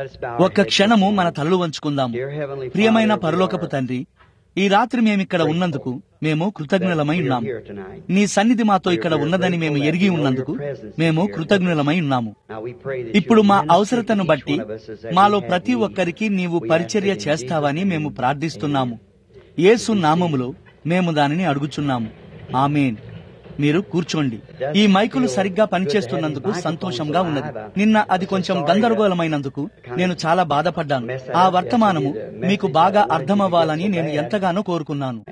ఒక్క క్షణము మన తలలు వంచుకుందాము ప్రియమైన పరలోకపు తండ్రి ఈ రాత్రి మేమిక్కడ ఉన్నందుకు మేము కృతజ్ఞులమై ఉన్నాము నీ సన్నిధి మాతో ఇక్కడ ఉన్నదని మేము ఎరిగి ఉన్నందుకు మేము కృతజ్ఞులమై ఉన్నాము ఇప్పుడు మా అవసరతను బట్టి మాలో ప్రతి ఒక్కరికి నీవు పరిచర్య చేస్తావని మేము ప్రార్థిస్తున్నాము యేసు నామములో మేము దానిని అడుగుచున్నాము ఆమెన్ మీరు కూర్చోండి ఈ మైకులు సరిగ్గా పనిచేస్తున్నందుకు సంతోషంగా ఉన్నది నిన్న అది కొంచెం గందరగోళమైనందుకు నేను చాలా బాధపడ్డాను ఆ వర్తమానము మీకు బాగా అర్థమవ్వాలని నేను ఎంతగానో కోరుకున్నాను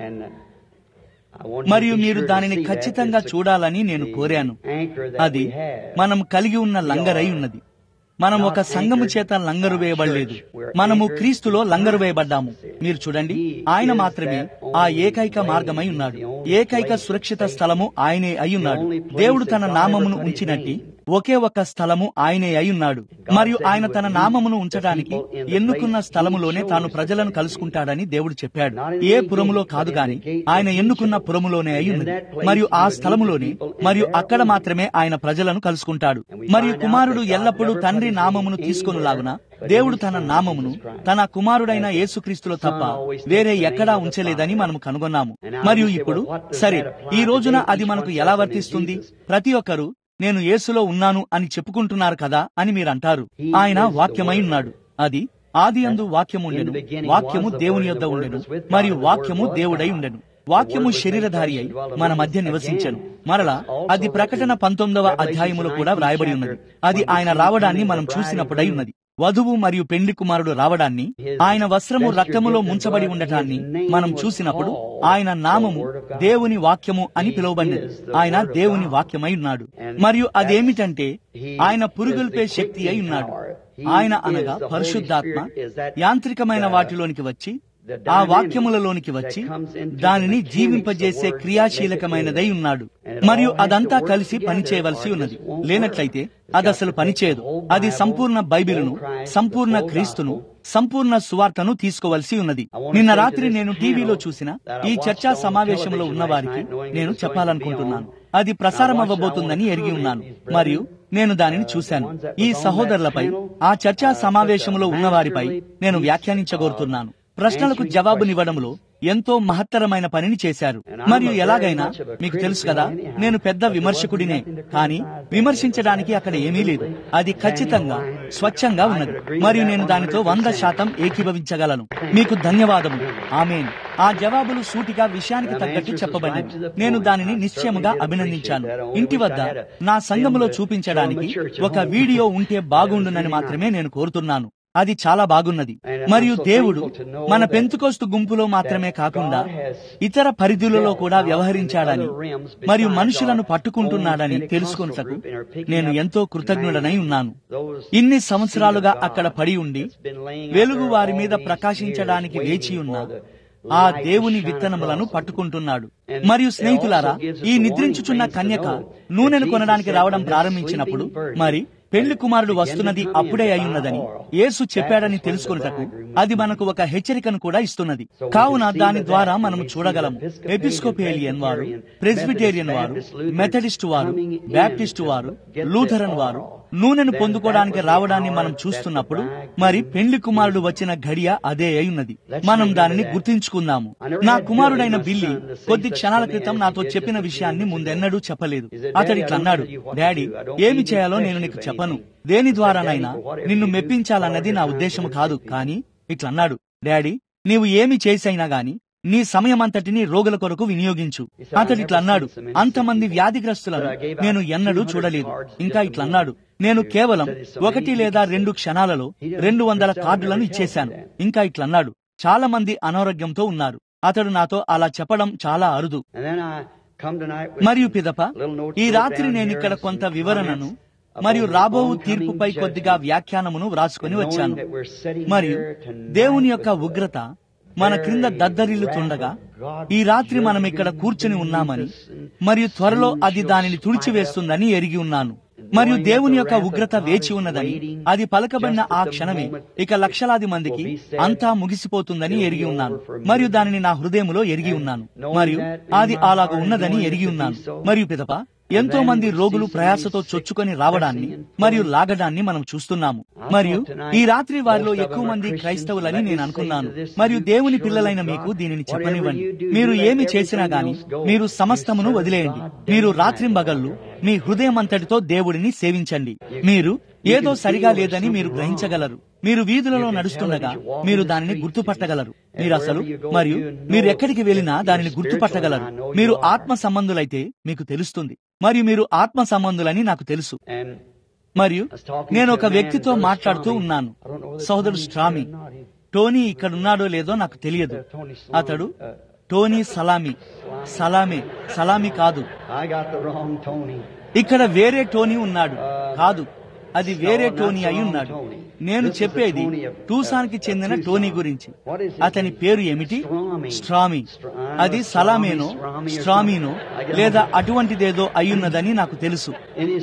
మరియు మీరు దానిని ఖచ్చితంగా చూడాలని నేను కోరాను అది మనం కలిగి ఉన్న లంగరై ఉన్నది మనం ఒక సంఘము చేత లంగరు వేయబడలేదు మనము క్రీస్తులో లంగరు వేయబడ్డాము మీరు చూడండి ఆయన మాత్రమే ఆ ఏకైక మార్గమై ఉన్నాడు ఏకైక సురక్షిత స్థలము ఆయనే అయ్యున్నాడు దేవుడు తన నామమును ఉంచినట్టి ఒకే ఒక్క స్థలము ఆయనే అయ్యున్నాడు మరియు ఆయన తన నామమును ఉంచడానికి ఎన్నుకున్న స్థలములోనే తాను ప్రజలను కలుసుకుంటాడని దేవుడు చెప్పాడు ఏ పురములో కాదు గాని ఆయన ఎన్నుకున్న పురములోనే అయ్యున్నది మరియు ఆ స్థలములోనే మరియు అక్కడ మాత్రమే ఆయన ప్రజలను కలుసుకుంటాడు మరియు కుమారుడు ఎల్లప్పుడూ తండ్రి నామమును తీసుకొనులాగున దేవుడు తన నామమును తన కుమారుడైన యేసుక్రీస్తులో తప్ప వేరే ఎక్కడా ఉంచలేదని మనం కనుగొన్నాము మరియు ఇప్పుడు సరే ఈ రోజున అది మనకు ఎలా వర్తిస్తుంది ప్రతి ఒక్కరూ నేను యేసులో ఉన్నాను అని చెప్పుకుంటున్నారు కదా అని మీరు అంటారు ఆయన వాక్యమై ఉన్నాడు అది ఆది అందు వాక్యము ఉండెను వాక్యము దేవుని యొద్ద ఉండెను మరియు వాక్యము దేవుడై ఉండెను వాక్యము శరీరధారి అయి మన మధ్య నివసించను మరలా అది ప్రకటన పంతొమ్మిదవ అధ్యాయములో కూడా వ్రాయబడి ఉన్నది అది ఆయన రావడాన్ని మనం చూసినప్పుడై ఉన్నది వధువు మరియు పెండ్లి కుమారుడు రావడాన్ని ఆయన వస్త్రము రక్తములో ముంచబడి ఉండటాన్ని మనం చూసినప్పుడు ఆయన నామము దేవుని వాక్యము అని పిలువబడినది ఆయన దేవుని వాక్యమై ఉన్నాడు మరియు అదేమిటంటే ఆయన పురుగొల్పే శక్తి అయి ఉన్నాడు ఆయన అనగా పరిశుద్ధాత్మ యాంత్రికమైన వాటిలోనికి వచ్చి ఆ వాక్యములలోనికి వచ్చి దానిని జీవింపజేసే క్రియాశీలకమైనదై ఉన్నాడు మరియు అదంతా కలిసి పనిచేయవలసి ఉన్నది లేనట్లయితే అది అసలు పనిచేయదు అది సంపూర్ణ బైబిలును సంపూర్ణ క్రీస్తును సంపూర్ణ సువార్తను తీసుకోవలసి ఉన్నది నిన్న రాత్రి నేను టీవీలో చూసిన ఈ చర్చా సమావేశంలో ఉన్న వారికి నేను చెప్పాలనుకుంటున్నాను అది ప్రసారం అవ్వబోతుందని ఎరిగి ఉన్నాను మరియు నేను దానిని చూశాను ఈ సహోదరులపై ఆ చర్చా సమావేశంలో ఉన్నవారిపై నేను వ్యాఖ్యానించగోరుతున్నాను ప్రశ్నలకు జవాబునివ్వడంలో ఎంతో మహత్తరమైన పనిని చేశారు మరియు ఎలాగైనా మీకు తెలుసు కదా నేను పెద్ద విమర్శకుడినే కానీ విమర్శించడానికి అక్కడ ఏమీ లేదు అది ఖచ్చితంగా స్వచ్ఛంగా ఉన్నది మరియు నేను దానితో వంద శాతం ఏకీభవించగలను మీకు ధన్యవాదములు ఆమెన్ ఆ జవాబులు సూటిగా విషయానికి తగ్గట్టు చెప్పబడినవి నేను దానిని నిశ్చయముగా అభినందించాను ఇంటి వద్ద నా సంఘములో చూపించడానికి ఒక వీడియో ఉంటే బాగుండునని మాత్రమే నేను కోరుతున్నాను అది చాలా బాగున్నది మరియు దేవుడు మన పెంతుకోస్తు గుంపులో మాత్రమే కాకుండా ఇతర పరిధులలో కూడా వ్యవహరించాడని మరియు మనుషులను పట్టుకుంటున్నాడని తెలుసుకున్నటకు నేను ఎంతో కృతజ్ఞుడనై ఉన్నాను ఇన్ని సంవత్సరాలుగా అక్కడ పడి ఉండి వెలుగు వారి మీద ప్రకాశించడానికి వేచి ఉన్న ఆ దేవుని విత్తనములను పట్టుకుంటున్నాడు మరియు స్నేహితులారా ఈ నిద్రించుచున్న కన్యక నూనెను కొనడానికి రావడం ప్రారంభించినప్పుడు మరి పెళ్లి కుమారుడు వస్తున్నది అప్పుడే అయ్యున్నదని యేసు చెప్పాడని తెలుసుకున్నటకు అది మనకు ఒక హెచ్చరికను కూడా ఇస్తున్నది కావున దాని ద్వారా మనం చూడగలము ఎపిస్కోపేలియన్ వారు ప్రెస్బిటేరియన్ వారు మెథడిస్ట్ వారు బ్యాప్టిస్ట్ వారు లూథరన్ వారు నూనెను పొందుకోవడానికి రావడాన్ని మనం చూస్తున్నప్పుడు మరి పెళ్లి కుమారుడు వచ్చిన ఘడియ అదే అయ్యున్నది మనం దానిని గుర్తించుకుందాము నా కుమారుడైన బిల్లి కొద్ది క్షణాల క్రితం నాతో చెప్పిన విషయాన్ని ముందెన్నడూ చెప్పలేదు అతడు ఇట్లా అన్నాడు డాడీ ఏమి చేయాలో నేను నీకు చెప్పను దేని ద్వారానైనా నిన్ను మెప్పించాలన్నది నా ఉద్దేశం కాదు కానీ ఇట్లన్నాడు డాడీ నీవు ఏమి చేసైనా గాని నీ సమయమంతటిని రోగుల కొరకు వినియోగించు అతడు ఇట్లా అన్నాడు అంతమంది వ్యాధిగ్రస్తులను నేను ఎన్నడూ చూడలేదు ఇంకా ఇట్లా అన్నాడు నేను కేవలం ఒకటి లేదా రెండు క్షణాలలో రెండు వందల కార్డులను ఇచ్చేశాను ఇంకా ఇట్లా అన్నాడు చాలా మంది అనారోగ్యంతో ఉన్నారు అతడు నాతో అలా చెప్పడం చాలా అరుదు మరియు పిదప ఈ రాత్రి నేను ఇక్కడ కొంత వివరణను మరియు రాబో తీర్పుపై కొద్దిగా వ్యాఖ్యానమును వ్రాసుకుని వచ్చాను మరియు దేవుని యొక్క ఉగ్రత మన క్రింద దద్దరిల్లుతుండగా ఈ రాత్రి మనం ఇక్కడ కూర్చుని ఉన్నామని మరియు త్వరలో అది దానిని తుడిచివేస్తుందని ఎరిగి ఉన్నాను మరియు దేవుని యొక్క ఉగ్రత వేచి ఉన్నదని అది పలకబడిన ఆ క్షణమే ఇక లక్షలాది మందికి అంతా ముగిసిపోతుందని ఎరిగి ఉన్నాను మరియు దానిని నా హృదయములో ఎరిగి ఉన్నాను మరియు అది అలాగ ఉన్నదని ఎరిగి ఉన్నాను మరియు పిదప ఎంతో మంది రోగులు ప్రయాసతో చొచ్చుకొని రావడాన్ని మరియు లాగడాన్ని మనం చూస్తున్నాము మరియు ఈ రాత్రి వారిలో ఎక్కువ మంది క్రైస్తవులని నేను అనుకున్నాను మరియు దేవుని పిల్లలైన మీకు దీనిని చెప్పనివ్వండి మీరు ఏమి చేసినా గాని మీరు సమస్తమును వదిలేయండి మీరు రాత్రింబగళ్ళు మీ హృదయం అంతటితో దేవుడిని సేవించండి మీరు ఏదో సరిగా లేదని మీరు గ్రహించగలరు మీరు వీధులలో నడుస్తుండగా మీరు దానిని గుర్తుపట్టగలరు మీరు అసలు మరియు మీరు ఎక్కడికి వెళ్ళినా దానిని గుర్తుపట్టగలరు మీరు ఆత్మ సంబంధులైతే మీకు తెలుస్తుంది మరియు మీరు ఆత్మ సంబంధులని నాకు తెలుసు మరియు నేను ఒక వ్యక్తితో మాట్లాడుతూ ఉన్నాను సోదరుడు స్ట్రామి టోనీ ఇక్కడ ఉన్నాడో లేదో నాకు తెలియదు అతడు టోనీ సలామి సలామే సలామి కాదు ఇక్కడ వేరే టోనీ ఉన్నాడు కాదు అది వేరే టోనీ అయి ఉన్నాడు నేను చెప్పేది టూసాన్కి చెందిన టోనీ గురించి అతని పేరు ఏమిటి స్ట్రామీ అది సలామేనో స్ట్రామీనో లేదా అటువంటిదేదో అయ్యున్నదని నాకు తెలుసు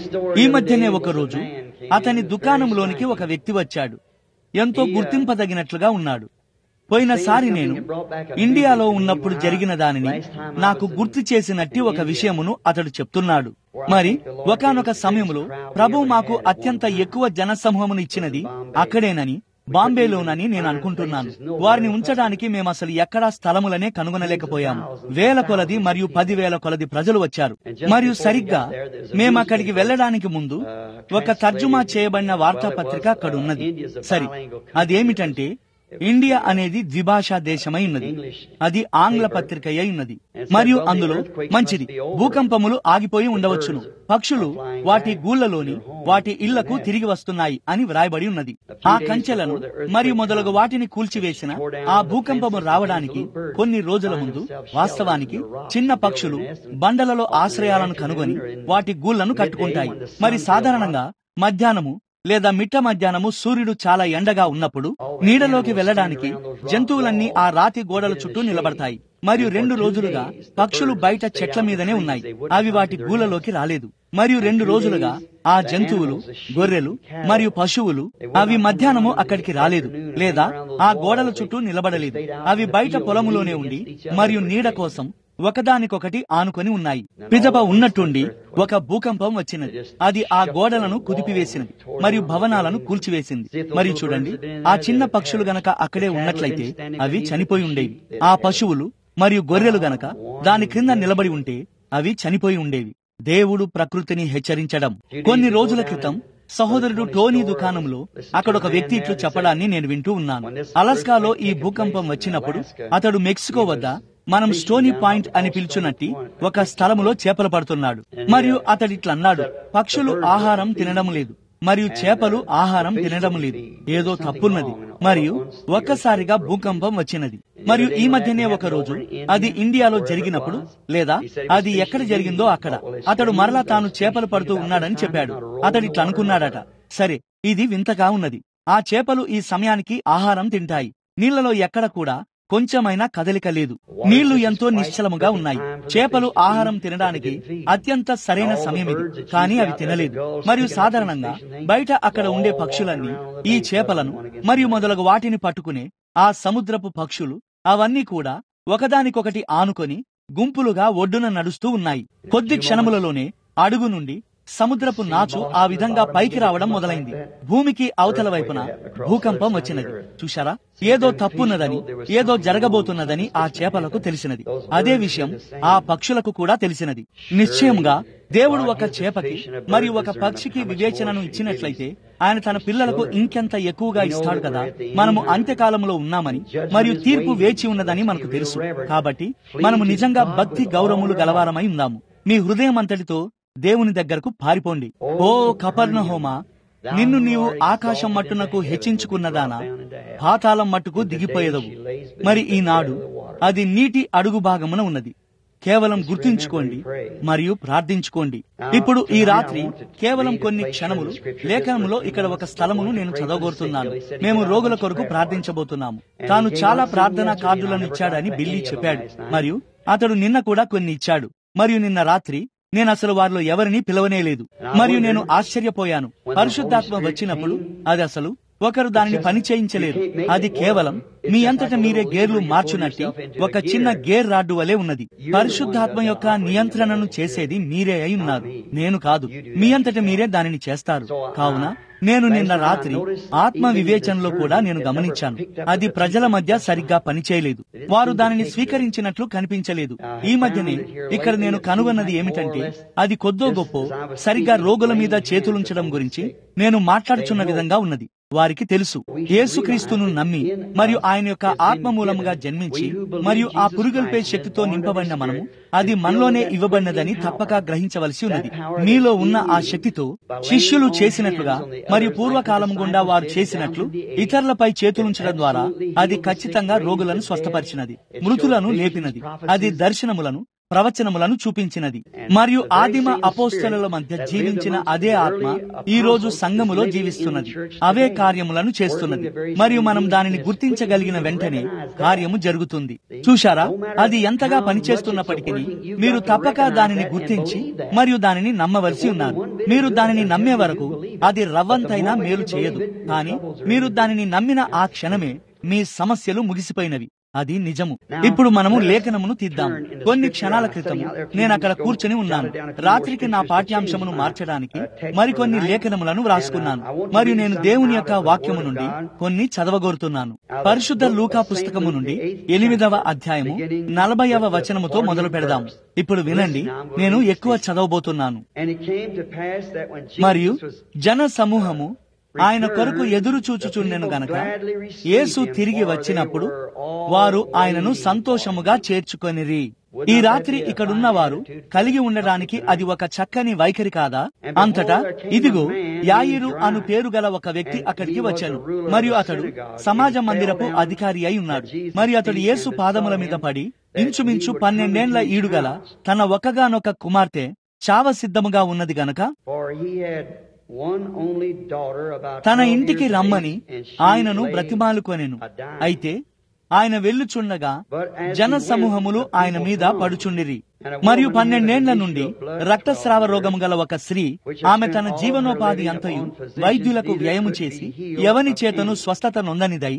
ఈ మధ్యనే ఒక రోజు అతని దుకాణంలోనికి ఒక వ్యక్తి వచ్చాడు ఎంతో గుర్తింపదగినట్లుగా ఉన్నాడు పోయినసారి నేను ఇండియాలో ఉన్నప్పుడు జరిగిన దానిని నాకు గుర్తు చేసినట్టి ఒక విషయమును అతడు చెప్తున్నాడు మరి ఒకనొక సమయంలో ప్రభు మాకు అత్యంత ఎక్కువ జనసమూహమును ఇచ్చినది అక్కడేనని బాంబేలోనని నేను అనుకుంటున్నాను వారిని ఉంచడానికి మేము అసలు ఎక్కడా స్థలములనే కనుగొనలేకపోయాము వేల కొలది మరియు పదివేల కొలది ప్రజలు వచ్చారు మరియు సరిగ్గా మేము అక్కడికి వెళ్ళడానికి ముందు ఒక తర్జుమా చేయబడిన వార్తాపత్రిక అక్కడ ఉన్నది సరి అదేమిటంటే ఇండియా అనేది ద్విభాషా దేశమై ఉన్నది అది ఆంగ్ల పత్రిక అయి ఉన్నది మరియు అందులో మంచిది భూకంపములు ఆగిపోయి ఉండవచ్చును పక్షులు వాటి గూళ్లలోని వాటి ఇళ్లకు తిరిగి వస్తున్నాయి అని వ్రాయబడి ఉన్నది ఆ కంచెలను మరియు మొదలగు వాటిని కూల్చివేసిన ఆ భూకంపము రావడానికి కొన్ని రోజుల ముందు వాస్తవానికి చిన్న పక్షులు బండలలో ఆశ్రయాలను కనుగొని వాటి గూళ్లను కట్టుకుంటాయి మరి సాధారణంగా మధ్యాహ్నము లేదా మిట్ట మధ్యాహ్నము సూర్యుడు చాలా ఎండగా ఉన్నప్పుడు నీడలోకి వెళ్లడానికి జంతువులన్నీ ఆ రాతి గోడల చుట్టూ నిలబడతాయి మరియు రెండు రోజులుగా పక్షులు బయట చెట్ల మీదనే ఉన్నాయి అవి వాటి గూలలోకి రాలేదు మరియు రెండు రోజులుగా ఆ జంతువులు గొర్రెలు మరియు పశువులు అవి మధ్యాహ్నము అక్కడికి రాలేదు లేదా ఆ గోడల చుట్టూ నిలబడలేదు అవి బయట పొలములోనే ఉండి మరియు నీడ కోసం ఒకదానికొకటి ఆనుకొని ఉన్నాయి పిజప ఉన్నట్టుండి ఒక భూకంపం వచ్చినది అది ఆ గోడలను కుదిపివేసినది మరియు భవనాలను కూల్చివేసింది మరియు చూడండి ఆ చిన్న పక్షులు గనక అక్కడే ఉన్నట్లయితే అవి చనిపోయి ఉండేవి ఆ పశువులు మరియు గొర్రెలు గనక దాని క్రింద నిలబడి ఉంటే అవి చనిపోయి ఉండేవి దేవుడు ప్రకృతిని హెచ్చరించడం కొన్ని రోజుల క్రితం సహోదరుడు టోనీ దుకాణంలో అక్కడ ఒక వ్యక్తి ఇట్లు చెప్పడాన్ని నేను వింటూ ఉన్నాను అలాస్కాలో ఈ భూకంపం వచ్చినప్పుడు అతడు మెక్సికో వద్ద మనం స్టోనీ పాయింట్ అని పిలుచున్నట్టి ఒక స్థలములో చేపలు పడుతున్నాడు మరియు అతడు ఇట్లా అన్నాడు పక్షులు ఆహారం తినడం లేదు మరియు చేపలు ఆహారం తినడం లేదు ఏదో తప్పున్నది మరియు ఒక్కసారిగా భూకంపం వచ్చినది మరియు ఈ మధ్యనే ఒక రోజు అది ఇండియాలో జరిగినప్పుడు లేదా అది ఎక్కడ జరిగిందో అక్కడ అతడు మరలా తాను చేపలు పడుతూ ఉన్నాడని చెప్పాడు అతడు ఇట్లా అనుకున్నాడట సరే ఇది వింతగా ఉన్నది ఆ చేపలు ఈ సమయానికి ఆహారం తింటాయి నీళ్లలో ఎక్కడ కూడా కొంచెమైనా కదలిక లేదు నీళ్లు ఎంతో నిశ్చలముగా ఉన్నాయి చేపలు ఆహారం తినడానికి అత్యంత సరైన సమయం ఇది కానీ అవి తినలేదు మరియు సాధారణంగా బయట అక్కడ ఉండే పక్షులన్నీ ఈ చేపలను మరియు మొదలగు వాటిని పట్టుకునే ఆ సముద్రపు పక్షులు అవన్నీ కూడా ఒకదానికొకటి ఆనుకొని గుంపులుగా ఒడ్డున నడుస్తూ ఉన్నాయి కొద్ది క్షణములలోనే అడుగు నుండి సముద్రపు నాచు ఆ విధంగా పైకి రావడం మొదలైంది భూమికి అవతల వైపున భూకంపం వచ్చినది చూశారా ఏదో తప్పున్నదని ఏదో జరగబోతున్నదని ఆ చేపలకు తెలిసినది అదే విషయం ఆ పక్షులకు కూడా తెలిసినది నిశ్చయంగా దేవుడు ఒక చేపకి మరియు ఒక పక్షికి వివేచనను ఇచ్చినట్లయితే ఆయన తన పిల్లలకు ఇంకెంత ఎక్కువగా ఇస్తాడు కదా మనము అంత్యకాలంలో ఉన్నామని మరియు తీర్పు వేచి ఉన్నదని మనకు తెలుసు కాబట్టి మనము నిజంగా భక్తి గౌరవములు గలవారమై ఉందాము మీ హృదయం అంతటితో దేవుని దగ్గరకు పారిపోండి ఓ కపర్ణహోమా నిన్ను నీవు ఆకాశం మట్టునకు హెచ్చించుకున్నదానా పాతాళం మట్టుకు దిగిపోయేదవు మరి ఈనాడు అది నీటి అడుగు భాగమున ఉన్నది కేవలం గుర్తుంచుకోండి మరియు ప్రార్థించుకోండి ఇప్పుడు ఈ రాత్రి కేవలం కొన్ని క్షణములు లేఖనములో ఇక్కడ ఒక స్థలమును నేను చదవగోరుతున్నాను మేము రోగుల కొరకు ప్రార్థించబోతున్నాము తాను చాలా ప్రార్థనా కార్డులను ఇచ్చాడని బిల్లీ చెప్పాడు మరియు అతడు నిన్న కూడా కొన్ని ఇచ్చాడు మరియు నిన్న రాత్రి నేను అసలు వారిలో ఎవరిని పిలవనేలేదు మరియు నేను ఆశ్చర్యపోయాను పరిశుద్ధాత్మ వచ్చినప్పుడు అది అసలు ఒకరు దానిని పని చేయించలేరు అది కేవలం మీ అంతట మీరే గేర్లు మార్చునట్టి ఒక చిన్న గేర్ రాడ్డు వలె ఉన్నది పరిశుద్ధాత్మ యొక్క నియంత్రణను చేసేది మీరే అయి ఉన్నారు నేను కాదు మీ అంతట మీరే దానిని చేస్తారు కావున నేను నిన్న రాత్రి ఆత్మ వివేచనలో కూడా నేను గమనించాను అది ప్రజల మధ్య సరిగ్గా పనిచేయలేదు వారు దానిని స్వీకరించినట్లు కనిపించలేదు ఈ మధ్యనే ఇక్కడ నేను కనుగొన్నది ఏమిటంటే అది కొద్దో గొప్ప సరిగ్గా రోగుల మీద చేతులుంచడం గురించి నేను మాట్లాడుచున్న విధంగా ఉన్నది వారికి తెలుసు యేసుక్రీస్తును నమ్మి మరియు ఆయన యొక్క ఆత్మ మూలముగా జన్మించి మరియు ఆ పురుగల్పే శక్తితో నింపబడిన మనము అది మనలోనే ఇవ్వబడినదని తప్పక గ్రహించవలసి ఉన్నది మీలో ఉన్న ఆ శక్తితో శిష్యులు చేసినట్లుగా మరియు పూర్వకాలం గుండా వారు చేసినట్లు ఇతరులపై చేతులుంచడం ద్వారా అది ఖచ్చితంగా రోగులను స్వస్థపరిచినది మృతులను లేపినది అది దర్శనములను ప్రవచనములను చూపించినది మరియు ఆదిమ అపోస్తల మధ్య జీవించిన అదే ఆత్మ ఈ రోజు సంఘములో జీవిస్తున్నది అవే కార్యములను చేస్తున్నది మరియు మనం దానిని గుర్తించగలిగిన వెంటనే కార్యము జరుగుతుంది చూశారా అది ఎంతగా పనిచేస్తున్నప్పటికీ మీరు తప్పక దానిని గుర్తించి మరియు దానిని నమ్మవలసి ఉన్నారు మీరు దానిని నమ్మే వరకు అది రవ్వంతైనా మేలు చేయదు కానీ మీరు దానిని నమ్మిన ఆ క్షణమే మీ సమస్యలు ముగిసిపోయినవి అది నిజము ఇప్పుడు మనము లేఖనమును తీద్దాం కొన్ని క్షణాల క్రితం నేను అక్కడ కూర్చొని ఉన్నాను రాత్రికి నా పాఠ్యాంశమును మార్చడానికి మరికొన్ని లేఖనములను వ్రాసుకున్నాను మరియు నేను దేవుని యొక్క వాక్యము నుండి కొన్ని చదవగోరుతున్నాను పరిశుద్ధ లూకా పుస్తకము నుండి ఎనిమిదవ అధ్యాయము నలభైవ వచనముతో మొదలు పెడదాం ఇప్పుడు వినండి నేను ఎక్కువ చదవబోతున్నాను మరియు జన సమూహము ఆయన కొరకు ఎదురు చూచుచుండెను గనక యేసు తిరిగి వచ్చినప్పుడు వారు ఆయనను సంతోషముగా చేర్చుకొనిరి ఈ రాత్రి ఇక్కడున్న వారు కలిగి ఉండడానికి అది ఒక చక్కని వైఖరి కాదా అంతటా ఇదిగో యాయిరు అను పేరు గల ఒక వ్యక్తి అక్కడికి వచ్చాను మరియు అతడు సమాజ మందిరపు అధికారి అయి ఉన్నాడు మరియు అతడు యేసు పాదముల మీద పడి ఇంచుమించు పన్నెండేండ్ల ఈడుగల తన ఒక్కగానొక్క కుమార్తె చావ సిద్ధముగా ఉన్నది గనక తన ఇంటికి రమ్మని ఆయనను బ్రతిమాలుకొనెను అయితే ఆయన వెళ్ళుచుండగా జన సమూహములు ఆయన మీద పడుచుండిరి మరియు పన్నెండేండ్ల నుండి రక్తస్రావ రోగము గల ఒక స్త్రీ ఆమె తన జీవనోపాధి అంతయు వైద్యులకు వ్యయము చేసి ఎవని చేతను స్వస్థత నొందనిదై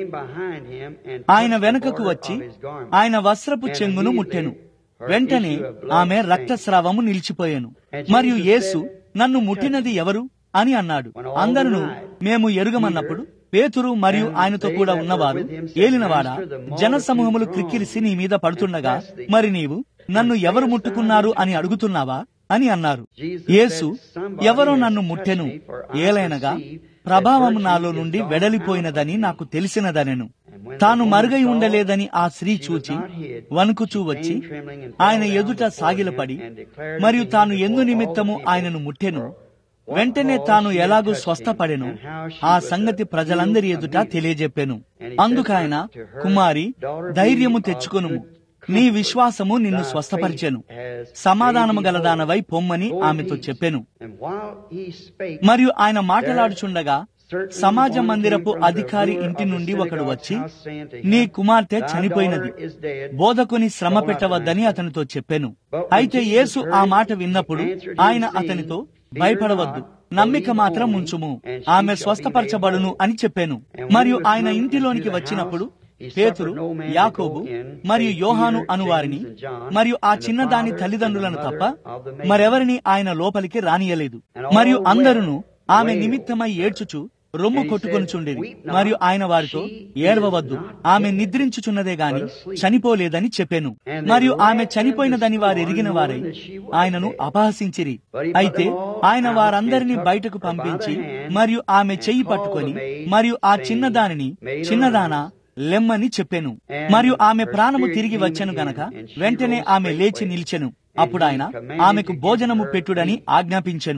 ఆయన వెనుకకు వచ్చి ఆయన వస్త్రపు చెంగును ముట్టెను వెంటనే ఆమె రక్తస్రావము నిలిచిపోయాను మరియు యేసు నన్ను ముట్టినది ఎవరు అని అన్నాడు అందరూ మేము ఎరుగమన్నప్పుడు పేతురు మరియు ఆయనతో కూడా ఉన్నవారు ఏలినవాడా జన సమూహములు క్రిక్కిరిసి నీ మీద పడుతుండగా మరి నీవు నన్ను ఎవరు ముట్టుకున్నారు అని అడుగుతున్నావా అని అన్నారు యేసు ఎవరో నన్ను ముట్టెను ఏలైనగా ప్రభావం నాలో నుండి వెడలిపోయినదని నాకు తెలిసినదనెను తాను మరుగై ఉండలేదని ఆ స్త్రీ చూచి వణుకుచూ వచ్చి ఆయన ఎదుట సాగిలపడి మరియు తాను ఎందు నిమిత్తము ఆయనను ముట్టెను వెంటనే తాను ఎలాగూ స్వస్థపడెను ఆ సంగతి ప్రజలందరి ఎదుట తెలియజెప్పెను అందుకాయన కుమారి ధైర్యము తెచ్చుకొనుము నీ విశ్వాసము నిన్ను స్వస్థపరిచెను సమాధానము గలదానవై పొమ్మని ఆమెతో చెప్పెను మరియు ఆయన మాట్లాడుచుండగా సమాజ మందిరపు అధికారి ఇంటి నుండి ఒకడు వచ్చి నీ కుమార్తె చనిపోయినది బోధకుని శ్రమ పెట్టవద్దని అతనితో చెప్పాను అయితే యేసు ఆ మాట విన్నప్పుడు ఆయన అతనితో భయపడవద్దు నమ్మిక మాత్రం ఉంచుము ఆమె స్వస్థపరచబడును అని చెప్పాను మరియు ఆయన ఇంటిలోనికి వచ్చినప్పుడు పేతురు యాకోబు మరియు యోహాను అనువారిని మరియు ఆ చిన్నదాని తల్లిదండ్రులను తప్ప మరెవరిని ఆయన లోపలికి రానియలేదు మరియు అందరూ ఆమె నిమిత్తమై ఏడ్చుచు రొమ్ము కొట్టుకొనుచుండేది మరియు ఆయన వారితో ఏడవవద్దు ఆమె నిద్రించుచున్నదే గాని చనిపోలేదని చెప్పాను మరియు ఆమె చనిపోయినదని వారు ఎరిగిన వారై ఆయనను అపహసించిరి అయితే ఆయన వారందరినీ బయటకు పంపించి మరియు ఆమె చెయ్యి పట్టుకొని మరియు ఆ చిన్నదానిని చిన్నదానా లెమ్మని చెప్పాను మరియు ఆమె ప్రాణము తిరిగి వచ్చెను గనక వెంటనే ఆమె లేచి నిలిచెను అప్పుడు ఆయన ఆమెకు భోజనము పెట్టుడని ఆజ్ఞాపించెను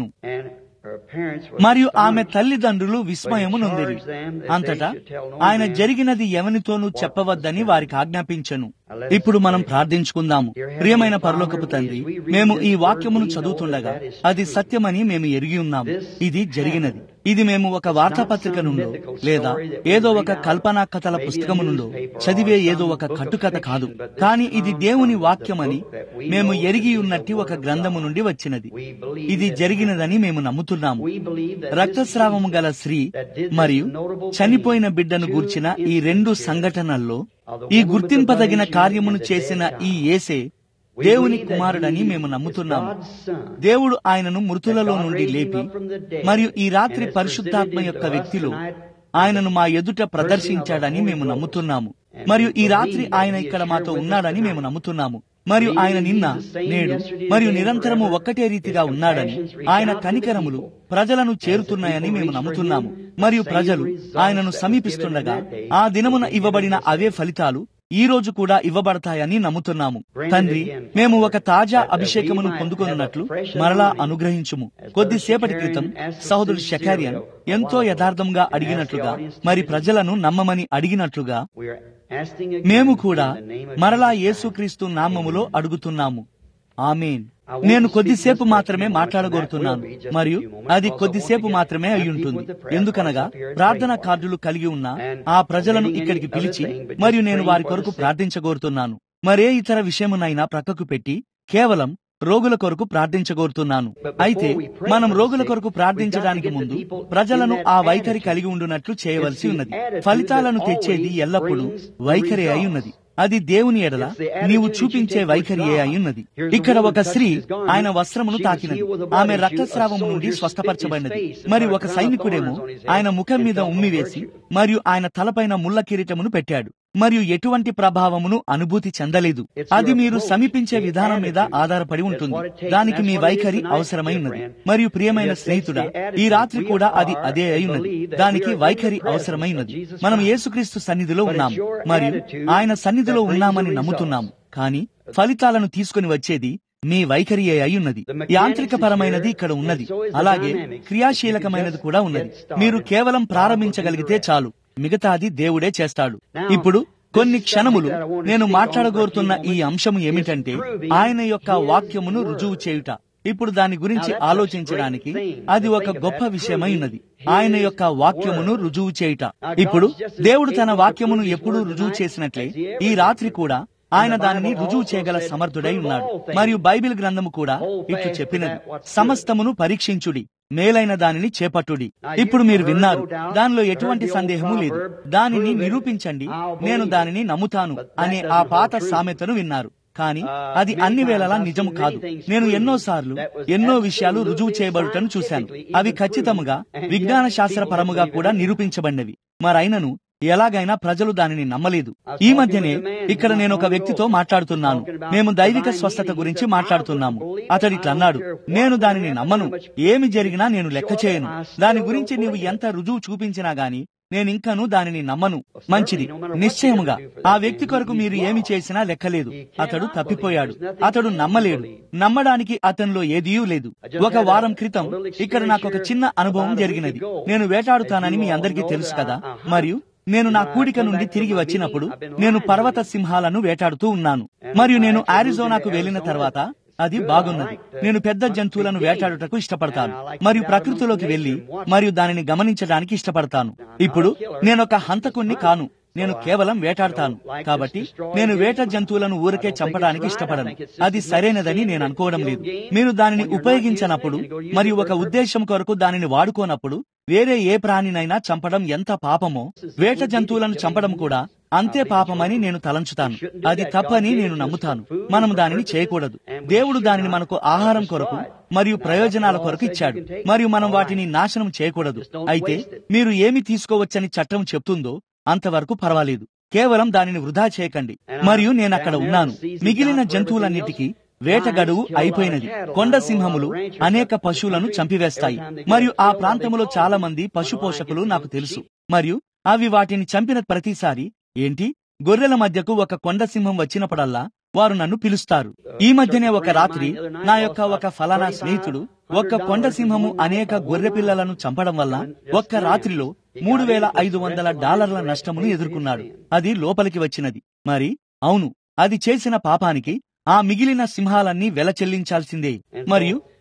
మరియు ఆమె తల్లిదండ్రులు విస్మయము నొందిరి అంతటా ఆయన జరిగినది ఎవనితోనూ చెప్పవద్దని వారికి ఆజ్ఞాపించను ఇప్పుడు మనం ప్రార్థించుకుందాము ప్రియమైన పరలోకపు తండ్రి మేము ఈ వాక్యమును చదువుతుండగా అది సత్యమని మేము ఎరిగి ఉన్నాము ఇది జరిగినది ఇది మేము ఒక వార్తాపత్రిక నుండో లేదా ఏదో ఒక కల్పనా కథల పుస్తకము నుండో చదివే ఏదో ఒక కట్టుకథ కాదు కానీ ఇది దేవుని వాక్యమని మేము ఎరిగి ఉన్నట్టి ఒక గ్రంథము నుండి వచ్చినది ఇది జరిగినదని మేము నమ్ముతున్నాము రక్తస్రావము గల స్త్రీ మరియు చనిపోయిన బిడ్డను గూర్చిన ఈ రెండు సంఘటనల్లో ఈ గుర్తింపదగిన కార్యమును చేసిన ఈ ఏసే దేవుని కుమారుడని మేము నమ్ముతున్నాము దేవుడు ఆయనను మృతులలో నుండి లేపి మరియు ఈ రాత్రి పరిశుద్ధాత్మ యొక్క వ్యక్తిలో ఆయనను మా ఎదుట ప్రదర్శించాడని మేము నమ్ముతున్నాము మరియు ఈ రాత్రి ఆయన ఇక్కడ మాతో ఉన్నాడని మేము నమ్ముతున్నాము మరియు ఆయన నిన్న నేడు మరియు నిరంతరము ఒక్కటే రీతిగా ఉన్నాడని ఆయన కనికరములు ప్రజలను చేరుతున్నాయని మేము నమ్ముతున్నాము మరియు ప్రజలు ఆయనను సమీపిస్తుండగా ఆ దినమున ఇవ్వబడిన అవే ఫలితాలు ఈ రోజు కూడా ఇవ్వబడతాయని నమ్ముతున్నాము తండ్రి మేము ఒక తాజా అభిషేకమును పొందుకున్నట్లు మరలా అనుగ్రహించుము కొద్దిసేపటి క్రితం సహోదరుడు షకారియన్ ఎంతో యథార్థంగా అడిగినట్లుగా మరి ప్రజలను నమ్మమని అడిగినట్లుగా మేము కూడా మరలా యేసుక్రీస్తు నామములో అడుగుతున్నాము ఆమెన్ నేను కొద్దిసేపు మాత్రమే మాట్లాడగోరుతున్నాను మరియు అది కొద్దిసేపు మాత్రమే అయి ఉంటుంది ఎందుకనగా ప్రార్థన కార్డులు కలిగి ఉన్న ఆ ప్రజలను ఇక్కడికి పిలిచి మరియు నేను వారి కొరకు ప్రార్థించగోరుతున్నాను మరే ఇతర విషయమునైనా ప్రక్కకు పెట్టి కేవలం రోగుల కొరకు ప్రార్థించగోరుతున్నాను అయితే మనం రోగుల కొరకు ప్రార్థించడానికి ముందు ప్రజలను ఆ వైఖరి కలిగి ఉండునట్లు చేయవలసి ఉన్నది ఫలితాలను తెచ్చేది ఎల్లప్పుడూ వైఖరి అయి ఉన్నది అది దేవుని ఎడల నీవు చూపించే వైఖరియే అయి ఉన్నది ఇక్కడ ఒక స్త్రీ ఆయన వస్త్రమును తాకినది ఆమె రక్తస్రావము నుండి స్వస్థపరచబడినది మరి ఒక సైనికుడేమో ఆయన ముఖం మీద ఉమ్మి వేసి మరియు ఆయన తలపైన ముళ్ళ కిరీటమును పెట్టాడు మరియు ఎటువంటి ప్రభావమును అనుభూతి చెందలేదు అది మీరు సమీపించే విధానం మీద ఆధారపడి ఉంటుంది దానికి మీ వైఖరి అవసరమై ఉన్నది మరియు ప్రియమైన స్నేహితుడా ఈ రాత్రి కూడా అది అదే అయి ఉన్నది దానికి వైఖరి అవసరమై ఉన్నది మనం యేసుక్రీస్తు సన్నిధిలో ఉన్నాము మరియు ఆయన సన్నిధిలో ఉన్నామని నమ్ముతున్నాము కానీ ఫలితాలను తీసుకుని వచ్చేది మీ వైఖరియే అయి ఉన్నది యాంత్రిక పరమైనది ఇక్కడ ఉన్నది అలాగే క్రియాశీలకమైనది కూడా ఉన్నది మీరు కేవలం ప్రారంభించగలిగితే చాలు మిగతాది దేవుడే చేస్తాడు ఇప్పుడు కొన్ని క్షణములు నేను మాట్లాడగోరుతున్న ఈ అంశము ఏమిటంటే ఆయన యొక్క వాక్యమును రుజువు చేయుట ఇప్పుడు దాని గురించి ఆలోచించడానికి అది ఒక గొప్ప విషయమై ఉన్నది ఆయన యొక్క వాక్యమును రుజువు చేయుట ఇప్పుడు దేవుడు తన వాక్యమును ఎప్పుడూ రుజువు చేసినట్లే ఈ రాత్రి కూడా ఆయన దానిని రుజువు చేయగల సమర్థుడై ఉన్నాడు మరియు బైబిల్ గ్రంథము కూడా ఇట్లు చెప్పినది సమస్తమును పరీక్షించుడి మేలైన దానిని చేపట్టుడి ఇప్పుడు మీరు విన్నారు దానిలో ఎటువంటి సందేహము లేదు దానిని నిరూపించండి నేను దానిని నమ్ముతాను అనే ఆ పాత సామెతను విన్నారు కానీ అది అన్ని వేళలా నిజము కాదు నేను ఎన్నోసార్లు ఎన్నో విషయాలు రుజువు చేయబడుటను చూశాను అవి ఖచ్చితముగా విజ్ఞాన శాస్త్ర పరముగా కూడా నిరూపించబడినవి మరైనను ఎలాగైనా ప్రజలు దానిని నమ్మలేదు ఈ మధ్యనే ఇక్కడ నేను ఒక వ్యక్తితో మాట్లాడుతున్నాను మేము దైవిక స్వస్థత గురించి మాట్లాడుతున్నాము అతడిట్లన్నాడు నేను దానిని నమ్మను ఏమి జరిగినా నేను లెక్క చేయను దాని గురించి నీవు ఎంత రుజువు చూపించినా గాని నేనింకను దానిని నమ్మను మంచిది నిశ్చయముగా ఆ వ్యక్తి కొరకు మీరు ఏమి చేసినా లెక్కలేదు అతడు తప్పిపోయాడు అతడు నమ్మలేడు నమ్మడానికి అతనిలో ఏదీయూ లేదు ఒక వారం క్రితం ఇక్కడ నాకు ఒక చిన్న అనుభవం జరిగినది నేను వేటాడుతానని మీ అందరికీ తెలుసు కదా మరియు నేను నా కూడిక నుండి తిరిగి వచ్చినప్పుడు నేను పర్వత సింహాలను వేటాడుతూ ఉన్నాను మరియు నేను ఆరిజోనాకు వెళ్లిన తర్వాత అది బాగున్నది నేను పెద్ద జంతువులను వేటాడుటకు ఇష్టపడతాను మరియు ప్రకృతిలోకి వెళ్లి మరియు దానిని గమనించడానికి ఇష్టపడతాను ఇప్పుడు నేనొక హంతకుణ్ణి కాను నేను కేవలం వేటాడతాను కాబట్టి నేను వేట జంతువులను ఊరికే చంపడానికి ఇష్టపడను అది సరైనదని నేను అనుకోవడం లేదు మీరు దానిని ఉపయోగించనప్పుడు మరియు ఒక ఉద్దేశం కొరకు దానిని వాడుకోనప్పుడు వేరే ఏ ప్రాణినైనా చంపడం ఎంత పాపమో వేట జంతువులను చంపడం కూడా అంతే పాపమని నేను తలంచుతాను అది తప్పని నేను నమ్ముతాను మనం దానిని చేయకూడదు దేవుడు దానిని మనకు ఆహారం కొరకు మరియు ప్రయోజనాల కొరకు ఇచ్చాడు మరియు మనం వాటిని నాశనం చేయకూడదు అయితే మీరు ఏమి తీసుకోవచ్చని చట్టం చెప్తుందో అంతవరకు పర్వాలేదు కేవలం దానిని వృధా చేయకండి మరియు నేను అక్కడ ఉన్నాను మిగిలిన జంతువులన్నిటికీ వేట గడువు అయిపోయినది కొండ సింహములు అనేక పశువులను చంపివేస్తాయి మరియు ఆ ప్రాంతములో చాలా మంది పశు పోషకులు నాకు తెలుసు మరియు అవి వాటిని చంపిన ప్రతిసారి ఏంటి గొర్రెల మధ్యకు ఒక కొండ సింహం వచ్చినప్పుడల్లా వారు నన్ను పిలుస్తారు ఈ మధ్యనే ఒక రాత్రి నా యొక్క ఒక ఫలానా స్నేహితుడు ఒక్క కొండ సింహము అనేక గొర్రె పిల్లలను చంపడం వల్ల ఒక్క రాత్రిలో మూడు వేల ఐదు వందల డాలర్ల నష్టమును ఎదుర్కొన్నాడు అది లోపలికి వచ్చినది మరి అవును అది చేసిన పాపానికి ఆ మిగిలిన సింహాలన్నీ వెల చెల్లించాల్సిందే మరియు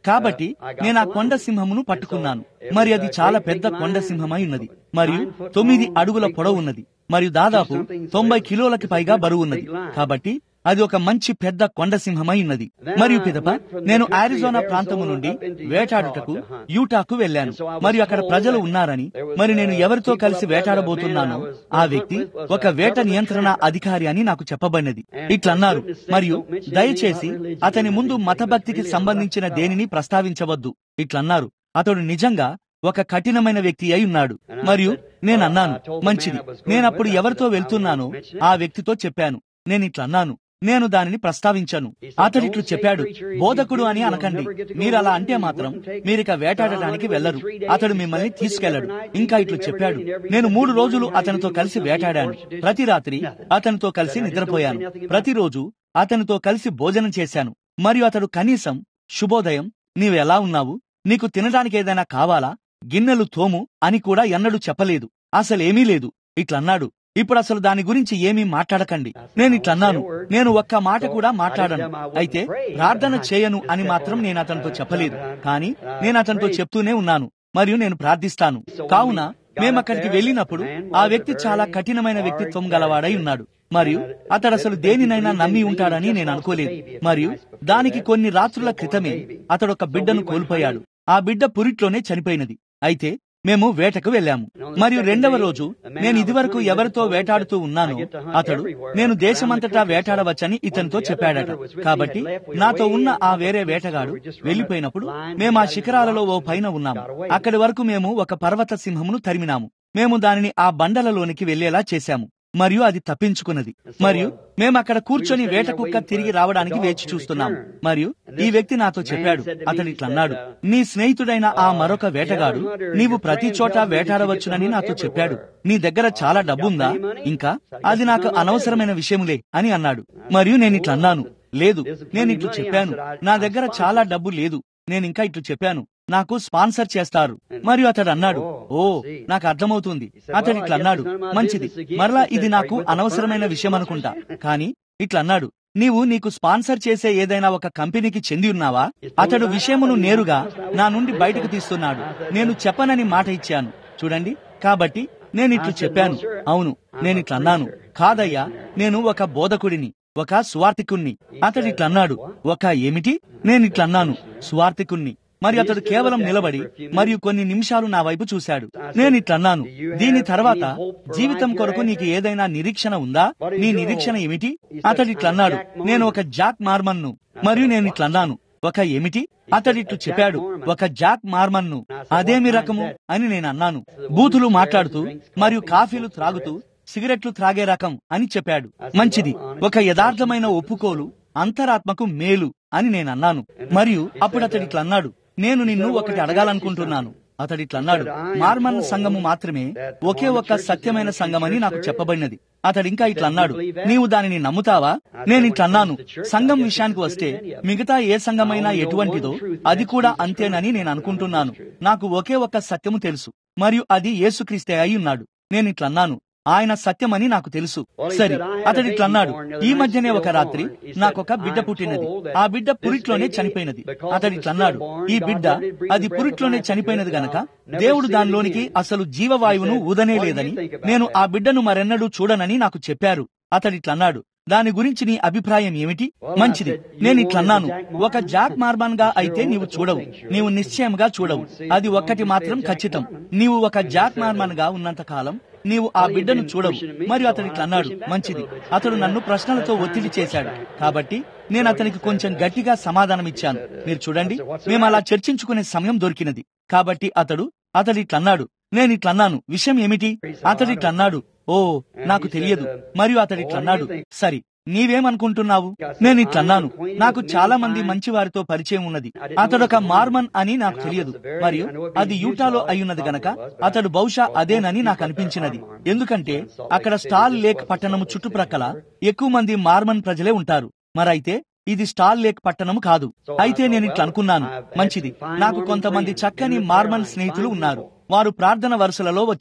కాబట్టి నేను ఆ కొండ సింహమును పట్టుకున్నాను మరి అది చాలా పెద్ద కొండ సింహమై ఉన్నది మరియు తొమ్మిది అడుగుల పొడవు ఉన్నది మరియు దాదాపు తొంభై కిలోలకి పైగా బరువు ఉన్నది కాబట్టి అది ఒక మంచి పెద్ద కొండ సింహమై ఉన్నది మరియు పిదప నేను ఆరిజోనా ప్రాంతము నుండి వేటాడుటకు యూటాకు వెళ్ళాను మరియు అక్కడ ప్రజలు ఉన్నారని మరి నేను ఎవరితో కలిసి వేటాడబోతున్నానో ఆ వ్యక్తి ఒక వేట నియంత్రణ అధికారి అని నాకు చెప్పబడినది ఇట్లన్నారు మరియు దయచేసి అతని ముందు మతభక్తికి సంబంధించిన దేనిని ప్రస్తావించవద్దు ఇట్లన్నారు అతడు నిజంగా ఒక కఠినమైన వ్యక్తి అయి ఉన్నాడు మరియు నేను అన్నాను మంచిది నేనప్పుడు ఎవరితో వెళ్తున్నానో ఆ వ్యక్తితో చెప్పాను నేను ఇట్లన్నాను నేను దానిని ప్రస్తావించాను అతడిట్లు చెప్పాడు బోధకుడు అని అనకండి మీరు అలా అంటే మాత్రం మీరిక వేటాడటానికి వెళ్లరు అతడు మిమ్మల్ని తీసుకెళ్లడు ఇంకా ఇట్లు చెప్పాడు నేను మూడు రోజులు అతనితో కలిసి వేటాడాను ప్రతి రాత్రి అతనితో కలిసి నిద్రపోయాను ప్రతిరోజు అతనితో కలిసి భోజనం చేశాను మరియు అతడు కనీసం శుభోదయం నీవు ఎలా ఉన్నావు నీకు తినడానికి ఏదైనా కావాలా గిన్నెలు తోము అని కూడా ఎన్నడూ చెప్పలేదు అసలేమీ లేదు ఇట్లన్నాడు ఇప్పుడు అసలు దాని గురించి ఏమీ మాట్లాడకండి నేను ఇట్లన్నాను నేను ఒక్క మాట కూడా మాట్లాడను అయితే ప్రార్థన చేయను అని మాత్రం నేను అతనితో చెప్పలేదు కానీ నేను అతనితో చెప్తూనే ఉన్నాను మరియు నేను ప్రార్థిస్తాను కావున మేము అక్కడికి వెళ్ళినప్పుడు ఆ వ్యక్తి చాలా కఠినమైన వ్యక్తిత్వం గలవాడై ఉన్నాడు మరియు అతడు అసలు దేనినైనా నమ్మి ఉంటాడని నేను అనుకోలేదు మరియు దానికి కొన్ని రాత్రుల క్రితమే అతడు ఒక బిడ్డను కోల్పోయాడు ఆ బిడ్డ పురిట్లోనే చనిపోయినది అయితే మేము వేటకు వెళ్ళాము మరియు రెండవ రోజు నేను ఇదివరకు ఎవరితో వేటాడుతూ ఉన్నానో అతడు నేను దేశమంతటా వేటాడవచ్చని ఇతనితో చెప్పాడట కాబట్టి నాతో ఉన్న ఆ వేరే వేటగాడు వెళ్లిపోయినప్పుడు మేము ఆ శిఖరాలలో ఓ పైన ఉన్నాము అక్కడి వరకు మేము ఒక పర్వత సింహమును తరిమినాము మేము దానిని ఆ బండలలోనికి వెళ్లేలా చేశాము మరియు అది తప్పించుకున్నది మరియు మేము అక్కడ కూర్చొని వేట కుక్క తిరిగి రావడానికి వేచి చూస్తున్నాం మరియు ఈ వ్యక్తి నాతో చెప్పాడు అతడు ఇట్లన్నాడు నీ స్నేహితుడైన ఆ మరొక వేటగాడు నీవు ప్రతి చోట వేటాడవచ్చునని నాతో చెప్పాడు నీ దగ్గర చాలా డబ్బుందా ఇంకా అది నాకు అనవసరమైన విషయములే అని అన్నాడు మరియు నేను ఇట్లా అన్నాను లేదు నేను ఇట్లు చెప్పాను నా దగ్గర చాలా డబ్బు లేదు నేను ఇంకా ఇట్లు చెప్పాను నాకు స్పాన్సర్ చేస్తారు మరియు అతడు అన్నాడు ఓ నాకు అర్థమవుతుంది అతడు ఇట్లా అన్నాడు మంచిది మరలా ఇది నాకు అనవసరమైన విషయం అనుకుంటా కానీ ఇట్లా అన్నాడు నీవు నీకు స్పాన్సర్ చేసే ఏదైనా ఒక కంపెనీకి చెంది ఉన్నావా అతడు విషయమును నేరుగా నా నుండి బయటకు తీస్తున్నాడు నేను చెప్పనని మాట ఇచ్చాను చూడండి కాబట్టి నేను ఇట్లు చెప్పాను అవును నేను ఇట్లా అన్నాను కాదయ్యా నేను ఒక బోధకుడిని ఒక స్వార్థికుణ్ణి అతడు ఇట్లా అన్నాడు ఒక ఏమిటి నేను ఇట్లా అన్నాను స్వార్థికుణ్ణి మరి అతడు కేవలం నిలబడి మరియు కొన్ని నిమిషాలు నా వైపు చూశాడు నేను ఇట్లన్నాను దీని తర్వాత జీవితం కొరకు నీకు ఏదైనా నిరీక్షణ ఉందా నీ నిరీక్షణ ఏమిటి అతడు ఇట్లన్నాడు నేను ఒక జాక్ మార్మన్ను మరియు నేను ఇట్లన్నాను ఒక ఏమిటి అతడు ఇట్లు చెప్పాడు ఒక జాక్ మార్మన్ను అదేమి రకము అని నేను అన్నాను బూతులు మాట్లాడుతూ మరియు కాఫీలు త్రాగుతూ సిగరెట్లు త్రాగే రకం అని చెప్పాడు మంచిది ఒక యథార్థమైన ఒప్పుకోలు అంతరాత్మకు మేలు అని నేను అన్నాను మరియు అప్పుడు అతడు ఇట్లా అన్నాడు నేను నిన్ను ఒకటి అడగాలనుకుంటున్నాను అతడు ఇట్లా అన్నాడు మార్మన్ సంఘము మాత్రమే ఒకే ఒక్క సత్యమైన సంఘమని నాకు చెప్పబడినది అతడు ఇంకా ఇట్లా అన్నాడు నీవు దానిని నమ్ముతావా నేను ఇట్లా అన్నాను సంఘం విషయానికి వస్తే మిగతా ఏ సంఘమైనా ఎటువంటిదో అది కూడా అంతేనని నేను అనుకుంటున్నాను నాకు ఒకే ఒక్క సత్యము తెలుసు మరియు అది యేసుక్రీస్తే అయి ఉన్నాడు నేను ఇట్లా అన్నాను ఆయన సత్యమని నాకు తెలుసు సరే అతడు ఇట్లా అన్నాడు ఈ మధ్యనే ఒక రాత్రి నాకొక బిడ్డ పుట్టినది ఆ బిడ్డ పురిట్లోనే చనిపోయినది అతడు ఇట్లా అన్నాడు ఈ బిడ్డ అది పురిట్లోనే చనిపోయినది గనక దేవుడు దానిలోనికి అసలు జీవవాయువును ఊదనే లేదని నేను ఆ బిడ్డను మరెన్నడూ చూడనని నాకు చెప్పారు అతడు ఇట్లా అన్నాడు దాని గురించి నీ అభిప్రాయం ఏమిటి మంచిది నేను ఇట్లన్నాను ఒక జాక్ మార్బాన్ గా అయితే నీవు చూడవు నీవు నిశ్చయంగా చూడవు అది ఒక్కటి మాత్రం ఖచ్చితం నీవు ఒక జాక్ మార్మాన్ గా ఉన్నంత కాలం నీవు ఆ బిడ్డను చూడవు మరియు అతడు ఇట్లా అన్నాడు మంచిది అతడు నన్ను ప్రశ్నలతో ఒత్తిడి చేశాడు కాబట్టి నేను అతనికి కొంచెం గట్టిగా సమాధానం ఇచ్చాను మీరు చూడండి మేము అలా చర్చించుకునే సమయం దొరికినది కాబట్టి అతడు అతడు ఇట్లా అన్నాడు నేను ఇట్లా అన్నాను విషయం ఏమిటి అతడు ఇట్లా అన్నాడు ఓ నాకు తెలియదు మరియు అతడు ఇట్లా అన్నాడు సరి నీవేమనుకుంటున్నావు నేను ఇట్లా అన్నాను నాకు చాలా మంది మంచి వారితో పరిచయం ఉన్నది అతడొక మార్మన్ అని నాకు తెలియదు మరియు అది యూటాలో అయ్యున్నది గనక అతడు బహుశా అదేనని నాకు అనిపించినది ఎందుకంటే అక్కడ స్టాల్ లేక్ పట్టణము చుట్టుప్రక్కల ఎక్కువ మంది మార్మన్ ప్రజలే ఉంటారు మరైతే ఇది స్టాల్ లేక్ పట్టణము కాదు అయితే నేను ఇట్లా అనుకున్నాను మంచిది నాకు కొంతమంది చక్కని మార్మన్ స్నేహితులు ఉన్నారు వారు ప్రార్థన వరుసలలో వచ్చారు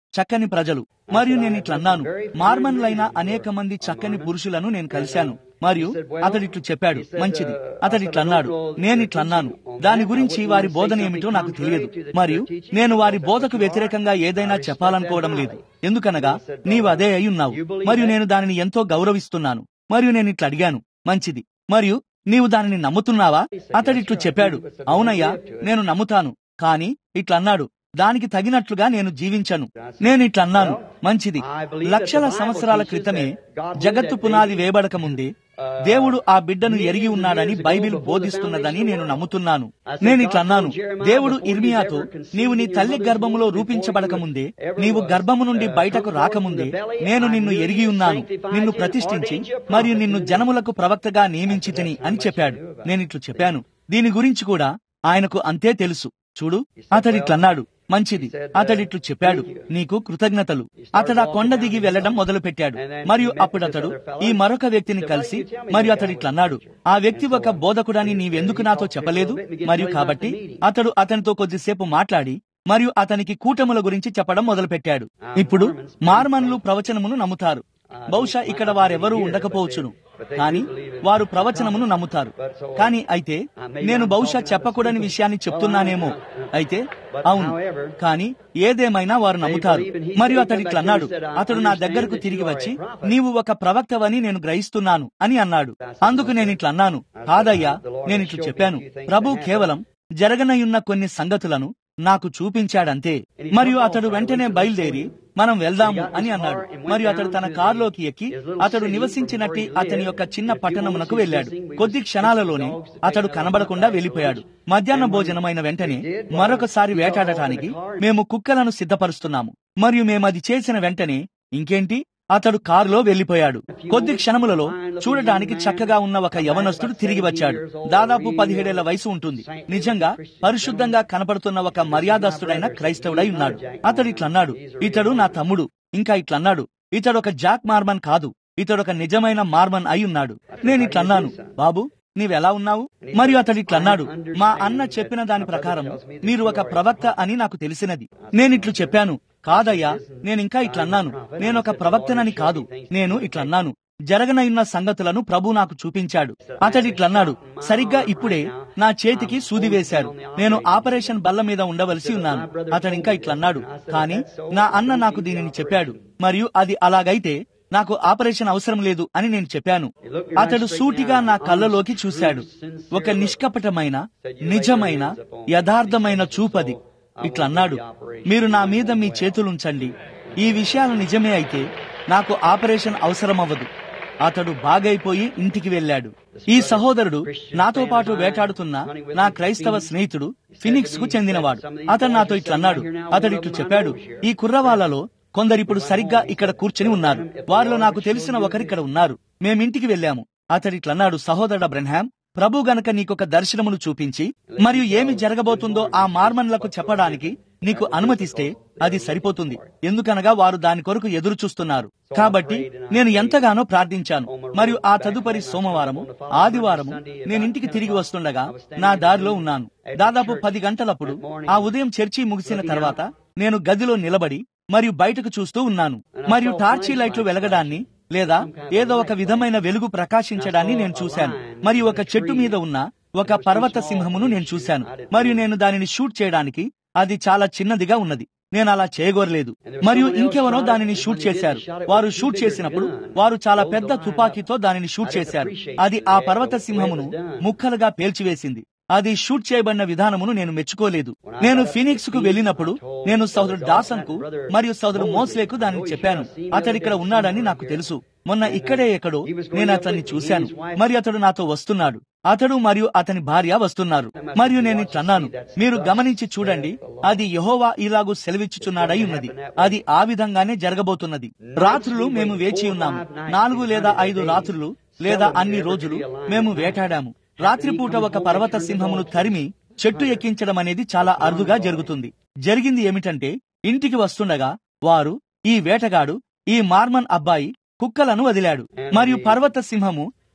చక్కని ప్రజలు మరియు నేను ఇట్లా అన్నాను మార్మన్లైన అనేక మంది చక్కని పురుషులను నేను కలిశాను మరియు అతడు ఇట్లు చెప్పాడు మంచిది అతడు ఇట్లా అన్నాడు నేను ఇట్లా అన్నాను దాని గురించి వారి బోధన ఏమిటో నాకు తెలియదు మరియు నేను వారి బోధకు వ్యతిరేకంగా ఏదైనా చెప్పాలనుకోవడం లేదు ఎందుకనగా నీవు అదే అయి ఉన్నావు మరియు నేను దానిని ఎంతో గౌరవిస్తున్నాను మరియు నేను ఇట్లా అడిగాను మంచిది మరియు నీవు దానిని నమ్ముతున్నావా అతడు ఇట్లు చెప్పాడు అవునయ్యా నేను నమ్ముతాను కాని ఇట్లా అన్నాడు దానికి తగినట్లుగా నేను జీవించను నేను ఇట్లా అన్నాను మంచిది లక్షల సంవత్సరాల క్రితమే జగత్తు పునాది వేయబడక ముందే దేవుడు ఆ బిడ్డను ఎరిగి ఉన్నాడని బైబిల్ బోధిస్తున్నదని నేను నమ్ముతున్నాను నేను ఇట్లా అన్నాను దేవుడు ఇర్మియాతో నీవు నీ తల్లి గర్భములో రూపించబడక ముందే నీవు గర్భము నుండి బయటకు రాకముందే నేను నిన్ను ఎరిగి ఉన్నాను నిన్ను ప్రతిష్ఠించి మరియు నిన్ను జనములకు ప్రవక్తగా నియమించితిని అని చెప్పాడు నేను ఇట్లు చెప్పాను దీని గురించి కూడా ఆయనకు అంతే తెలుసు చూడు అతడిట్లన్నాడు మంచిది అతడిట్లు చెప్పాడు నీకు కృతజ్ఞతలు అతడు ఆ కొండ దిగి వెళ్లడం మొదలు పెట్టాడు మరియు అప్పుడు అతడు ఈ మరొక వ్యక్తిని కలిసి మరియు అతడిట్లన్నాడు ఆ వ్యక్తి ఒక బోధకుడని నీవెందుకు నాతో చెప్పలేదు మరియు కాబట్టి అతడు అతనితో కొద్దిసేపు మాట్లాడి మరియు అతనికి కూటముల గురించి చెప్పడం మొదలుపెట్టాడు ఇప్పుడు మార్మన్లు ప్రవచనమును నమ్ముతారు బహుశా ఇక్కడ వారెవరూ ఉండకపోవచ్చును కానీ వారు ప్రవచనమును నమ్ముతారు కానీ అయితే నేను బహుశా చెప్పకూడని విషయాన్ని చెప్తున్నానేమో అయితే అవును కానీ ఏదేమైనా వారు నమ్ముతారు మరియు అతడు ఇట్లా అన్నాడు అతడు నా దగ్గరకు తిరిగి వచ్చి నీవు ఒక ప్రవక్తవని నేను గ్రహిస్తున్నాను అని అన్నాడు అందుకు నేను ఇట్లా అన్నాను కాదయ్యా నేను ఇట్లు చెప్పాను ప్రభు కేవలం జరగనయున్న కొన్ని సంగతులను నాకు చూపించాడంతే మరియు అతడు వెంటనే బయలుదేరి మనం వెళ్దాము అని అన్నాడు మరియు అతడు తన కారులోకి ఎక్కి అతడు నివసించినట్టి అతని యొక్క చిన్న పట్టణమునకు వెళ్ళాడు కొద్ది క్షణాలలోనే అతడు కనబడకుండా వెళ్లిపోయాడు మధ్యాహ్న భోజనమైన వెంటనే మరొకసారి వేటాడటానికి మేము కుక్కలను సిద్ధపరుస్తున్నాము మరియు మేము అది చేసిన వెంటనే ఇంకేంటి అతడు కారులో వెళ్లిపోయాడు కొద్ది క్షణములలో చూడటానికి చక్కగా ఉన్న ఒక యవనస్తుడు తిరిగి వచ్చాడు దాదాపు పదిహేడేళ్ల వయసు ఉంటుంది నిజంగా పరిశుద్ధంగా కనపడుతున్న ఒక మర్యాదస్తుడైన క్రైస్తవుడై ఉన్నాడు అతడు ఇట్లన్నాడు ఇతడు నా తమ్ముడు ఇంకా ఇట్లన్నాడు ఇతడు ఒక జాక్ మార్మన్ కాదు ఇతడు ఒక నిజమైన మార్మన్ అయి ఉన్నాడు నేను ఇట్లన్నాను బాబు నీవెలా ఉన్నావు మరియు అతడు ఇట్లన్నాడు మా అన్న చెప్పిన దాని ప్రకారం మీరు ఒక ప్రవక్త అని నాకు తెలిసినది నేనిట్లు చెప్పాను కాదయ్యా నేనింకా ఇట్లన్నాను నేను ఒక ప్రవక్తనని కాదు నేను ఇట్లన్నాను జరగనయున్న సంగతులను ప్రభు నాకు చూపించాడు అతడిట్లన్నాడు సరిగ్గా ఇప్పుడే నా చేతికి సూది వేశారు నేను ఆపరేషన్ బల్ల మీద ఉండవలసి ఉన్నాను అతడింకా ఇట్లన్నాడు కానీ నా అన్న నాకు దీనిని చెప్పాడు మరియు అది అలాగైతే నాకు ఆపరేషన్ అవసరం లేదు అని నేను చెప్పాను అతడు సూటిగా నా కళ్ళలోకి చూశాడు ఒక నిష్కపటమైన నిజమైన యథార్థమైన చూపది ఇట్లన్నాడు మీరు నా మీద మీ చేతులుంచండి ఈ విషయాలు నిజమే అయితే నాకు ఆపరేషన్ అవసరమవ్వదు అతడు బాగైపోయి ఇంటికి వెళ్ళాడు ఈ సహోదరుడు నాతో పాటు వేటాడుతున్న నా క్రైస్తవ స్నేహితుడు ఫినిక్స్ కు చెందినవాడు అతను నాతో ఇట్లన్నాడు అతడు ఇట్లు చెప్పాడు ఈ కుర్రవాళ్లలో కొందరిప్పుడు సరిగ్గా ఇక్కడ కూర్చుని ఉన్నారు వారిలో నాకు తెలిసిన ఒకరిక్కడ ఉన్నారు మేమింటికి వెళ్ళాము అతడిట్లన్నాడు సహోదరుడ బ్రెన్హామ్ ప్రభు గనక నీకొక దర్శనమును చూపించి మరియు ఏమి జరగబోతుందో ఆ మార్మన్లకు చెప్పడానికి నీకు అనుమతిస్తే అది సరిపోతుంది ఎందుకనగా వారు దాని కొరకు ఎదురు చూస్తున్నారు కాబట్టి నేను ఎంతగానో ప్రార్థించాను మరియు ఆ తదుపరి సోమవారము ఆదివారము నేను ఇంటికి తిరిగి వస్తుండగా నా దారిలో ఉన్నాను దాదాపు పది గంటలప్పుడు ఆ ఉదయం చర్చి ముగిసిన తర్వాత నేను గదిలో నిలబడి మరియు బయటకు చూస్తూ ఉన్నాను మరియు టార్చీ లైట్లు వెలగడాన్ని లేదా ఏదో ఒక విధమైన వెలుగు ప్రకాశించడాన్ని నేను చూశాను మరియు ఒక చెట్టు మీద ఉన్న ఒక పర్వత సింహమును నేను చూశాను మరియు నేను దానిని షూట్ చేయడానికి అది చాలా చిన్నదిగా ఉన్నది నేను అలా చేయగోరలేదు మరియు ఇంకెవరో దానిని షూట్ చేశారు వారు షూట్ చేసినప్పుడు వారు చాలా పెద్ద తుపాకీతో దానిని షూట్ చేశారు అది ఆ పర్వత సింహమును ముక్కలుగా పేల్చివేసింది అది షూట్ చేయబడిన విధానమును నేను మెచ్చుకోలేదు నేను ఫినిక్స్ కు వెళ్ళినప్పుడు నేను సోదరుడు డాసన్ కు మరియు సోదరుడు మోస్లేకు దానిని చెప్పాను అతడిక్కడ ఉన్నాడని నాకు తెలుసు మొన్న ఇక్కడే ఎక్కడో నేను అతన్ని చూశాను మరియు అతడు నాతో వస్తున్నాడు అతడు మరియు అతని భార్య వస్తున్నారు మరియు నేను ఇట్లన్నాను మీరు గమనించి చూడండి అది యహోవా ఇలాగూ సెలవిచ్చుచున్నాడై ఉన్నది అది ఆ విధంగానే జరగబోతున్నది రాత్రులు మేము వేచి ఉన్నాము నాలుగు లేదా ఐదు రాత్రులు లేదా అన్ని రోజులు మేము వేటాడాము రాత్రిపూట ఒక పర్వత సింహమును తరిమి చెట్టు ఎక్కించడం అనేది చాలా అరుదుగా జరుగుతుంది జరిగింది ఏమిటంటే ఇంటికి వస్తుండగా వారు ఈ వేటగాడు ఈ మార్మన్ అబ్బాయి కుక్కలను వదిలాడు మరియు పర్వత సింహము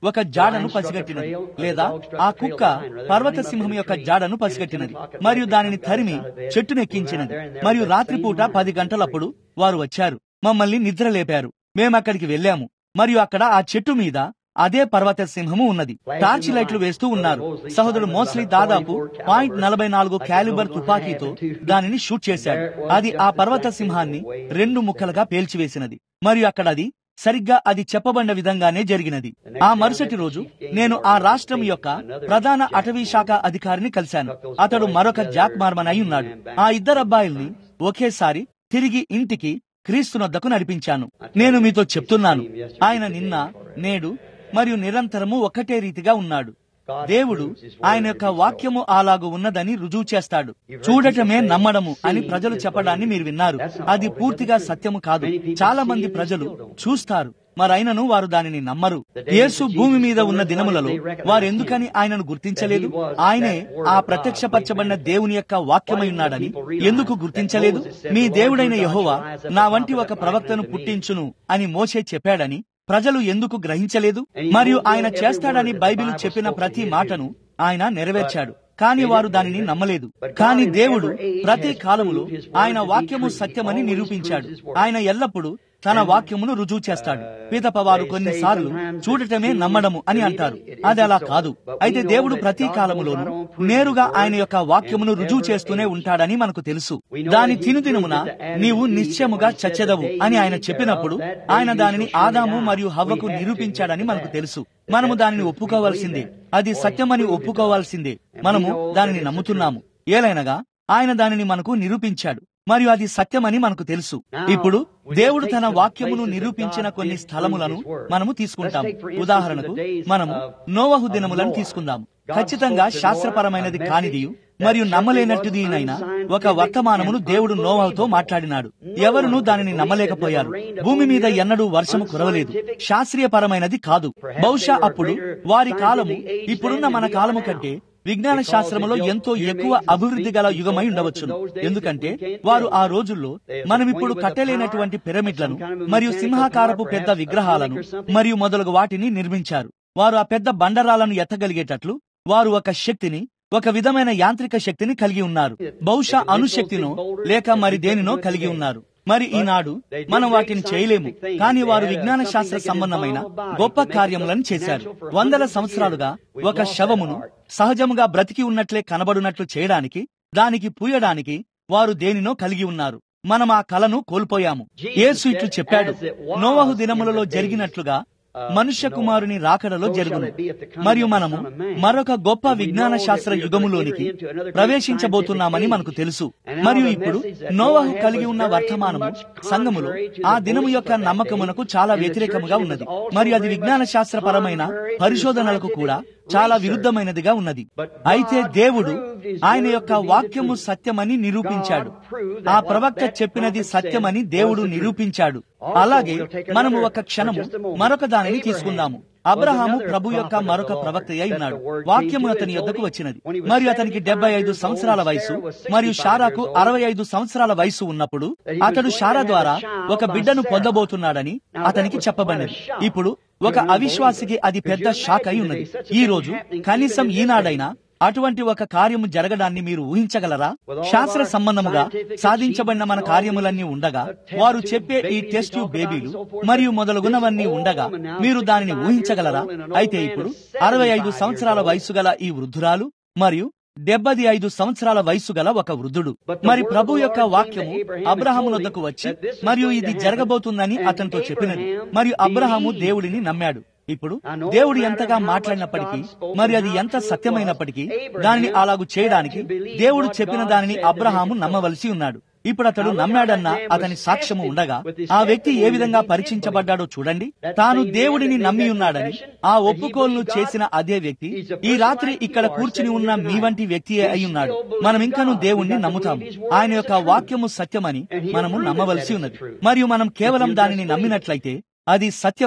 ఒక జాడను పసిగట్టినది లేదా ఆ కుక్క పర్వత సింహం యొక్క జాడను పసిగట్టినది మరియు దానిని తరిమి చెట్టునెక్కించినది మరియు రాత్రిపూట పది గంటలప్పుడు వారు వచ్చారు మమ్మల్ని నిద్ర లేపారు మేమక్కడికి వెళ్ళాము మరియు అక్కడ ఆ చెట్టు మీద అదే పర్వత సింహము ఉన్నది టార్చ్ లైట్లు వేస్తూ ఉన్నారు సహోదరుడు మోస్లీ దాదాపు పాయింట్ నలభై నాలుగు క్యాలిబర్ తుపాకీతో దానిని షూట్ చేశాడు అది ఆ పర్వత సింహాన్ని రెండు ముక్కలుగా పేల్చివేసినది మరియు అక్కడ అది సరిగ్గా అది చెప్పబడిన విధంగానే జరిగినది ఆ మరుసటి రోజు నేను ఆ రాష్ట్రం యొక్క ప్రధాన అటవీ శాఖ అధికారిని కలిశాను అతడు మరొక జాక్ మార్మన్ అయి ఉన్నాడు ఆ ఇద్దరు అబ్బాయిల్ని ఒకేసారి తిరిగి ఇంటికి క్రీస్తునొద్దకు నడిపించాను నేను మీతో చెప్తున్నాను ఆయన నిన్న నేడు మరియు నిరంతరము ఒక్కటే రీతిగా ఉన్నాడు దేవుడు ఆయన యొక్క వాక్యము అలాగు ఉన్నదని రుజువు చేస్తాడు చూడటమే నమ్మడము అని ప్రజలు చెప్పడాన్ని మీరు విన్నారు అది పూర్తిగా సత్యము కాదు చాలా మంది ప్రజలు చూస్తారు మరైనను వారు దానిని నమ్మరు యేసు భూమి మీద ఉన్న దినములలో వారెందుకని ఆయనను గుర్తించలేదు ఆయనే ఆ ప్రత్యక్షపరచబడిన దేవుని యొక్క వాక్యమై ఉన్నాడని ఎందుకు గుర్తించలేదు మీ దేవుడైన యహోవా నా వంటి ఒక ప్రవక్తను పుట్టించును అని మోసే చెప్పాడని ప్రజలు ఎందుకు గ్రహించలేదు మరియు ఆయన చేస్తాడని బైబిల్ చెప్పిన ప్రతి మాటను ఆయన నెరవేర్చాడు కానీ వారు దానిని నమ్మలేదు కానీ దేవుడు ప్రతి కాలములో ఆయన వాక్యము సత్యమని నిరూపించాడు ఆయన ఎల్లప్పుడూ తన వాక్యమును రుజువు చేస్తాడు పీతప వారు కొన్నిసార్లు చూడటమే నమ్మడము అని అంటారు అది అలా కాదు అయితే దేవుడు ప్రతి కాలములోనూ నేరుగా ఆయన యొక్క వాక్యమును రుజువు చేస్తూనే ఉంటాడని మనకు తెలుసు దాని తినుదినమున నీవు నిశ్చయముగా చచ్చెదవు అని ఆయన చెప్పినప్పుడు ఆయన దానిని ఆదాము మరియు హవ్వకు నిరూపించాడని మనకు తెలుసు మనము దానిని ఒప్పుకోవాల్సిందే అది సత్యమని ఒప్పుకోవాల్సిందే మనము దానిని నమ్ముతున్నాము ఏలైనగా ఆయన దానిని మనకు నిరూపించాడు మరియు అది సత్యమని మనకు తెలుసు ఇప్పుడు దేవుడు తన వాక్యమును నిరూపించిన కొన్ని స్థలములను మనము తీసుకుంటాము ఉదాహరణకు మనము నోవహు దినములను తీసుకుందాము ఖచ్చితంగా శాస్త్రపరమైనది కానిదియు మరియు నమ్మలేనట్టుదినైనా ఒక వర్తమానమును దేవుడు నోవహుతో మాట్లాడినాడు ఎవరునూ దానిని నమ్మలేకపోయారు భూమి మీద ఎన్నడూ వర్షము కురవలేదు శాస్త్రీయపరమైనది కాదు బహుశా అప్పుడు వారి కాలము ఇప్పుడున్న మన కాలము కంటే విజ్ఞాన శాస్త్రములో ఎంతో ఎక్కువ అభివృద్ధి గల యుగమై ఉండవచ్చును ఎందుకంటే వారు ఆ రోజుల్లో మనమిప్పుడు కట్టలేనటువంటి పిరమిడ్లను మరియు సింహాకారపు పెద్ద విగ్రహాలను మరియు మొదలగు వాటిని నిర్మించారు వారు ఆ పెద్ద బండరాలను ఎత్తగలిగేటట్లు వారు ఒక శక్తిని ఒక విధమైన యాంత్రిక శక్తిని కలిగి ఉన్నారు బహుశా అణుశక్తినో లేక మరి దేనినో కలిగి ఉన్నారు మరి ఈనాడు మనం వాటిని చేయలేము కానీ వారు విజ్ఞాన శాస్త్ర సంబంధమైన గొప్ప కార్యములను చేశారు వందల సంవత్సరాలుగా ఒక శవమును సహజముగా బ్రతికి ఉన్నట్లే కనబడునట్లు చేయడానికి దానికి పూయడానికి వారు దేనినో కలిగి ఉన్నారు మనం ఆ కలను కోల్పోయాము యేసు ఇట్లు చెప్పాడు నోవహు దినములలో జరిగినట్లుగా మనుష్య కుమారుని రాకడలో జరుగును మరియు మనము మరొక గొప్ప విజ్ఞాన శాస్త్ర యుగములోనికి ప్రవేశించబోతున్నామని మనకు తెలుసు మరియు ఇప్పుడు నోవహు కలిగి ఉన్న వర్తమానము సంఘములో ఆ దినము యొక్క నమ్మకమునకు చాలా వ్యతిరేకముగా ఉన్నది మరియు అది విజ్ఞాన శాస్త్రపరమైన పరిశోధనలకు కూడా చాలా విరుద్ధమైనదిగా ఉన్నది అయితే దేవుడు ఆయన యొక్క వాక్యము సత్యమని నిరూపించాడు ఆ ప్రవక్త చెప్పినది సత్యమని దేవుడు నిరూపించాడు అలాగే మనము ఒక క్షణము మరొక దానిని తీసుకుందాము అబ్రహాము ప్రభు యొక్క మరొక ప్రవక్త అయి ఉన్నాడు వాక్యము అతని యొద్దకు వచ్చినది మరియు అతనికి డెబ్బై ఐదు సంవత్సరాల వయసు మరియు షారాకు అరవై ఐదు సంవత్సరాల వయసు ఉన్నప్పుడు అతడు షారా ద్వారా ఒక బిడ్డను పొందబోతున్నాడని అతనికి చెప్పబడినది ఇప్పుడు ఒక అవిశ్వాసికి అది పెద్ద షాక్ అయి ఉన్నది ఈ రోజు కనీసం ఈనాడైనా అటువంటి ఒక కార్యము జరగడాన్ని మీరు ఊహించగలరా శాస్త్ర సంబంధముగా సాధించబడిన మన కార్యములన్నీ ఉండగా వారు చెప్పే ఈ టెస్ట్ బేబీలు మరియు మొదలగునవన్నీ ఉండగా మీరు దానిని ఊహించగలరా అయితే ఇప్పుడు అరవై ఐదు సంవత్సరాల వయసు గల ఈ వృద్ధురాలు మరియు డెబ్బది ఐదు సంవత్సరాల వయసు గల ఒక వృద్ధుడు మరి ప్రభు యొక్క వాక్యము అబ్రహాము వద్దకు వచ్చి మరియు ఇది జరగబోతుందని అతనితో చెప్పినది మరియు అబ్రహాము దేవుడిని నమ్మాడు ఇప్పుడు దేవుడు ఎంతగా మాట్లాడినప్పటికీ మరి అది ఎంత సత్యమైనప్పటికీ దానిని అలాగు చేయడానికి దేవుడు చెప్పిన దానిని అబ్రహాము నమ్మవలసి ఉన్నాడు ఇప్పుడు అతడు నమ్మాడన్న అతని సాక్ష్యము ఉండగా ఆ వ్యక్తి ఏ విధంగా పరిచయించబడ్డాడో చూడండి తాను దేవుడిని నమ్మి ఉన్నాడని ఆ ఒప్పుకోలును చేసిన అదే వ్యక్తి ఈ రాత్రి ఇక్కడ కూర్చుని ఉన్న మీ వంటి వ్యక్తియే అయి ఉన్నాడు మనం ఇంకను దేవుణ్ణి నమ్ముతాము ఆయన యొక్క వాక్యము సత్యమని మనము నమ్మవలసి ఉన్నది మరియు మనం కేవలం దానిని నమ్మినట్లయితే అది సత్యమని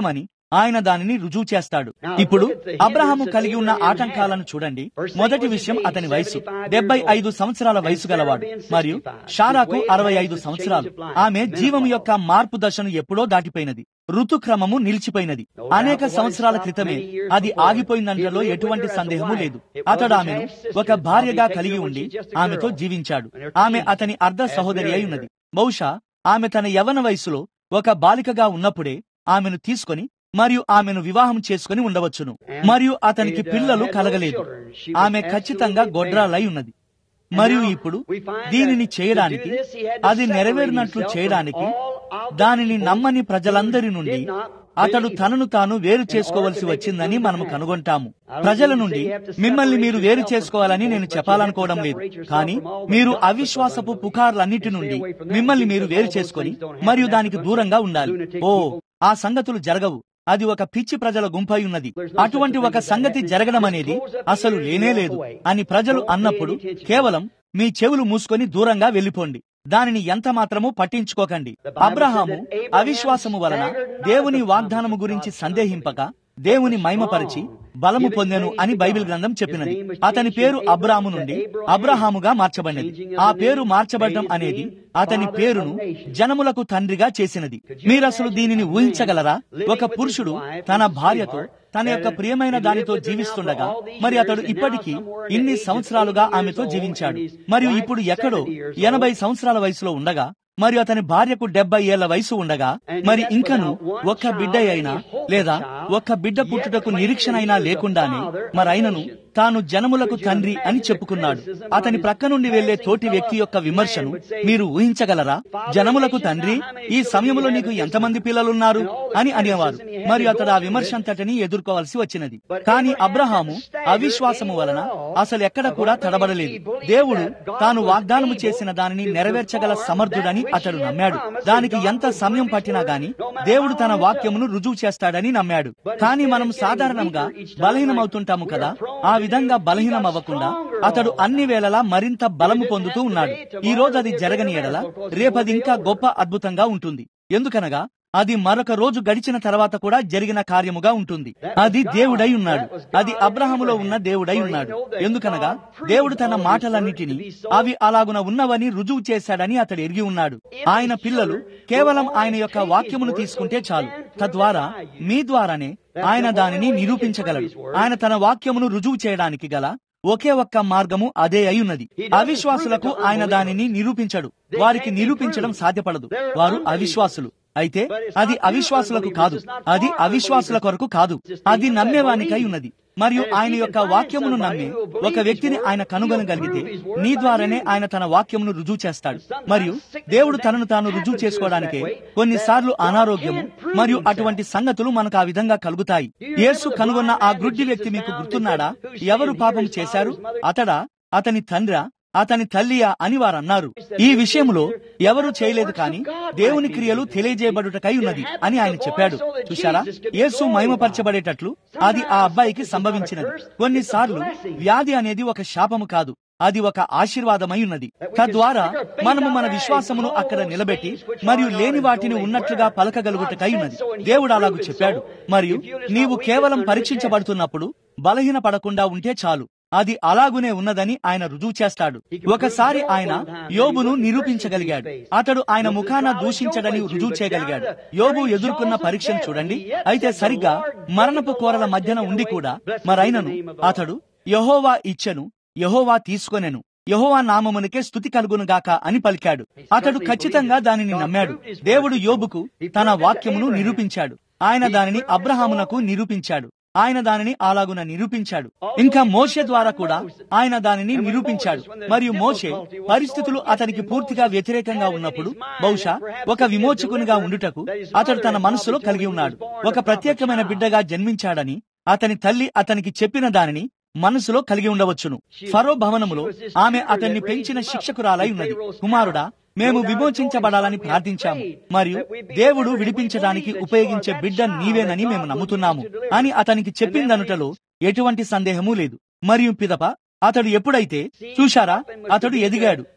ఆయన దానిని రుజువు చేస్తాడు ఇప్పుడు అబ్రహాము కలిగి ఉన్న ఆటంకాలను చూడండి మొదటి విషయం అతని వయసు డెబ్బై ఐదు సంవత్సరాల వయసు గలవాడు మరియు షారాకు అరవై ఐదు సంవత్సరాలు ఆమె జీవం యొక్క మార్పు దశను ఎప్పుడో దాటిపోయినది ఋతుక్రమము నిలిచిపోయినది అనేక సంవత్సరాల క్రితమే అది ఆగిపోయిందంటలో ఎటువంటి సందేహము లేదు అతడు ఆమెను ఒక భార్యగా కలిగి ఉండి ఆమెతో జీవించాడు ఆమె అతని అర్ధ సహోదరి అయి ఉన్నది బహుశా ఆమె తన యవన వయసులో ఒక బాలికగా ఉన్నప్పుడే ఆమెను తీసుకొని మరియు ఆమెను వివాహం చేసుకుని ఉండవచ్చును మరియు అతనికి పిల్లలు కలగలేదు ఆమె ఖచ్చితంగా గొడ్రాలై ఉన్నది మరియు ఇప్పుడు దీనిని చేయడానికి అది నెరవేరినట్లు చేయడానికి దానిని నమ్మని ప్రజలందరి నుండి అతడు తనను తాను వేరు చేసుకోవలసి వచ్చిందని మనము కనుగొంటాము ప్రజల నుండి మిమ్మల్ని మీరు వేరు చేసుకోవాలని నేను చెప్పాలనుకోవడం లేదు కానీ మీరు అవిశ్వాసపు పుకార్లన్నిటి నుండి మిమ్మల్ని మీరు వేరు చేసుకొని మరియు దానికి దూరంగా ఉండాలి ఓ ఆ సంగతులు జరగవు అది ఒక పిచ్చి ప్రజల గుంపై ఉన్నది అటువంటి ఒక సంగతి జరగడం అనేది అసలు లేనే లేదు అని ప్రజలు అన్నప్పుడు కేవలం మీ చెవులు మూసుకొని దూరంగా వెళ్లిపోండి దానిని ఎంత మాత్రము పట్టించుకోకండి అబ్రహాము అవిశ్వాసము వలన దేవుని వాగ్దానము గురించి సందేహింపక దేవుని మహిమపరిచి బలము పొందెను అని బైబిల్ గ్రంథం చెప్పినది అతని పేరు అబ్రాము నుండి అబ్రహాముగా మార్చబడినది ఆ పేరు మార్చబడడం అనేది అతని పేరును జనములకు తండ్రిగా చేసినది మీరసలు దీనిని ఊహించగలరా ఒక పురుషుడు తన భార్యతో తన యొక్క ప్రియమైన దానితో జీవిస్తుండగా మరి అతడు ఇప్పటికీ ఇన్ని సంవత్సరాలుగా ఆమెతో జీవించాడు మరియు ఇప్పుడు ఎక్కడో ఎనభై సంవత్సరాల వయసులో ఉండగా మరియు అతని భార్యకు డెబ్బై ఏళ్ల వయసు ఉండగా మరి ఇంకను ఒక్క బిడ్డ అయినా లేదా ఒక్క బిడ్డ పుట్టుటకు నిరీక్షణ అయినా లేకుండానే మరైనను తాను జనములకు తండ్రి అని చెప్పుకున్నాడు అతని ప్రక్క నుండి వెళ్లే తోటి వ్యక్తి యొక్క విమర్శను మీరు ఊహించగలరా జనములకు తండ్రి ఈ సమయంలో నీకు ఎంతమంది పిల్లలున్నారు అని అనేవారు మరియు అతడు ఆ విమర్శ అంతటిని ఎదుర్కోవాల్సి వచ్చినది కానీ అబ్రహాము అవిశ్వాసము వలన అసలు ఎక్కడ కూడా తడబడలేదు దేవుడు తాను వాగ్దానము చేసిన దానిని నెరవేర్చగల సమర్థుడని అతడు నమ్మాడు దానికి ఎంత సమయం పట్టినా గాని దేవుడు తన వాక్యమును రుజువు చేస్తాడని నమ్మాడు కానీ మనం సాధారణంగా బలహీనమవుతుంటాము కదా ఆ విధంగా బలహీనం అవ్వకుండా అతడు అన్ని వేళలా మరింత బలము పొందుతూ ఉన్నాడు ఈ రోజు అది జరగని ఎడల రేపది ఇంకా గొప్ప అద్భుతంగా ఉంటుంది ఎందుకనగా అది మరొక రోజు గడిచిన తర్వాత కూడా జరిగిన కార్యముగా ఉంటుంది అది దేవుడై ఉన్నాడు అది అబ్రహములో ఉన్న దేవుడై ఉన్నాడు ఎందుకనగా దేవుడు తన మాటలన్నిటినీ అవి అలాగున ఉన్నవని రుజువు చేశాడని అతడు ఎరిగి ఉన్నాడు ఆయన పిల్లలు కేవలం ఆయన యొక్క వాక్యమును తీసుకుంటే చాలు తద్వారా మీ ద్వారానే ఆయన దానిని నిరూపించగలడు ఆయన తన వాక్యమును రుజువు చేయడానికి గల ఒకే ఒక్క మార్గము అదే అయ్యున్నది అవిశ్వాసులకు ఆయన దానిని నిరూపించడు వారికి నిరూపించడం సాధ్యపడదు వారు అవిశ్వాసులు అయితే అది అవిశ్వాసులకు కాదు అది అవిశ్వాసుల కొరకు కాదు అది నమ్మేవానికై ఉన్నది మరియు ఆయన యొక్క వాక్యమును నమ్మి ఒక వ్యక్తిని ఆయన కనుగొనగలిగితే నీ ద్వారానే ఆయన తన వాక్యమును రుజువు చేస్తాడు మరియు దేవుడు తనను తాను రుజువు చేసుకోవడానికే కొన్నిసార్లు అనారోగ్యము మరియు అటువంటి సంగతులు మనకు ఆ విధంగా కలుగుతాయి యేసు కనుగొన్న ఆ గ్రుడ్డి వ్యక్తి మీకు గుర్తున్నాడా ఎవరు పాపం చేశారు అతడా అతని తండ్రా అతని తల్లియా అని వారు అన్నారు ఈ విషయంలో ఎవరు చేయలేదు కానీ దేవుని క్రియలు తెలియజేయబడుటకై ఉన్నది అని ఆయన చెప్పాడు చూశారా యేసు మహిమపరచబడేటట్లు అది ఆ అబ్బాయికి సంభవించినది కొన్నిసార్లు వ్యాధి అనేది ఒక శాపము కాదు అది ఒక ఆశీర్వాదమై ఉన్నది తద్వారా మనము మన విశ్వాసమును అక్కడ నిలబెట్టి మరియు లేని వాటిని ఉన్నట్లుగా పలకగలుగుటకై ఉన్నది దేవుడు అలాగూ చెప్పాడు మరియు నీవు కేవలం పరీక్షించబడుతున్నప్పుడు బలహీన పడకుండా ఉంటే చాలు అది అలాగునే ఉన్నదని ఆయన రుజువు చేస్తాడు ఒకసారి ఆయన యోబును నిరూపించగలిగాడు అతడు ఆయన ముఖాన దూషించడని రుజువు చేయగలిగాడు యోబు ఎదుర్కొన్న పరీక్షను చూడండి అయితే సరిగ్గా మరణపు కోరల మధ్యన ఉండి కూడా మరైనను అతడు యహోవా ఇచ్చెను యహోవా తీసుకొనెను యహోవా నామమునికే స్థుతి కలుగునుగాక అని పలికాడు అతడు ఖచ్చితంగా దానిని నమ్మాడు దేవుడు యోబుకు తన వాక్యమును నిరూపించాడు ఆయన దానిని అబ్రహామునకు నిరూపించాడు ఆయన దానిని అలాగున నిరూపించాడు ఇంకా మోషే ద్వారా కూడా ఆయన దానిని నిరూపించాడు మరియు మోషే పరిస్థితులు అతనికి పూర్తిగా వ్యతిరేకంగా ఉన్నప్పుడు బహుశా ఒక విమోచకునిగా ఉండుటకు అతడు తన మనస్సులో కలిగి ఉన్నాడు ఒక ప్రత్యేకమైన బిడ్డగా జన్మించాడని అతని తల్లి అతనికి చెప్పిన దానిని మనసులో కలిగి ఉండవచ్చును ఫరో భవనములో ఆమె అతన్ని పెంచిన శిక్షకురాలై ఉన్నది కుమారుడా మేము విమోచించబడాలని ప్రార్థించాము మరియు దేవుడు విడిపించడానికి ఉపయోగించే బిడ్డ నీవేనని మేము నమ్ముతున్నాము అని అతనికి చెప్పిందనుటలో ఎటువంటి సందేహమూ లేదు మరియు పిదప అతడు ఎప్పుడైతే చూశారా అతడు ఎదిగాడు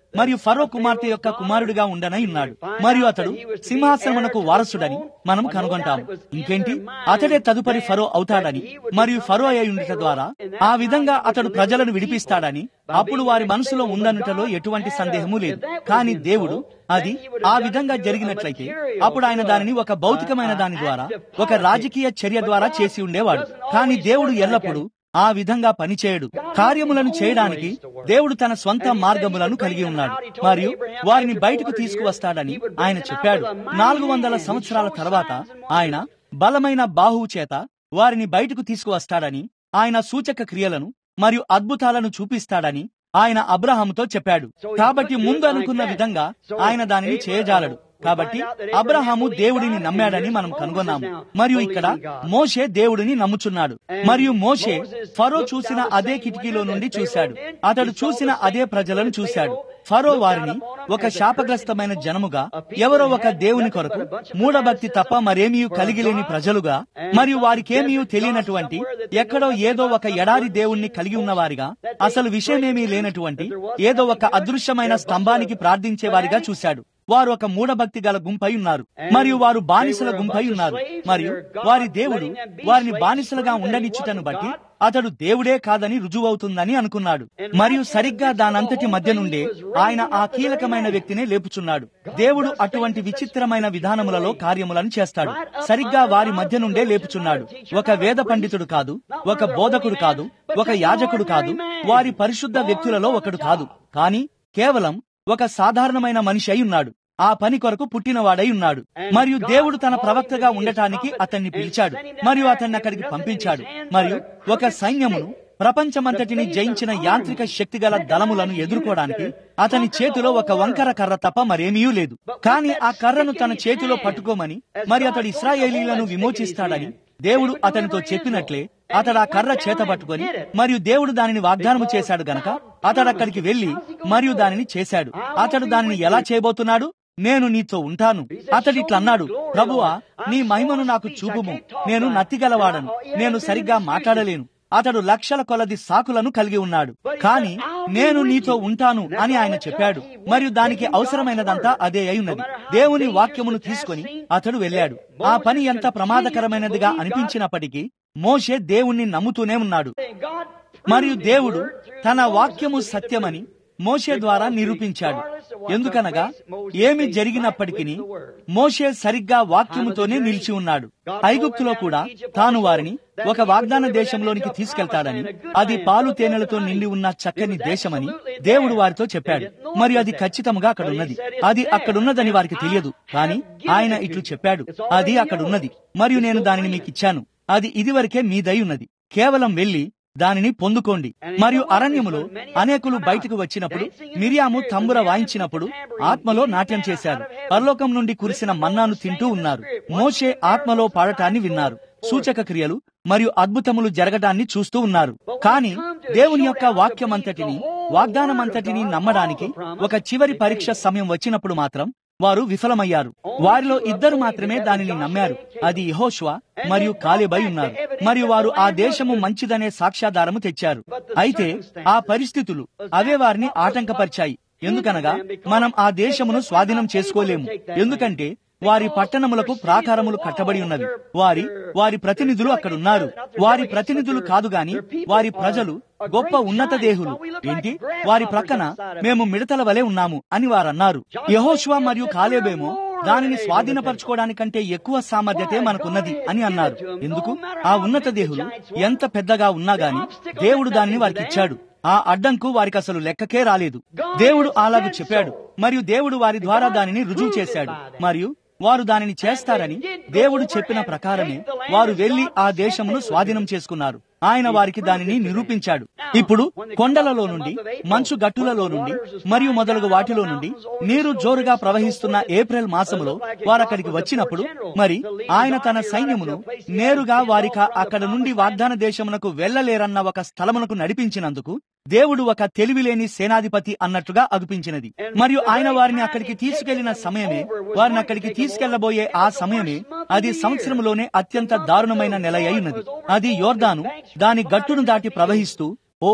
మరియు ఫరో కుమార్తె యొక్క కుమారుడిగా ఉండనై ఉన్నాడు మరియు అతడు సింహాసనమునకు వారసుడని మనం కనుగొంటాం ఇంకేంటి అతడే తదుపరి ఫరో అవుతాడని మరియు ఫరో అయి ఉండట ద్వారా ఆ విధంగా అతడు ప్రజలను విడిపిస్తాడని అప్పుడు వారి మనసులో ఉందనుటలో ఎటువంటి సందేహము లేదు కానీ దేవుడు అది ఆ విధంగా జరిగినట్లయితే అప్పుడు ఆయన దానిని ఒక భౌతికమైన దాని ద్వారా ఒక రాజకీయ చర్య ద్వారా చేసి ఉండేవాడు కానీ దేవుడు ఎల్లప్పుడూ ఆ విధంగా పనిచేయడు కార్యములను చేయడానికి దేవుడు తన స్వంత మార్గములను కలిగి ఉన్నాడు మరియు వారిని బయటకు తీసుకువస్తాడని ఆయన చెప్పాడు నాలుగు వందల సంవత్సరాల తర్వాత ఆయన బలమైన బాహువు చేత వారిని బయటకు తీసుకువస్తాడని ఆయన సూచక క్రియలను మరియు అద్భుతాలను చూపిస్తాడని ఆయన అబ్రహాముతో చెప్పాడు కాబట్టి ముందు అనుకున్న విధంగా ఆయన దానిని చేయజాలడు కాబట్టి అబ్రహాము దేవుడిని నమ్మాడని మనం కనుగొన్నాము మరియు ఇక్కడ మోషే దేవుడిని నమ్ముచున్నాడు మరియు మోషే ఫరో చూసిన అదే కిటికీలో నుండి చూశాడు అతడు చూసిన అదే ప్రజలను చూశాడు ఫరో వారిని ఒక శాపగ్రస్తమైన జనముగా ఎవరో ఒక దేవుని కొరకు మూఢభక్తి తప్ప మరేమీ కలిగి లేని ప్రజలుగా మరియు వారికేమీ తెలియనటువంటి ఎక్కడో ఏదో ఒక ఎడారి దేవుణ్ణి కలిగి ఉన్నవారిగా అసలు విషయమేమీ లేనటువంటి ఏదో ఒక అదృశ్యమైన స్తంభానికి ప్రార్థించేవారిగా చూశాడు వారు ఒక మూఢభక్తి గల గుంపై ఉన్నారు మరియు వారు బానిసల గుంపై ఉన్నారు మరియు వారి దేవుడు వారిని బానిసలుగా ఉండనిచ్చుటను బట్టి అతడు దేవుడే కాదని రుజువవుతుందని అనుకున్నాడు మరియు సరిగ్గా దానంతటి మధ్య నుండే ఆయన ఆ కీలకమైన వ్యక్తినే లేపుచున్నాడు దేవుడు అటువంటి విచిత్రమైన విధానములలో కార్యములను చేస్తాడు సరిగ్గా వారి మధ్య నుండే లేపుచున్నాడు ఒక వేద పండితుడు కాదు ఒక బోధకుడు కాదు ఒక యాజకుడు కాదు వారి పరిశుద్ధ వ్యక్తులలో ఒకడు కాదు కానీ కేవలం ఒక సాధారణమైన మనిషి అయి ఉన్నాడు ఆ పని కొరకు పుట్టినవాడై ఉన్నాడు మరియు దేవుడు తన ప్రవక్తగా ఉండటానికి అతన్ని పిలిచాడు మరియు అతన్ని అక్కడికి పంపించాడు మరియు ఒక సైన్యమును ప్రపంచమంతటిని జయించిన యాంత్రిక శక్తిగల దళములను ఎదుర్కోవడానికి అతని చేతిలో ఒక వంకర కర్ర తప్ప మరేమీ లేదు కానీ ఆ కర్రను తన చేతిలో పట్టుకోమని మరి అతడు ఇస్రాయేలీలను విమోచిస్తాడని దేవుడు అతనితో చెప్పినట్లే అతడు ఆ కర్ర చేత పట్టుకొని మరియు దేవుడు దానిని వాగ్దానము చేశాడు గనక అతడు అక్కడికి వెళ్లి మరియు దానిని చేశాడు అతడు దానిని ఎలా చేయబోతున్నాడు నేను నీతో ఉంటాను అతడు ఇట్లా అన్నాడు ప్రభువా నీ మహిమను నాకు చూపుము నేను నత్తిగలవాడను నేను సరిగ్గా మాట్లాడలేను అతడు లక్షల కొలది సాకులను కలిగి ఉన్నాడు కానీ నేను నీతో ఉంటాను అని ఆయన చెప్పాడు మరియు దానికి అవసరమైనదంతా అదే అయి ఉన్నది దేవుని వాక్యమును తీసుకొని అతడు వెళ్ళాడు ఆ పని ఎంత ప్రమాదకరమైనదిగా అనిపించినప్పటికీ మోషే దేవుణ్ణి నమ్ముతూనే ఉన్నాడు మరియు దేవుడు తన వాక్యము సత్యమని మోషే ద్వారా నిరూపించాడు ఎందుకనగా ఏమి జరిగినప్పటికీ మోషే సరిగ్గా వాక్యముతోనే నిలిచి ఉన్నాడు ఐగుప్తులో కూడా తాను వారిని ఒక వాగ్దాన దేశంలోనికి తీసుకెళ్తాడని అది పాలు తేనెలతో నిండి ఉన్న చక్కని దేశమని దేవుడు వారితో చెప్పాడు మరియు అది ఖచ్చితంగా అక్కడ ఉన్నది అది అక్కడున్నదని వారికి తెలియదు కానీ ఆయన ఇట్లు చెప్పాడు అది అక్కడ ఉన్నది మరియు నేను దానిని మీకు ఇచ్చాను అది ఇదివరకే మీదై ఉన్నది కేవలం వెళ్లి దానిని పొందుకోండి మరియు అరణ్యములో అనేకులు బయటకు వచ్చినప్పుడు మిరియాము తంబుర వాయించినప్పుడు ఆత్మలో నాట్యం చేశారు పరలోకం నుండి కురిసిన మన్నాను తింటూ ఉన్నారు మోషే ఆత్మలో పాడటాన్ని విన్నారు సూచక క్రియలు మరియు అద్భుతములు జరగడాన్ని చూస్తూ ఉన్నారు కానీ దేవుని యొక్క వాక్యమంతటిని వాగ్దానమంతటిని నమ్మడానికి ఒక చివరి పరీక్ష సమయం వచ్చినప్పుడు మాత్రం వారు విఫలమయ్యారు వారిలో ఇద్దరు మాత్రమే దానిని నమ్మారు అది యహోష్వా మరియు కాలేబై ఉన్నారు మరియు వారు ఆ దేశము మంచిదనే సాక్ష్యాధారము తెచ్చారు అయితే ఆ పరిస్థితులు అవే వారిని ఆటంకపరిచాయి ఎందుకనగా మనం ఆ దేశమును స్వాధీనం చేసుకోలేము ఎందుకంటే వారి పట్టణములకు ప్రాకారములు కట్టబడి ఉన్నవి వారి వారి ప్రతినిధులు అక్కడున్నారు వారి ప్రతినిధులు కాదు గాని వారి ప్రజలు గొప్ప ఉన్నత దేహులు ఏంటి వారి ప్రక్కన మేము మిడతల వలె ఉన్నాము అని వారన్నారు యహోష్వా మరియు కాలేబేమో దానిని స్వాధీనపరచుకోవడానికంటే ఎక్కువ సామర్థ్యతే మనకున్నది అని అన్నారు ఎందుకు ఆ ఉన్నత దేహులు ఎంత పెద్దగా ఉన్నా గాని దేవుడు దానిని వారికి ఇచ్చాడు ఆ అడ్డంకు వారికి అసలు లెక్కకే రాలేదు దేవుడు అలాగూ చెప్పాడు మరియు దేవుడు వారి ద్వారా దానిని రుజువు చేశాడు మరియు వారు దానిని చేస్తారని దేవుడు చెప్పిన ప్రకారమే వారు వెళ్లి ఆ దేశమును స్వాధీనం చేసుకున్నారు ఆయన వారికి దానిని నిరూపించాడు ఇప్పుడు కొండలలో నుండి మంచు గట్టులలో నుండి మరియు మొదలగు వాటిలో నుండి నీరు జోరుగా ప్రవహిస్తున్న ఏప్రిల్ మాసములో వారక్కడికి వచ్చినప్పుడు మరి ఆయన తన సైన్యమును నేరుగా వారిక అక్కడ నుండి వాగ్దాన దేశమునకు వెళ్లలేరన్న ఒక స్థలమునకు నడిపించినందుకు దేవుడు ఒక తెలివిలేని సేనాధిపతి అన్నట్టుగా అగుపించినది మరియు ఆయన వారిని అక్కడికి తీసుకెళ్లిన సమయమే వారిని అక్కడికి తీసుకెళ్లబోయే ఆ సమయమే అది సంవత్సరంలోనే అత్యంత దారుణమైన నెల అయినది అది యోర్దాను దాని గట్టును దాటి ప్రవహిస్తూ ఓ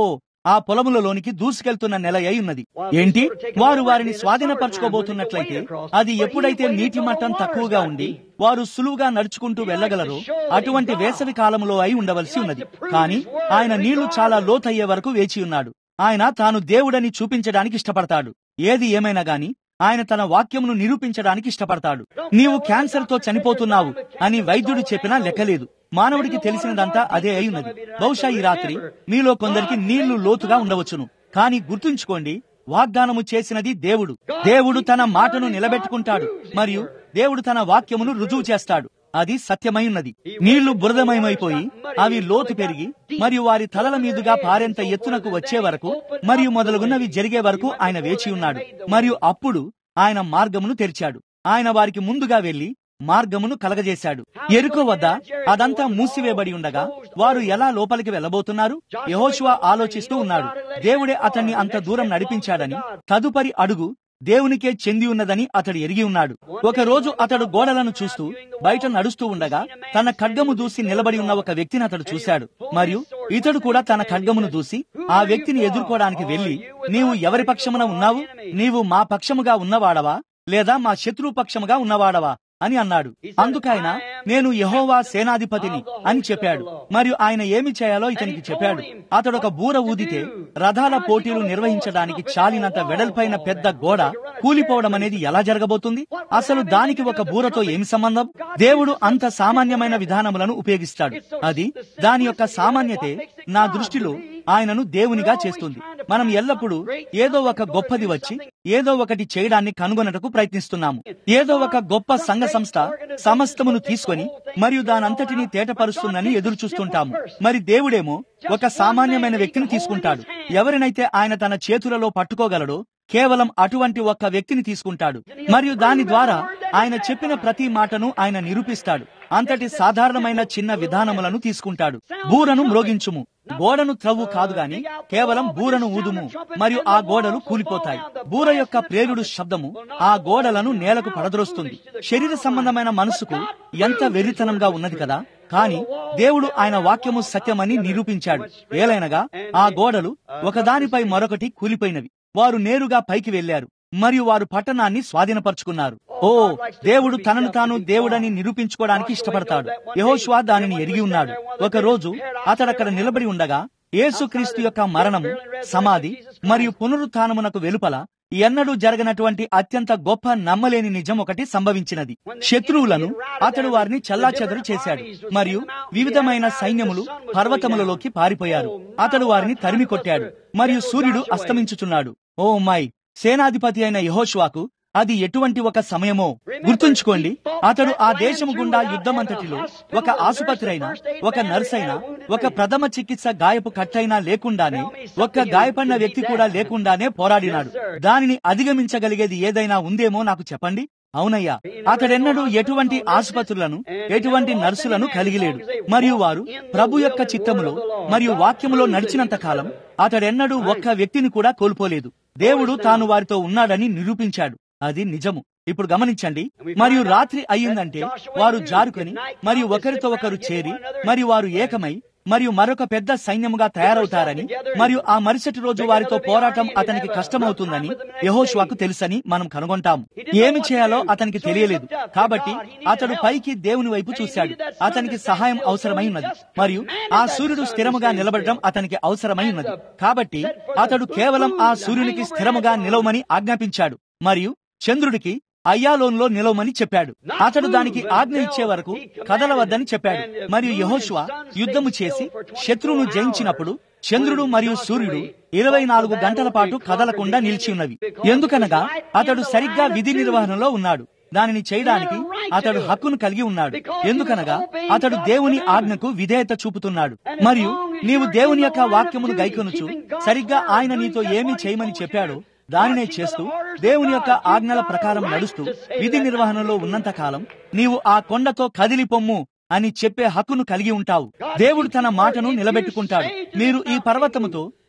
ఆ పొలములలోనికి దూసుకెళ్తున్న నెల అయి ఉన్నది ఏంటి వారు వారిని స్వాధీనపరచుకోబోతున్నట్లయితే అది ఎప్పుడైతే నీటి మట్టం తక్కువగా ఉండి వారు సులువుగా నడుచుకుంటూ వెళ్లగలరో అటువంటి వేసవి కాలంలో అయి ఉండవలసి ఉన్నది కానీ ఆయన నీళ్లు చాలా లోతయ్యే వరకు వేచి ఉన్నాడు ఆయన తాను దేవుడని చూపించడానికి ఇష్టపడతాడు ఏది ఏమైనా గాని ఆయన తన వాక్యమును నిరూపించడానికి ఇష్టపడతాడు నీవు క్యాన్సర్ తో చనిపోతున్నావు అని వైద్యుడు చెప్పినా లెక్కలేదు మానవుడికి తెలిసినదంతా అదే అయి ఉన్నది బహుశా ఈ రాత్రి మీలో కొందరికి నీళ్లు లోతుగా ఉండవచ్చును కానీ గుర్తుంచుకోండి వాగ్దానము చేసినది దేవుడు దేవుడు తన మాటను నిలబెట్టుకుంటాడు మరియు దేవుడు తన వాక్యమును రుజువు చేస్తాడు అది సత్యమై ఉన్నది నీళ్లు బురదమయమైపోయి అవి లోతు పెరిగి మరియు వారి తలల మీదుగా పారెంత ఎత్తునకు వచ్చే వరకు మరియు మొదలుగున్నవి జరిగే వరకు ఆయన వేచి ఉన్నాడు మరియు అప్పుడు ఆయన మార్గమును తెరిచాడు ఆయన వారికి ముందుగా వెళ్లి మార్గమును కలగజేశాడు ఎరుకో వద్ద అదంతా మూసివేయబడి ఉండగా వారు ఎలా లోపలికి వెళ్లబోతున్నారు యహోశువ ఆలోచిస్తూ ఉన్నాడు దేవుడే అతన్ని అంత దూరం నడిపించాడని తదుపరి అడుగు దేవునికే చెంది ఉన్నదని అతడు ఎరిగి ఉన్నాడు ఒక రోజు అతడు గోడలను చూస్తూ బయట నడుస్తూ ఉండగా తన ఖడ్గము దూసి నిలబడి ఉన్న ఒక వ్యక్తిని అతడు చూశాడు మరియు ఇతడు కూడా తన ఖడ్గమును దూసి ఆ వ్యక్తిని ఎదుర్కోవడానికి వెళ్లి నీవు ఎవరి పక్షమున ఉన్నావు నీవు మా పక్షముగా ఉన్నవాడవా లేదా మా శత్రు పక్షముగా ఉన్నవాడవా అని అన్నాడు అందుకైన నేను యహోవా సేనాధిపతిని అని చెప్పాడు మరియు ఆయన ఏమి చేయాలో ఇతనికి చెప్పాడు అతడు ఒక బూర ఊదితే రథాల పోటీలు నిర్వహించడానికి చాలినంత వెడల్పైన పెద్ద గోడ కూలిపోవడం అనేది ఎలా జరగబోతుంది అసలు దానికి ఒక బూరతో ఏమి సంబంధం దేవుడు అంత సామాన్యమైన విధానములను ఉపయోగిస్తాడు అది దాని యొక్క సామాన్యతే నా దృష్టిలో ఆయనను దేవునిగా చేస్తుంది మనం ఎల్లప్పుడూ ఏదో ఒక గొప్పది వచ్చి ఏదో ఒకటి చేయడాన్ని కనుగొనటకు ప్రయత్నిస్తున్నాము ఏదో ఒక గొప్ప సంఘ సంస్థ సమస్తమును తీసుకొని మరియు దానంతటినీ తేటపరుస్తుందని ఎదురు చూస్తుంటాము మరి దేవుడేమో ఒక సామాన్యమైన వ్యక్తిని తీసుకుంటాడు ఎవరినైతే ఆయన తన చేతులలో పట్టుకోగలడో కేవలం అటువంటి ఒక్క వ్యక్తిని తీసుకుంటాడు మరియు దాని ద్వారా ఆయన చెప్పిన ప్రతి మాటను ఆయన నిరూపిస్తాడు అంతటి సాధారణమైన చిన్న విధానములను తీసుకుంటాడు బూరను మ్రోగించుము గోడను త్రవ్వు కాదు గాని కేవలం బూరను ఊదుము మరియు ఆ గోడలు కూలిపోతాయి బూర యొక్క ప్రేరుడు శబ్దము ఆ గోడలను నేలకు పడద్రోస్తుంది శరీర సంబంధమైన మనసుకు ఎంత వెర్రితనంగా ఉన్నది కదా కాని దేవుడు ఆయన వాక్యము సత్యమని నిరూపించాడు ఏలైనగా ఆ గోడలు ఒకదానిపై మరొకటి కూలిపోయినవి వారు నేరుగా పైకి వెళ్లారు మరియు వారు పట్టణాన్ని స్వాధీనపరుచుకున్నారు ఓ దేవుడు తనను తాను దేవుడని నిరూపించుకోవడానికి ఇష్టపడతాడు యహోష్వా దానిని ఎరిగి ఉన్నాడు ఒక రోజు అతడక్కడ నిలబడి ఉండగా యేసుక్రీస్తు యొక్క మరణము సమాధి మరియు పునరుత్నమునకు వెలుపల ఎన్నడూ జరగనటువంటి అత్యంత గొప్ప నమ్మలేని నిజం ఒకటి సంభవించినది శత్రువులను అతడు వారిని చెల్లాచెదరు చేశాడు మరియు వివిధమైన సైన్యములు పర్వతములలోకి పారిపోయారు అతడు వారిని తరిమి కొట్టాడు మరియు సూర్యుడు అస్తమించుచున్నాడు ఓ మై సేనాధిపతి అయిన యహోష్వాకు అది ఎటువంటి ఒక సమయమో గుర్తుంచుకోండి అతడు ఆ దేశము గుండా యుద్ధమంతటిలో ఒక ఆసుపత్రి అయినా ఒక నర్స్ అయినా ఒక ప్రథమ చికిత్స గాయపు కట్టైనా లేకుండానే ఒక్క గాయపడిన వ్యక్తి కూడా లేకుండానే పోరాడినాడు దానిని అధిగమించగలిగేది ఏదైనా ఉందేమో నాకు చెప్పండి అవునయ్యా అతడెన్నడూ ఎటువంటి ఆసుపత్రులను ఎటువంటి నర్సులను కలిగిలేడు మరియు వారు ప్రభు యొక్క చిత్తములో మరియు వాక్యములో నడిచినంత కాలం అతడెన్నడూ ఒక్క వ్యక్తిని కూడా కోల్పోలేదు దేవుడు తాను వారితో ఉన్నాడని నిరూపించాడు అది నిజము ఇప్పుడు గమనించండి మరియు రాత్రి అయ్యిందంటే వారు జారుకొని మరియు ఒకరితో ఒకరు చేరి మరియు వారు ఏకమై మరియు మరొక పెద్ద సైన్యముగా తయారవుతారని మరియు ఆ మరుసటి రోజు వారితో పోరాటం అతనికి కష్టమవుతుందని యహోష్వాకు తెలుసని మనం కనుగొంటాం ఏమి చేయాలో అతనికి తెలియలేదు కాబట్టి అతడు పైకి దేవుని వైపు చూశాడు అతనికి సహాయం అవసరమై ఉన్నది మరియు ఆ సూర్యుడు స్థిరముగా నిలబడటం అతనికి అవసరమై ఉన్నది కాబట్టి అతడు కేవలం ఆ సూర్యునికి స్థిరముగా నిలవమని ఆజ్ఞాపించాడు మరియు చంద్రుడికి అయ్యాలోన్లో నిలవమని చెప్పాడు అతడు దానికి ఆజ్ఞ ఇచ్చే వరకు కదలవద్దని చెప్పాడు మరియు యహోష్వా యుద్ధము చేసి శత్రువును జయించినప్పుడు చంద్రుడు మరియు సూర్యుడు ఇరవై నాలుగు గంటల పాటు కదలకుండా నిలిచి ఉన్నవి ఎందుకనగా అతడు సరిగ్గా విధి నిర్వహణలో ఉన్నాడు దానిని చేయడానికి అతడు హక్కును కలిగి ఉన్నాడు ఎందుకనగా అతడు దేవుని ఆజ్ఞకు విధేయత చూపుతున్నాడు మరియు నీవు దేవుని యొక్క వాక్యమును గైకొనుచు సరిగ్గా ఆయన నీతో ఏమి చేయమని చెప్పాడో దానినే చేస్తూ దేవుని యొక్క ఆజ్ఞల ప్రకారం నడుస్తూ విధి నిర్వహణలో ఉన్నంత కాలం నీవు ఆ కొండతో కదిలిపొమ్ము అని చెప్పే హక్కును కలిగి ఉంటావు దేవుడు తన మాటను నిలబెట్టుకుంటాడు మీరు ఈ పర్వతముతో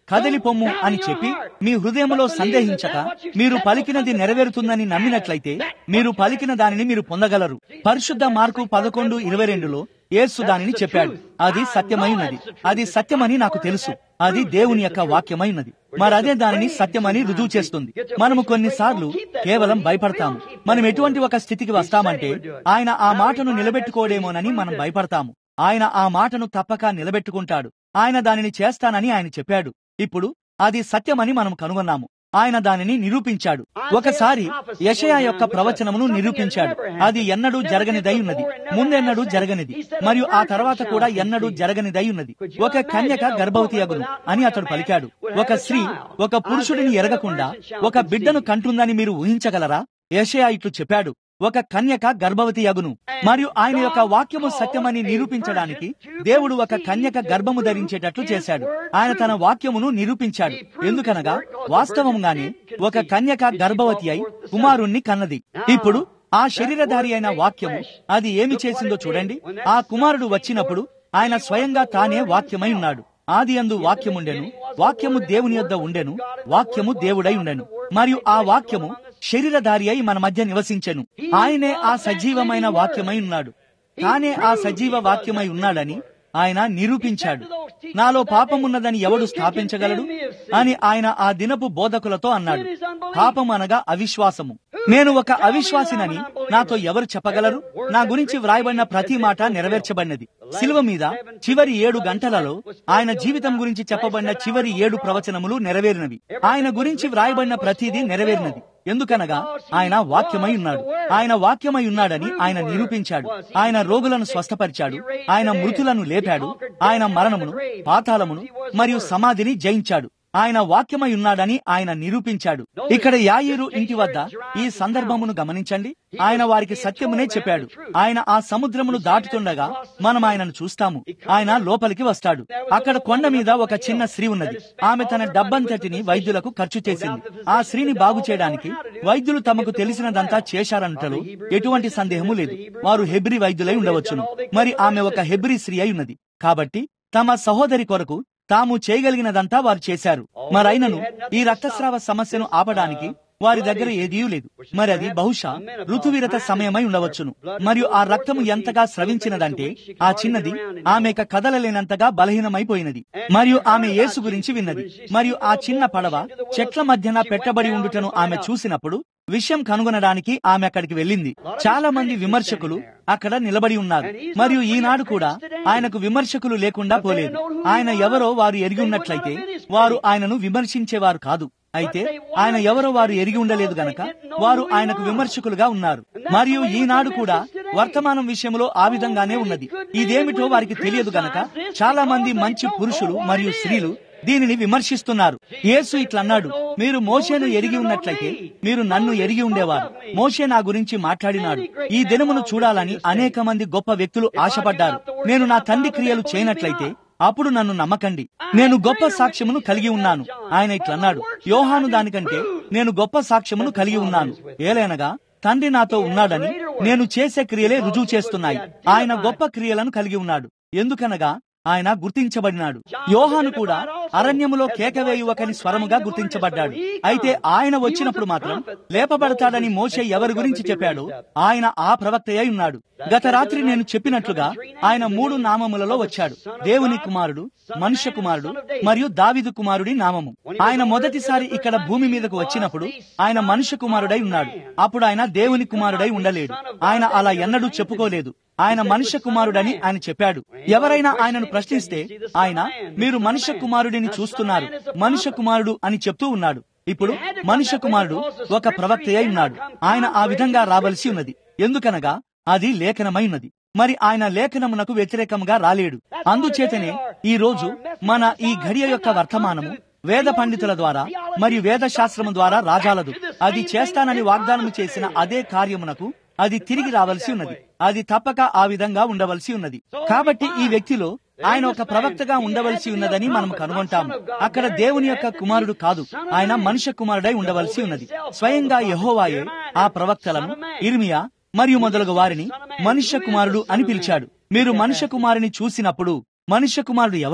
కదలి పొమ్ము అని చెప్పి మీ హృదయంలో సందేహించక మీరు పలికినది నెరవేరుతుందని నమ్మినట్లయితే మీరు పలికిన దానిని మీరు పొందగలరు పరిశుద్ధ మార్కు పదకొండు ఇరవై రెండులో యేసు దానిని చెప్పాడు అది సత్యమైనది అది సత్యమని నాకు తెలుసు అది దేవుని యొక్క వాక్యమైనది మరదే దానిని సత్యమని రుజువు చేస్తుంది మనము కొన్నిసార్లు కేవలం భయపడతాము మనం ఎటువంటి ఒక స్థితికి వస్తామంటే ఆయన ఆ మాటను నిలబెట్టుకోడేమోనని మనం భయపడతాము ఆయన ఆ మాటను తప్పక నిలబెట్టుకుంటాడు ఆయన దానిని చేస్తానని ఆయన చెప్పాడు ఇప్పుడు అది సత్యమని మనం కనుగొన్నాము ఆయన దానిని నిరూపించాడు ఒకసారి యషయా యొక్క ప్రవచనమును నిరూపించాడు అది ఎన్నడూ జరగనిదై ఉన్నది ముందెన్నడూ జరగనిది మరియు ఆ తర్వాత కూడా ఎన్నడూ జరగనిదై ఉన్నది ఒక కన్యక గర్భవతి అగును అని అతడు పలికాడు ఒక స్త్రీ ఒక పురుషుడిని ఎరగకుండా ఒక బిడ్డను కంటుందని మీరు ఊహించగలరా యషయా ఇట్లు చెప్పాడు ఒక కన్యక గర్భవతి అగును మరియు ఆయన యొక్క వాక్యము సత్యమని నిరూపించడానికి దేవుడు ఒక కన్యక గర్భము ధరించేటట్లు చేశాడు ఆయన తన వాక్యమును నిరూపించాడు ఎందుకనగా వాస్తవంగానే ఒక కన్యక గర్భవతి అయి కుమారుణ్ణి కన్నది ఇప్పుడు ఆ శరీరధారి అయిన వాక్యము అది ఏమి చేసిందో చూడండి ఆ కుమారుడు వచ్చినప్పుడు ఆయన స్వయంగా తానే వాక్యమై ఉన్నాడు ఆది అందు వాక్యముండెను వాక్యము దేవుని యొద్ద ఉండెను వాక్యము దేవుడై ఉండెను మరియు ఆ వాక్యము శరీరధారి అయి మన మధ్య నివసించెను ఆయనే ఆ సజీవమైన వాక్యమై ఉన్నాడు తానే ఆ సజీవ వాక్యమై ఉన్నాడని ఆయన నిరూపించాడు నాలో పాపమున్నదని ఎవడు స్థాపించగలడు అని ఆయన ఆ దినపు బోధకులతో అన్నాడు పాపం అనగా అవిశ్వాసము నేను ఒక అవిశ్వాసినని నాతో ఎవరు చెప్పగలరు నా గురించి వ్రాయబడిన ప్రతి మాట నెరవేర్చబడినది శిలువ మీద చివరి ఏడు గంటలలో ఆయన జీవితం గురించి చెప్పబడిన చివరి ఏడు ప్రవచనములు నెరవేరినవి ఆయన గురించి వ్రాయబడిన ప్రతిదీ నెరవేరినది ఎందుకనగా ఆయన వాక్యమై ఉన్నాడు ఆయన వాక్యమై ఉన్నాడని ఆయన నిరూపించాడు ఆయన రోగులను స్వస్థపరిచాడు ఆయన మృతులను లేపాడు ఆయన మరణమును పాతాళమును మరియు సమాధిని జయించాడు ఆయన వాక్యమై ఉన్నాడని ఆయన నిరూపించాడు ఇక్కడ యాయిరు ఇంటి వద్ద ఈ సందర్భమును గమనించండి ఆయన వారికి సత్యమునే చెప్పాడు ఆయన ఆ సముద్రమును దాటుతుండగా మనం ఆయనను చూస్తాము ఆయన లోపలికి వస్తాడు అక్కడ కొండ మీద ఒక చిన్న స్త్రీ ఉన్నది ఆమె తన డబ్బంతటిని వైద్యులకు ఖర్చు చేసింది ఆ స్త్రీని బాగు చేయడానికి వైద్యులు తమకు తెలిసినదంతా చేశారన్నటలో ఎటువంటి సందేహము లేదు వారు హెబ్రి వైద్యులై ఉండవచ్చును మరి ఆమె ఒక హెబ్రి స్త్రీ అయి ఉన్నది కాబట్టి తమ సహోదరి కొరకు తాము చేయగలిగినదంతా వారు చేశారు మరైనను ఈ రక్తస్రావ సమస్యను ఆపడానికి వారి దగ్గర ఏదీ లేదు మరి అది బహుశా ఋతువిరత సమయమై ఉండవచ్చును మరియు ఆ రక్తము ఎంతగా స్రవించినదంటే ఆ చిన్నది ఆమె ఇక కదలలేనంతగా బలహీనమైపోయినది మరియు ఆమె యేసు గురించి విన్నది మరియు ఆ చిన్న పడవ చెట్ల మధ్యన పెట్టబడి ఉండుటను ఆమె చూసినప్పుడు విషయం కనుగొనడానికి ఆమె అక్కడికి వెళ్ళింది చాలా మంది విమర్శకులు అక్కడ నిలబడి ఉన్నారు మరియు ఈనాడు కూడా ఆయనకు విమర్శకులు లేకుండా పోలేదు ఆయన ఎవరో వారు ఎరిగి ఉన్నట్లయితే వారు ఆయనను విమర్శించేవారు కాదు అయితే ఆయన ఎవరో వారు ఎరిగి ఉండలేదు గనక వారు ఆయనకు విమర్శకులుగా ఉన్నారు మరియు ఈనాడు కూడా వర్తమానం విషయంలో ఆ విధంగానే ఉన్నది ఇదేమిటో వారికి తెలియదు గనక చాలా మంది మంచి పురుషులు మరియు స్త్రీలు దీనిని విమర్శిస్తున్నారు యేసు ఇట్లన్నాడు మీరు మోషేను ఎరిగి ఉన్నట్లయితే మీరు నన్ను ఎరిగి ఉండేవారు మోషే నా గురించి మాట్లాడినాడు ఈ దినమును చూడాలని అనేక మంది గొప్ప వ్యక్తులు ఆశపడ్డారు నేను నా తండ్రి క్రియలు చేయనట్లయితే అప్పుడు నన్ను నమ్మకండి నేను గొప్ప సాక్ష్యమును కలిగి ఉన్నాను ఆయన ఇట్లన్నాడు యోహాను దానికంటే నేను గొప్ప సాక్ష్యమును కలిగి ఉన్నాను ఏలైనగా తండ్రి నాతో ఉన్నాడని నేను చేసే క్రియలే రుజువు చేస్తున్నాయి ఆయన గొప్ప క్రియలను కలిగి ఉన్నాడు ఎందుకనగా ఆయన గుర్తించబడినాడు యోహాను కూడా అరణ్యములో కేకవేయువకని స్వరముగా గుర్తించబడ్డాడు అయితే ఆయన వచ్చినప్పుడు మాత్రం లేపబడతాడని మోషే ఎవరి గురించి చెప్పాడో ఆయన ఆ ప్రవక్త అయి ఉన్నాడు గత రాత్రి నేను చెప్పినట్లుగా ఆయన మూడు నామములలో వచ్చాడు దేవుని కుమారుడు మనుష్య కుమారుడు మరియు దావిదు కుమారుడి నామము ఆయన మొదటిసారి ఇక్కడ భూమి మీదకు వచ్చినప్పుడు ఆయన మనుష్య కుమారుడై ఉన్నాడు అప్పుడు ఆయన దేవుని కుమారుడై ఉండలేడు ఆయన అలా ఎన్నడూ చెప్పుకోలేదు ఆయన మనుష్య కుమారుడని ఆయన చెప్పాడు ఎవరైనా ఆయనను ప్రశ్నిస్తే ఆయన మీరు మనుష్య కుమారుడిని చూస్తున్నారు మనుష్య కుమారుడు అని చెప్తూ ఉన్నాడు ఇప్పుడు మనుష్య కుమారుడు ఒక ప్రవక్త అయి ఉన్నాడు ఆయన ఆ విధంగా రావలసి ఉన్నది ఎందుకనగా అది లేఖనమై ఉన్నది మరి ఆయన లేఖనమునకు వ్యతిరేకంగా రాలేడు అందుచేతనే ఈ రోజు మన ఈ ఘడియ యొక్క వర్తమానము వేద పండితుల ద్వారా మరియు వేద శాస్త్రము ద్వారా రాజాలదు అది చేస్తానని వాగ్దానం చేసిన అదే కార్యమునకు అది తిరిగి రావలసి ఉన్నది అది తప్పక ఆ విధంగా ఉండవలసి ఉన్నది కాబట్టి ఈ వ్యక్తిలో ఆయన ఒక ప్రవక్తగా ఉండవలసి ఉన్నదని మనం కనుగొంటాము అక్కడ దేవుని యొక్క కుమారుడు కాదు ఆయన మనుష్య కుమారుడై ఉండవలసి ఉన్నది స్వయంగా యహోవాయే ఆ ప్రవక్తలను ఇర్మియా మరియు మొదలగు వారిని మనుష్య కుమారుడు అని పిలిచాడు మీరు మనుష్య కుమారుని చూసినప్పుడు మనుష్య కుమారుడు ఎవరు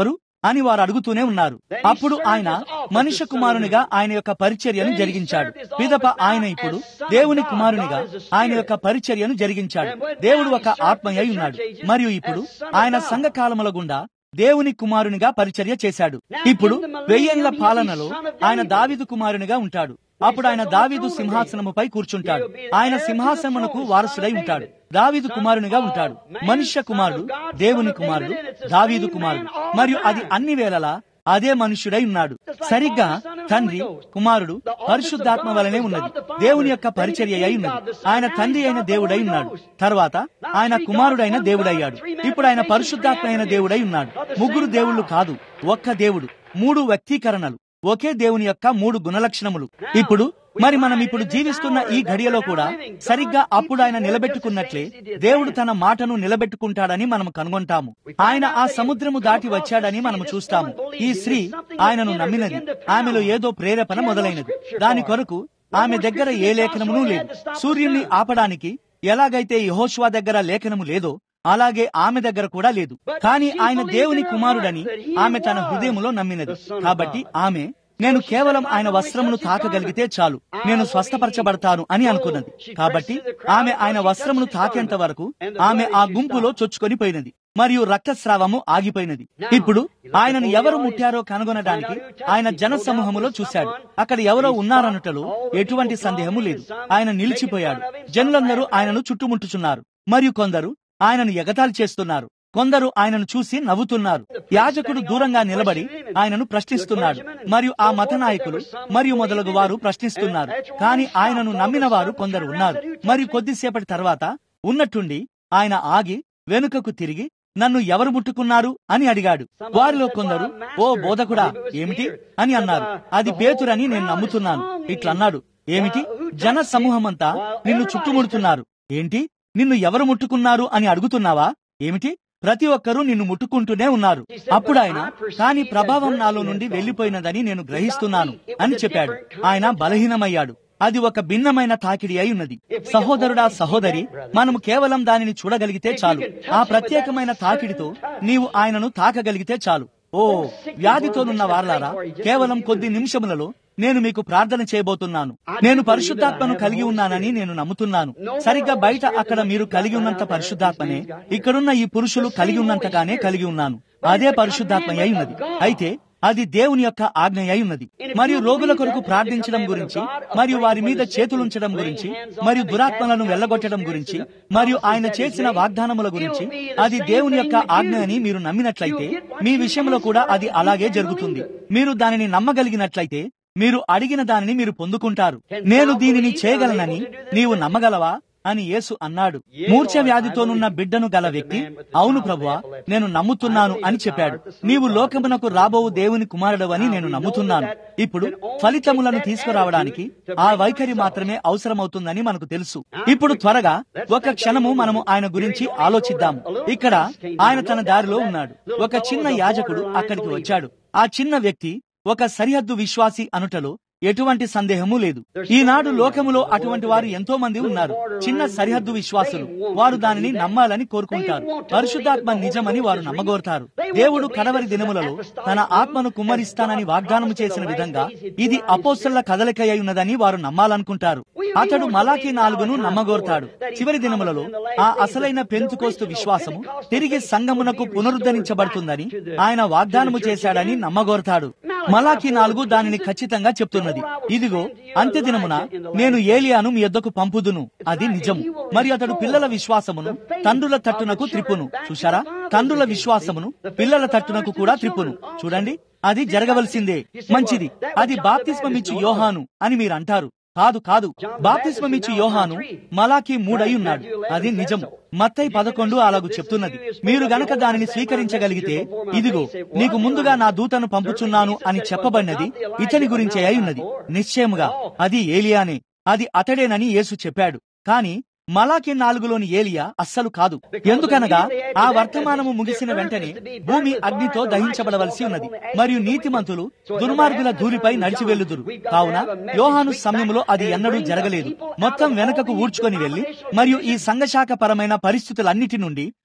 అని వారు అడుగుతూనే ఉన్నారు అప్పుడు ఆయన మనుష్య కుమారునిగా ఆయన యొక్క పరిచర్యను జరిగించాడు పిదప ఆయన ఇప్పుడు దేవుని కుమారునిగా ఆయన యొక్క పరిచర్యను జరిగించాడు దేవుడు ఒక ఆత్మయ్య ఉన్నాడు మరియు ఇప్పుడు ఆయన సంఘ కాలముల గుండా దేవుని కుమారునిగా పరిచర్య చేశాడు ఇప్పుడు వెయ్యేళ్ల పాలనలో ఆయన దావిదు కుమారునిగా ఉంటాడు అప్పుడు ఆయన దావీదు సింహాసనముపై కూర్చుంటాడు ఆయన సింహాసనమునకు వారసుడై ఉంటాడు దావీదు కుమారునిగా ఉంటాడు మనుష్య కుమారుడు దేవుని కుమారుడు దావీదు కుమారుడు మరియు అది అన్ని వేళలా అదే మనుష్యుడై ఉన్నాడు సరిగ్గా తండ్రి కుమారుడు పరిశుద్ధాత్మ వలనే ఉన్నది దేవుని యొక్క పరిచర్య అయి ఉన్నది ఆయన తండ్రి అయిన దేవుడై ఉన్నాడు తర్వాత ఆయన కుమారుడైన దేవుడయ్యాడు ఇప్పుడు ఆయన పరిశుద్ధాత్మ అయిన దేవుడై ఉన్నాడు ముగ్గురు దేవుళ్ళు కాదు ఒక్క దేవుడు మూడు వ్యక్తీకరణలు ఒకే దేవుని యొక్క మూడు గుణలక్షణములు ఇప్పుడు మరి మనం ఇప్పుడు జీవిస్తున్న ఈ ఘడియలో కూడా సరిగ్గా అప్పుడు ఆయన నిలబెట్టుకున్నట్లే దేవుడు తన మాటను నిలబెట్టుకుంటాడని మనం కనుగొంటాము ఆయన ఆ సముద్రము దాటి వచ్చాడని మనము చూస్తాము ఈ స్త్రీ ఆయనను నమ్మినది ఆమెలో ఏదో ప్రేరేపణ మొదలైనది దాని కొరకు ఆమె దగ్గర ఏ లేఖనమును లేదు సూర్యుని ఆపడానికి ఎలాగైతే యహోష్వా దగ్గర లేఖనము లేదో అలాగే ఆమె దగ్గర కూడా లేదు కానీ ఆయన దేవుని కుమారుడని ఆమె తన హృదయములో నమ్మినది కాబట్టి ఆమె నేను కేవలం ఆయన వస్త్రమును తాకగలిగితే చాలు నేను స్వస్థపరచబడతాను అని అనుకున్నది కాబట్టి ఆమె ఆయన వస్త్రమును తాకేంత వరకు ఆమె ఆ గుంపులో చొచ్చుకొని పోయినది మరియు రక్తస్రావము ఆగిపోయినది ఇప్పుడు ఆయనను ఎవరు ముట్టారో కనుగొనడానికి ఆయన జన సమూహములో చూశాడు అక్కడ ఎవరో ఉన్నారనుటలో ఎటువంటి సందేహము లేదు ఆయన నిలిచిపోయాడు జనులందరూ ఆయనను చుట్టుముట్టుచున్నారు మరియు కొందరు ఆయనను ఎగతాళి చేస్తున్నారు కొందరు ఆయనను చూసి నవ్వుతున్నారు యాజకుడు దూరంగా నిలబడి ఆయనను ప్రశ్నిస్తున్నాడు మరియు ఆ మత నాయకులు మరియు మొదలగు వారు ప్రశ్నిస్తున్నారు కానీ ఆయనను నమ్మిన వారు కొందరు ఉన్నారు మరియు కొద్దిసేపటి తర్వాత ఉన్నట్టుండి ఆయన ఆగి వెనుకకు తిరిగి నన్ను ఎవరు ముట్టుకున్నారు అని అడిగాడు వారిలో కొందరు ఓ బోధకుడా ఏమిటి అని అన్నారు అది పేతురని నేను నమ్ముతున్నాను ఇట్లన్నాడు ఏమిటి జన సమూహమంతా నిన్ను చుట్టుముడుతున్నారు ఏంటి నిన్ను ఎవరు ముట్టుకున్నారు అని అడుగుతున్నావా ఏమిటి ప్రతి ఒక్కరూ నిన్ను ముట్టుకుంటూనే ఉన్నారు అప్పుడు ఆయన కాని ప్రభావం నాలో నుండి వెళ్లిపోయినదని నేను గ్రహిస్తున్నాను అని చెప్పాడు ఆయన బలహీనమయ్యాడు అది ఒక భిన్నమైన తాకిడి అయి ఉన్నది సహోదరుడా సహోదరి మనము కేవలం దానిని చూడగలిగితే చాలు ఆ ప్రత్యేకమైన తాకిడితో నీవు ఆయనను తాకగలిగితే చాలు ఓ వ్యాధితోనున్న వారలారా కేవలం కొద్ది నిమిషములలో నేను మీకు ప్రార్థన చేయబోతున్నాను నేను పరిశుద్ధాత్మను కలిగి ఉన్నానని నేను నమ్ముతున్నాను సరిగ్గా బయట అక్కడ మీరు కలిగి ఉన్నంత పరిశుద్ధాత్మనే ఇక్కడున్న ఈ పురుషులు కలిగి ఉన్నంతగానే కలిగి ఉన్నాను అదే పరిశుద్ధాత్మ అయి ఉన్నది అయితే అది దేవుని యొక్క ఆజ్ఞ అయి ఉన్నది మరియు రోగుల కొరకు ప్రార్థించడం గురించి మరియు వారి మీద చేతులుంచడం గురించి మరియు దురాత్మలను వెళ్ళగొట్టడం గురించి మరియు ఆయన చేసిన వాగ్దానముల గురించి అది దేవుని యొక్క ఆజ్ఞ అని మీరు నమ్మినట్లయితే మీ విషయంలో కూడా అది అలాగే జరుగుతుంది మీరు దానిని నమ్మగలిగినట్లయితే మీరు అడిగిన దానిని మీరు పొందుకుంటారు నేను దీనిని చేయగలనని నీవు నమ్మగలవా అని యేసు అన్నాడు మూర్ఛ వ్యాధితోనున్న బిడ్డను గల వ్యక్తి అవును ప్రభువా నేను నమ్ముతున్నాను అని చెప్పాడు నీవు లోకమునకు రాబోవు దేవుని కుమారుడవని నేను నమ్ముతున్నాను ఇప్పుడు ఫలితములను తీసుకురావడానికి ఆ వైఖరి మాత్రమే అవసరమవుతుందని మనకు తెలుసు ఇప్పుడు త్వరగా ఒక క్షణము మనము ఆయన గురించి ఆలోచిద్దాము ఇక్కడ ఆయన తన దారిలో ఉన్నాడు ఒక చిన్న యాజకుడు అక్కడికి వచ్చాడు ఆ చిన్న వ్యక్తి ఒక సరిహద్దు విశ్వాసి అనుటలో ఎటువంటి సందేహము లేదు ఈనాడు లోకములో అటువంటి వారు ఎంతో మంది ఉన్నారు చిన్న సరిహద్దు విశ్వాసులు వారు దానిని నమ్మాలని కోరుకుంటారు పరిశుద్ధాత్మ నిజమని వారు నమ్మగోరుతారు దేవుడు కడవరి దినములలో తన ఆత్మను కుమ్మరిస్తానని వాగ్దానం చేసిన విధంగా ఇది అపోస్తల కదలికై ఉన్నదని వారు నమ్మాలనుకుంటారు అతడు మలాకి నాలుగును నమ్మగోరుతాడు చివరి దినములలో ఆ అసలైన పెంతుకోస్తు విశ్వాసము తిరిగి సంగమునకు పునరుద్ధరించబడుతుందని ఆయన వాగ్దానము చేశాడని నమ్మగోరుతాడు మలాకి నాలుగు దానిని ఖచ్చితంగా చెప్తున్నది ఇదిగో అంత్యదినమున నేను ఏలియాను మీ యొద్దకు పంపుదును అది నిజము మరి అతడు పిల్లల విశ్వాసమును తండ్రుల తట్టునకు త్రిప్పును చూశారా తండ్రుల విశ్వాసమును పిల్లల తట్టునకు కూడా త్రిప్పును చూడండి అది జరగవలసిందే మంచిది అది బాప్తిస్మమిచ్చు యోహాను అని మీరు అంటారు కాదు కాదు బాప్తిస్మమిచ్చు యోహాను మలాకి మూడై ఉన్నాడు అది నిజం మత్తై పదకొండు అలాగు చెప్తున్నది మీరు గనక దానిని స్వీకరించగలిగితే ఇదిగో నీకు ముందుగా నా దూతను పంపుచున్నాను అని చెప్పబడినది ఇతని గురించే అయి ఉన్నది నిశ్చయముగా అది ఏలియానే అది అతడేనని యేసు చెప్పాడు కాని మలాకి నాలుగులోని ఏలియా అస్సలు కాదు ఎందుకనగా ఆ వర్తమానము ముగిసిన వెంటనే భూమి అగ్నితో దహించబడవలసి ఉన్నది మరియు నీతిమంతులు దుర్మార్గుల ధూళిపై నడిచి వెళ్లుదురు కావున యోహాను సమయంలో అది ఎన్నడూ జరగలేదు మొత్తం వెనుకకు ఊడ్చుకొని వెళ్లి మరియు ఈ సంఘశాఖ పరమైన పరిస్థితులన్నిటి నుండి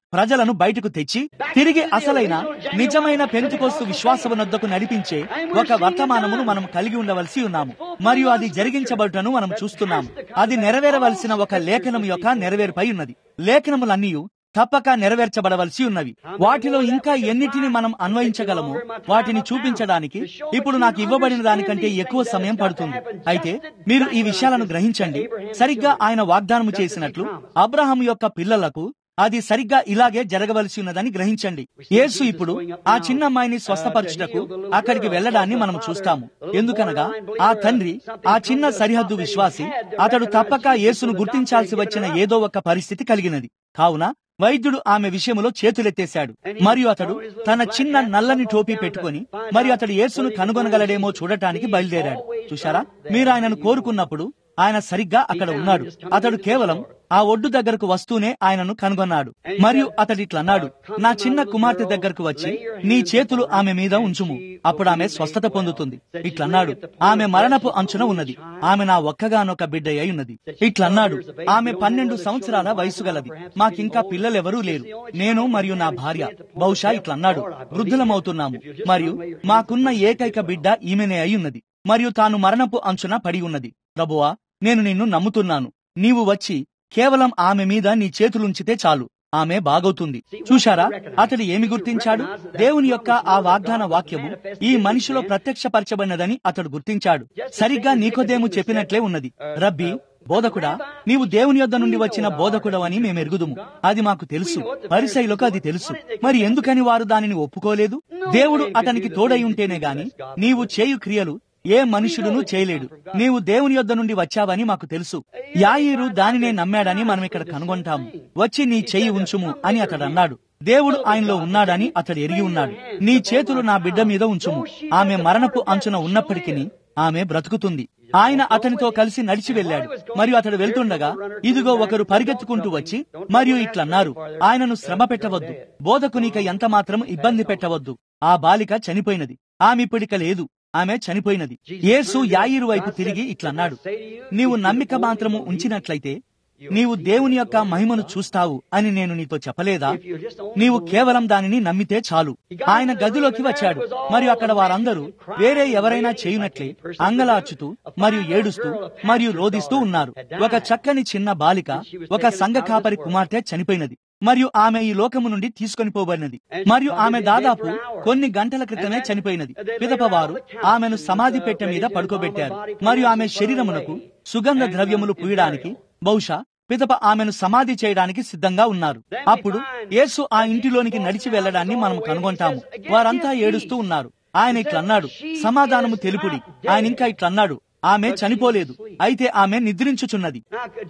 ప్రజలను బయటకు తెచ్చి తిరిగి అసలైన నిజమైన పెంతుకోస్తు విశ్వాసమునొద్దకు నడిపించే ఒక వర్తమానమును మనం కలిగి ఉండవలసి ఉన్నాము మరియు అది జరిగించబడుటను మనం చూస్తున్నాము అది నెరవేరవలసిన ఒక లేఖనం యొక్క నెరవేర్పై ఉన్నది లేఖనములన్నీ తప్పక నెరవేర్చబడవలసి ఉన్నవి వాటిలో ఇంకా ఎన్నిటిని మనం అన్వయించగలమో వాటిని చూపించడానికి ఇప్పుడు నాకు ఇవ్వబడిన దానికంటే ఎక్కువ సమయం పడుతుంది అయితే మీరు ఈ విషయాలను గ్రహించండి సరిగ్గా ఆయన వాగ్దానము చేసినట్లు అబ్రహం యొక్క పిల్లలకు అది సరిగ్గా ఇలాగే జరగవలసి ఉన్నదని గ్రహించండి యేసు ఇప్పుడు ఆ చిన్న అమ్మాయిని స్వస్థపరచుటకు అక్కడికి వెళ్లడాన్ని మనం చూస్తాము ఎందుకనగా ఆ తండ్రి ఆ చిన్న సరిహద్దు విశ్వాసి అతడు తప్పక యేసును గుర్తించాల్సి వచ్చిన ఏదో ఒక పరిస్థితి కలిగినది కావున వైద్యుడు ఆమె విషయంలో చేతులెత్తేశాడు మరియు అతడు తన చిన్న నల్లని టోపీ పెట్టుకొని మరియు అతడు యేసును కనుగొనగలడేమో చూడటానికి బయలుదేరాడు చూశారా మీరు ఆయనను కోరుకున్నప్పుడు ఆయన సరిగ్గా అక్కడ ఉన్నాడు అతడు కేవలం ఆ ఒడ్డు దగ్గరకు వస్తూనే ఆయనను కనుగొన్నాడు మరియు అతడిట్లన్నాడు నా చిన్న కుమార్తె దగ్గరకు వచ్చి నీ చేతులు ఆమె మీద ఉంచుము అప్పుడు ఆమె స్వస్థత పొందుతుంది ఇట్లన్నాడు ఆమె మరణపు అంచున ఉన్నది ఆమె నా ఒక్కగానొక్క బిడ్డ అయి ఉన్నది ఇట్లన్నాడు ఆమె పన్నెండు సంవత్సరాల వయసు గలది మాకింకా పిల్లలెవరూ లేరు నేను మరియు నా భార్య బహుశా ఇట్లన్నాడు వృద్ధులమవుతున్నాము మరియు మాకున్న ఏకైక బిడ్డ ఈమెనే అయి ఉన్నది మరియు తాను మరణపు అంచున పడి ఉన్నది ప్రభువా నేను నిన్ను నమ్ముతున్నాను నీవు వచ్చి కేవలం ఆమె మీద నీ చేతులుంచితే చాలు ఆమె బాగవుతుంది చూశారా అతడు ఏమి గుర్తించాడు దేవుని యొక్క ఆ వాగ్దాన వాక్యము ఈ మనిషిలో ప్రత్యక్షపరచబడినదని అతడు గుర్తించాడు సరిగ్గా నీకోదేము చెప్పినట్లే ఉన్నది రబ్బీ బోధకుడా నీవు దేవుని యొద్ద నుండి వచ్చిన బోధకుడవని మేము ఎరుగుదుము అది మాకు తెలుసు పరిసైలకు అది తెలుసు మరి ఎందుకని వారు దానిని ఒప్పుకోలేదు దేవుడు అతనికి తోడై ఉంటేనే గాని నీవు చేయు క్రియలు ఏ మనుషుడును చేయలేడు నీవు దేవుని యొద్ద నుండి వచ్చావని మాకు తెలుసు యాయిరు దానినే నమ్మాడని మనం ఇక్కడ కనుగొంటాము వచ్చి నీ చెయ్యి ఉంచుము అని అతడు అన్నాడు దేవుడు ఆయనలో ఉన్నాడని అతడు ఎరిగి ఉన్నాడు నీ చేతులు నా బిడ్డ మీద ఉంచుము ఆమె మరణపు అంచున ఉన్నప్పటికీ ఆమె బ్రతుకుతుంది ఆయన అతనితో కలిసి నడిచి వెళ్ళాడు మరియు అతడు వెళ్తుండగా ఇదిగో ఒకరు పరిగెత్తుకుంటూ వచ్చి మరియు ఇట్లన్నారు ఆయనను శ్రమ పెట్టవద్దు బోధకునిక ఎంత మాత్రం ఇబ్బంది పెట్టవద్దు ఆ బాలిక చనిపోయినది ఆమె ఇప్పటిక లేదు ఆమె చనిపోయినది యేసు యాయిరు వైపు తిరిగి ఇట్లన్నాడు నీవు నమ్మిక మాత్రము ఉంచినట్లయితే నీవు దేవుని యొక్క మహిమను చూస్తావు అని నేను నీతో చెప్పలేదా నీవు కేవలం దానిని నమ్మితే చాలు ఆయన గదిలోకి వచ్చాడు మరియు అక్కడ వారందరూ వేరే ఎవరైనా చేయునట్లే అంగలార్చుతూ మరియు ఏడుస్తూ మరియు రోధిస్తూ ఉన్నారు ఒక చక్కని చిన్న బాలిక ఒక సంఘ కాపరి కుమార్తె చనిపోయినది మరియు ఆమె ఈ లోకము నుండి తీసుకొని పోబడినది మరియు ఆమె దాదాపు కొన్ని గంటల క్రితమే చనిపోయినది పిదప వారు ఆమెను సమాధి పెట్టె మీద పడుకోబెట్టారు మరియు ఆమె శరీరమునకు సుగంధ ద్రవ్యములు పూయడానికి బహుశా పిదప ఆమెను సమాధి చేయడానికి సిద్ధంగా ఉన్నారు అప్పుడు యేసు ఆ ఇంటిలోనికి నడిచి వెళ్లడాన్ని మనం కనుగొంటాము వారంతా ఏడుస్తూ ఉన్నారు ఆయన ఇట్లన్నాడు సమాధానము తెలుపుడి ఆయన ఇంకా ఇట్లన్నాడు ఆమె చనిపోలేదు అయితే ఆమె నిద్రించుచున్నది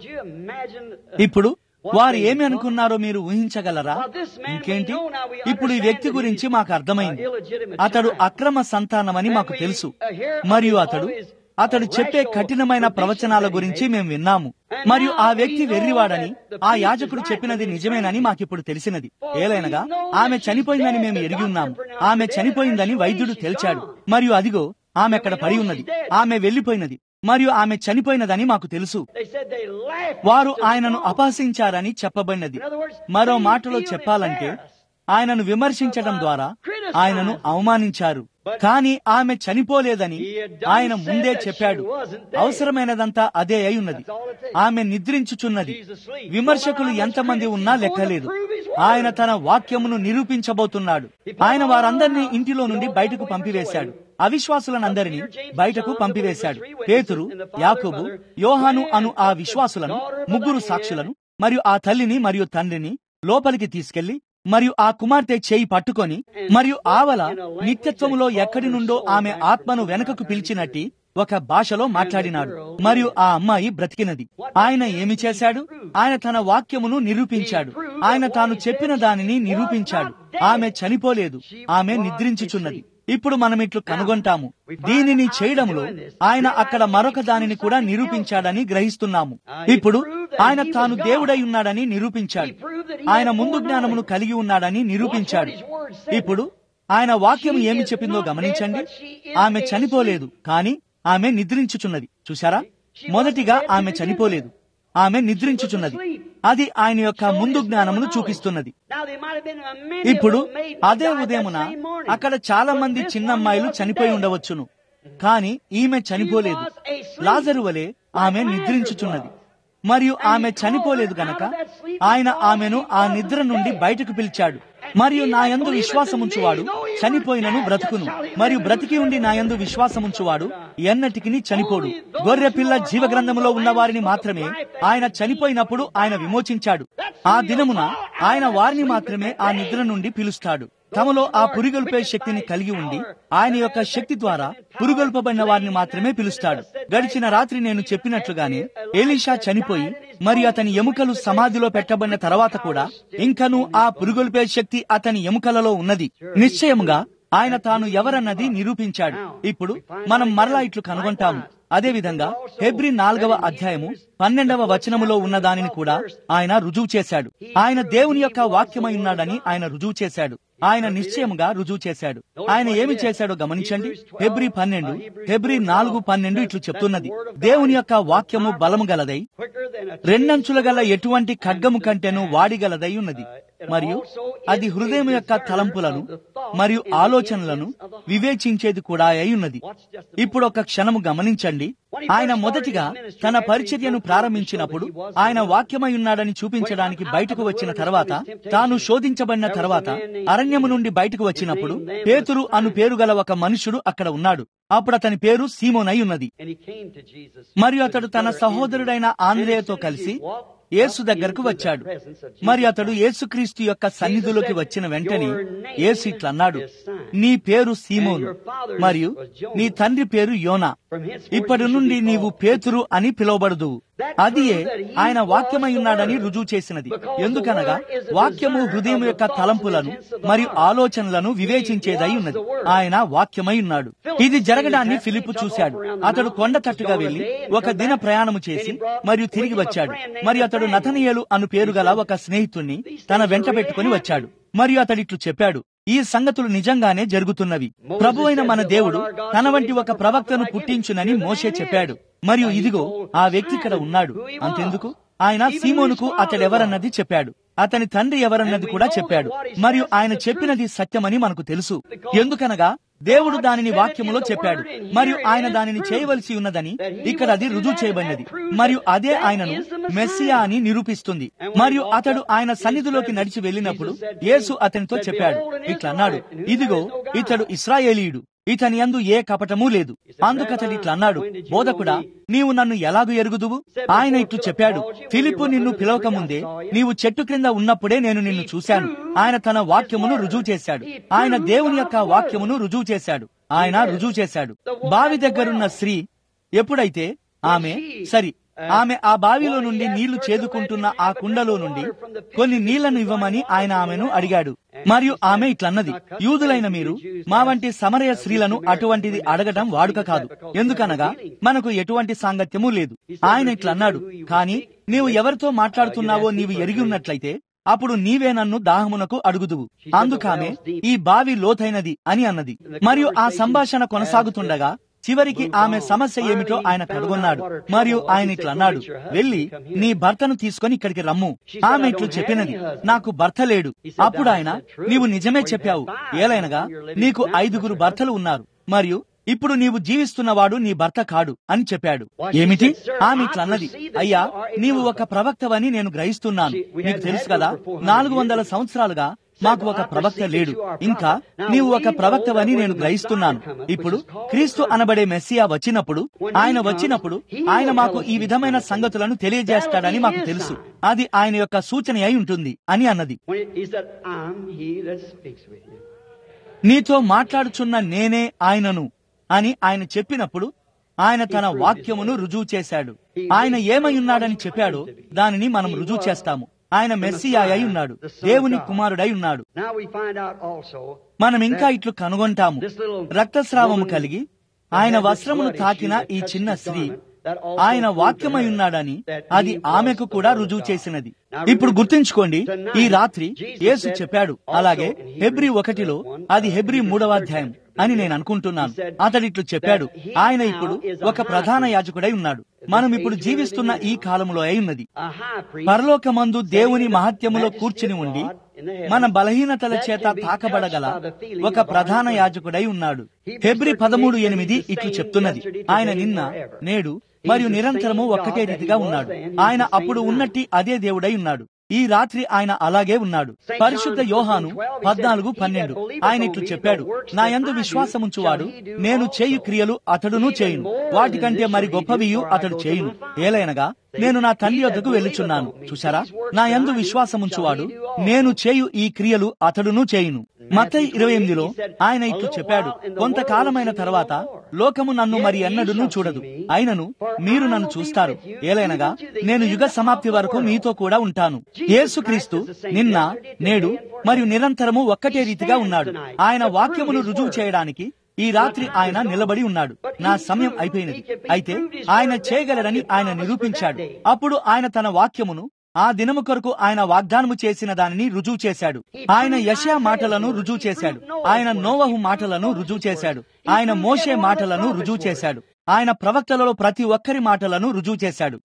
ఇప్పుడు వారు ఏమి అనుకున్నారో మీరు ఊహించగలరా ఇంకేంటి ఇప్పుడు ఈ వ్యక్తి గురించి మాకు అర్థమైంది అతడు అక్రమ సంతానమని మాకు తెలుసు మరియు అతడు అతడు చెప్పే కఠినమైన ప్రవచనాల గురించి మేము విన్నాము మరియు ఆ వ్యక్తి వెర్రివాడని ఆ యాజకుడు చెప్పినది నిజమేనని మాకిప్పుడు తెలిసినది ఏలైనగా ఆమె చనిపోయిందని మేము ఎరిగి ఉన్నాము ఆమె చనిపోయిందని వైద్యుడు తేల్చాడు మరియు అదిగో ఆమె అక్కడ పడి ఉన్నది ఆమె వెళ్లిపోయినది మరియు ఆమె చనిపోయినదని మాకు తెలుసు వారు ఆయనను అపహసించారని చెప్పబడినది మరో మాటలో చెప్పాలంటే ఆయనను విమర్శించడం ద్వారా ఆయనను అవమానించారు కానీ ఆమె చనిపోలేదని ఆయన ముందే చెప్పాడు అవసరమైనదంతా అదే అయి ఉన్నది ఆమె నిద్రించుచున్నది విమర్శకులు ఎంతమంది ఉన్నా లెక్కలేదు ఆయన తన వాక్యమును నిరూపించబోతున్నాడు ఆయన వారందరినీ ఇంటిలో నుండి బయటకు పంపివేశాడు అవిశ్వాసులనందరినీ బయటకు పంపివేశాడు పేతురు యాకోబు యోహాను అను ఆ విశ్వాసులను ముగ్గురు సాక్షులను మరియు ఆ తల్లిని మరియు తండ్రిని లోపలికి తీసుకెళ్లి మరియు ఆ కుమార్తె చేయి పట్టుకొని మరియు ఆవల నిత్యత్వములో ఎక్కడి నుండో ఆమె ఆత్మను వెనకకు పిలిచినట్టి ఒక భాషలో మాట్లాడినాడు మరియు ఆ అమ్మాయి బ్రతికినది ఆయన ఏమి చేశాడు ఆయన తన వాక్యమును నిరూపించాడు ఆయన తాను చెప్పిన దానిని నిరూపించాడు ఆమె చనిపోలేదు ఆమె నిద్రించుచున్నది ఇప్పుడు మనం ఇట్లు కనుగొంటాము దీనిని చేయడంలో ఆయన అక్కడ మరొక దానిని కూడా నిరూపించాడని గ్రహిస్తున్నాము ఇప్పుడు ఆయన తాను దేవుడై ఉన్నాడని నిరూపించాడు ఆయన ముందు జ్ఞానమును కలిగి ఉన్నాడని నిరూపించాడు ఇప్పుడు ఆయన వాక్యం ఏమి చెప్పిందో గమనించండి ఆమె చనిపోలేదు కానీ ఆమె నిద్రించుచున్నది చూసారా మొదటిగా ఆమె చనిపోలేదు ఆమె నిద్రించుచున్నది అది ఆయన యొక్క ముందు జ్ఞానమును చూపిస్తున్నది Now there might have been a many ఇప్పుడు little maidens అదే died that ఉదయమున same morning. అక్కడ చాలా But మంది this చిన్న one అమ్మాయిలు wasn't చనిపోయి dead. ఉండవచ్చును కాని ఈమె చనిపోలేదు లాజరు వలె ఆమె నిద్రించుచున్నది మరియు ఆమె చనిపోలేదు గనక ఆయన ఆమెను ఆ నిద్ర నుండి బయటకు పిలిచాడు మరియు నా యందు విశ్వాసముంచువాడు చనిపోయినను బ్రతుకును మరియు బ్రతికి ఉండి నా యందు విశ్వాసముంచువాడు ఎన్నటికి చనిపోడు గొర్రె పిల్ల జీవ గ్రంథములో ఉన్న వారిని మాత్రమే ఆయన చనిపోయినప్పుడు ఆయన విమోచించాడు ఆ దినమున ఆయన వారిని మాత్రమే ఆ నిద్ర నుండి పిలుస్తాడు తమలో ఆ పురిగొల్పే శక్తిని కలిగి ఉండి ఆయన యొక్క శక్తి ద్వారా పురుగొల్పబడిన వారిని మాత్రమే పిలుస్తాడు గడిచిన రాత్రి నేను చెప్పినట్లుగానే ఎలీషా చనిపోయి మరియు అతని ఎముకలు సమాధిలో పెట్టబడిన తర్వాత కూడా ఇంకను ఆ పురుగొల్పే శక్తి అతని ఎముకలలో ఉన్నది నిశ్చయముగా ఆయన తాను ఎవరన్నది నిరూపించాడు ఇప్పుడు మనం మరలా ఇట్లు కనుగొంటాము అదేవిధంగా హెబ్రి నాలుగవ అధ్యాయము పన్నెండవ వచనములో ఉన్న దానిని కూడా ఆయన రుజువు చేశాడు ఆయన దేవుని యొక్క వాక్యమై ఉన్నాడని ఆయన రుజువు చేశాడు ఆయన నిశ్చయముగా రుజువు చేశాడు ఆయన ఏమి చేశాడో గమనించండి హెబ్రి పన్నెండు హెబ్రి నాలుగు పన్నెండు ఇట్లు చెప్తున్నది దేవుని యొక్క వాక్యము బలము గలదై quicker than a రెండంచుల గల ఎటువంటి ఖడ్గము కంటేను వాడిగలదై ఉన్నది మరియు అది హృదయం యొక్క తలంపులను మరియు ఆలోచనలను వివేచించేది కూడా అయి ఉన్నది ఇప్పుడు ఒక క్షణము గమనించండి ఆయన మొదటిగా తన పరిచర్యను ప్రారంభించినప్పుడు ఆయన వాక్యమై ఉన్నాడని చూపించడానికి బయటకు వచ్చిన తర్వాత తాను శోధించబడిన తర్వాత అరణ్యము నుండి బయటకు వచ్చినప్పుడు పేతురు అను పేరు గల ఒక మనుషుడు అక్కడ ఉన్నాడు అప్పుడు అతని పేరు సీమోనై ఉన్నది And he came to Jesus. మరియు అతడు తన సహోదరుడైన ఆంద్రేయతో కలిసి యేసు దగ్గరకు వచ్చాడు మరి అతడు యేసుక్రీస్తు యొక్క సన్నిధిలోకి వచ్చిన వెంటనే యేసు ఇట్లన్నాడు నీ పేరు సీమోను మరియు నీ తండ్రి పేరు యోనా ఇప్పటి నుండి నీవు పేతురు అని పిలువబడదు అదియే ఆయన వాక్యమై ఉన్నాడని రుజువు చేసినది ఎందుకనగా వాక్యము హృదయం యొక్క తలంపులను మరియు ఆలోచనలను వివేచించేదై ఉన్నది ఆయన వాక్యమై ఉన్నాడు ఇది జరగడాన్ని ఫిలిప్పు చూశాడు అతడు కొండ తట్టుగా వెళ్లి ఒక దిన ప్రయాణము చేసి మరియు తిరిగి వచ్చాడు మరియు అతడు నతనియేలు అను పేరు గల ఒక స్నేహితుణ్ణి తన వెంట పెట్టుకుని వచ్చాడు మరియు అతడిట్లు చెప్పాడు ఈ సంగతులు నిజంగానే జరుగుతున్నవి ప్రభువైన మన దేవుడు తన వంటి ఒక ప్రవక్తను పుట్టించునని మోషే చెప్పాడు మరియు ఇదిగో ఆ వ్యక్తి ఇక్కడ ఉన్నాడు అంతెందుకు ఆయన సీమోనుకు అతడెవరన్నది చెప్పాడు అతని తండ్రి ఎవరన్నది కూడా చెప్పాడు మరియు ఆయన చెప్పినది సత్యమని మనకు తెలుసు ఎందుకనగా దేవుడు దానిని వాక్యములో చెప్పాడు మరియు ఆయన దానిని చేయవలసి ఉన్నదని ఇక్కడ అది రుజువు చేయబడినది మరియు అదే ఆయనను మెస్సియా అని నిరూపిస్తుంది మరియు అతడు ఆయన సన్నిధిలోకి నడిచి వెళ్ళినప్పుడు యేసు అతనితో చెప్పాడు ఇట్లా అన్నాడు ఇదిగో ఇతడు ఇస్రాయేలీయుడు ఇతని యందు ఏ కపటమూ లేదు అందుకతడు ఇట్లా అన్నాడు బోధకుడా నీవు నన్ను ఎలాగు ఎరుగుదువు ఆయన ఇట్లు చెప్పాడు ఫిలిప్పు నిన్ను పిలవక ముందే నీవు చెట్టు క్రింద ఉన్నప్పుడే నేను నిన్ను చూశాను ఆయన తన వాక్యమును రుజువు చేశాడు ఆయన దేవుని యొక్క వాక్యమును రుజువు చేశాడు ఆయన రుజువు చేశాడు బావి దగ్గరున్న స్త్రీ ఎప్పుడైతే ఆమె సరి ఆమె ఆ బావిలో నుండి నీళ్లు చేదుకుంటున్న ఆ కుండలో నుండి కొన్ని నీళ్లను ఇవ్వమని ఆయన ఆమెను అడిగాడు మరియు ఆమె ఇట్లన్నది యూదులైన మీరు మా వంటి సమరయ స్త్రీలను అటువంటిది అడగటం వాడుక కాదు ఎందుకనగా మనకు ఎటువంటి సాంగత్యము లేదు ఆయన ఇట్లన్నాడు కాని నీవు ఎవరితో మాట్లాడుతున్నావో నీవు ఎరిగి ఉన్నట్లయితే అప్పుడు నీవే నన్ను దాహమునకు అడుగుదువు అందుకామె ఈ బావి లోతైనది అని అన్నది మరియు ఆ సంభాషణ కొనసాగుతుండగా చివరికి ఆమె సమస్య ఏమిటో ఆయన కనుగొన్నాడు మరియు ఆయన ఇట్లా అన్నాడు వెళ్లి నీ భర్తను తీసుకొని ఇక్కడికి రమ్ము ఆమె ఇట్లు చెప్పినది నాకు భర్త లేడు అప్పుడు ఆయన నీవు నిజమే చెప్పావు ఏలైనగా నీకు ఐదుగురు భర్తలు ఉన్నారు మరియు ఇప్పుడు నీవు జీవిస్తున్నవాడు నీ భర్త కాడు అని చెప్పాడు ఏమిటి ఆమె ఇట్లా అన్నది అయ్యా నీవు ఒక ప్రవక్తవని నేను గ్రహిస్తున్నాను నీకు తెలుసు కదా నాలుగు వందల సంవత్సరాలుగా మాకు ఒక ప్రవక్త లేడు ఇంకా నీవు ఒక ప్రవక్తవని నేను గ్రహిస్తున్నాను ఇప్పుడు క్రీస్తు అనబడే మెస్సియా వచ్చినప్పుడు ఆయన వచ్చినప్పుడు ఆయన మాకు ఈ విధమైన సంగతులను తెలియజేస్తాడని మాకు తెలుసు అది ఆయన యొక్క సూచన అయి ఉంటుంది అని అన్నది When he said, I'm he that speaks with you. నీతో మాట్లాడుచున్న నేనే ఆయనను అని ఆయన చెప్పినప్పుడు ఆయన తన వాక్యమును రుజువు చేశాడు ఆయన ఏమై ఉన్నాడని చెప్పాడో దానిని మనం రుజువు చేస్తాము ఆయన మెస్సియా అయి ఉన్నాడు దేవుని కుమారుడై ఉన్నాడు Now we find out also మనం ఇంకా ఇట్లు కనుగొంటాము రక్తస్రావము కలిగి ఆయన వస్త్రమును తాకిన ఈ చిన్న స్త్రీ ఆయన వాక్యమై ఉన్నాడని అది ఆమెకు కూడా రుజువు చేసినది ఇప్పుడు గుర్తుంచుకోండి ఈ రాత్రి యేసు చెప్పాడు అలాగే హెబ్రి ఒకటిలో అది హెబ్రి మూడవ అధ్యాయం అని నేను అనుకుంటున్నాను అతడిట్లు చెప్పాడు ఆయన ఇప్పుడు ఒక ప్రధాన యాజకుడై ఉన్నాడు మనం ఇప్పుడు జీవిస్తున్న ఈ కాలంలో అయి ఉన్నది పరలోకమందు దేవుని మహత్యములో కూర్చుని ఉండి మన బలహీనతల చేత తాకబడగల ఒక ప్రధాన యాజకుడై ఉన్నాడు ఫిబ్రి పదమూడు ఎనిమిది ఇట్లు చెప్తున్నది ఆయన నిన్న నేడు మరియు నిరంతరము ఒక్కటే రీతిగా ఉన్నాడు ఆయన అప్పుడు ఉన్నట్టి అదే దేవుడై ఉన్నాడు ఈ రాత్రి ఆయన అలాగే ఉన్నాడు పరిశుద్ధ యోహాను పద్నాలుగు పన్నెండు ఆయన ఇట్లు చెప్పాడు నా యందు విశ్వాసముంచువాడు నేను చేయు క్రియలు అతడును చేయును వాటికంటే మరి గొప్పవియు అతడు చేయును ఏలైనగా నేను నా తండ్రి వద్దకు వెళ్ళుచున్నాను చూసారా నా యందు విశ్వాసముంచువాడు నేను చేయు ఈ క్రియలు అతడును చేయును మతై ఇరవై ఎనిమిదిలో ఆయన ఇట్లు చెప్పాడు కొంతకాలమైన తర్వాత లోకము నన్ను మరి ఎన్నడూను చూడదు అయినను మీరు నన్ను చూస్తారు ఏలైనగా నేను యుగ సమాప్తి వరకు మీతో కూడా ఉంటాను యేసుక్రీస్తు నిన్న నేడు మరియు నిరంతరము ఒక్కటే రీతిగా ఉన్నాడు ఆయన వాక్యమును రుజువు చేయడానికి ఈ రాత్రి ఆయన నిలబడి ఉన్నాడు నా సమయం అయిపోయినది అయితే ఆయన చేయగలరని ఆయన నిరూపించాడు అప్పుడు ఆయన తన వాక్యమును ఆ దినము కొరకు ఆయన వాగ్దానము చేసిన దానిని రుజువు చేశాడు ఆయన యశా మాటలను రుజువు చేశాడు ఆయన నోవహు మాటలను రుజువు చేశాడు ఆయన మోషే మాటలను రుజువు చేశాడు ఆయన ప్రవక్తలలో ప్రతి ఒక్కరి మాటలను రుజువు చేశాడు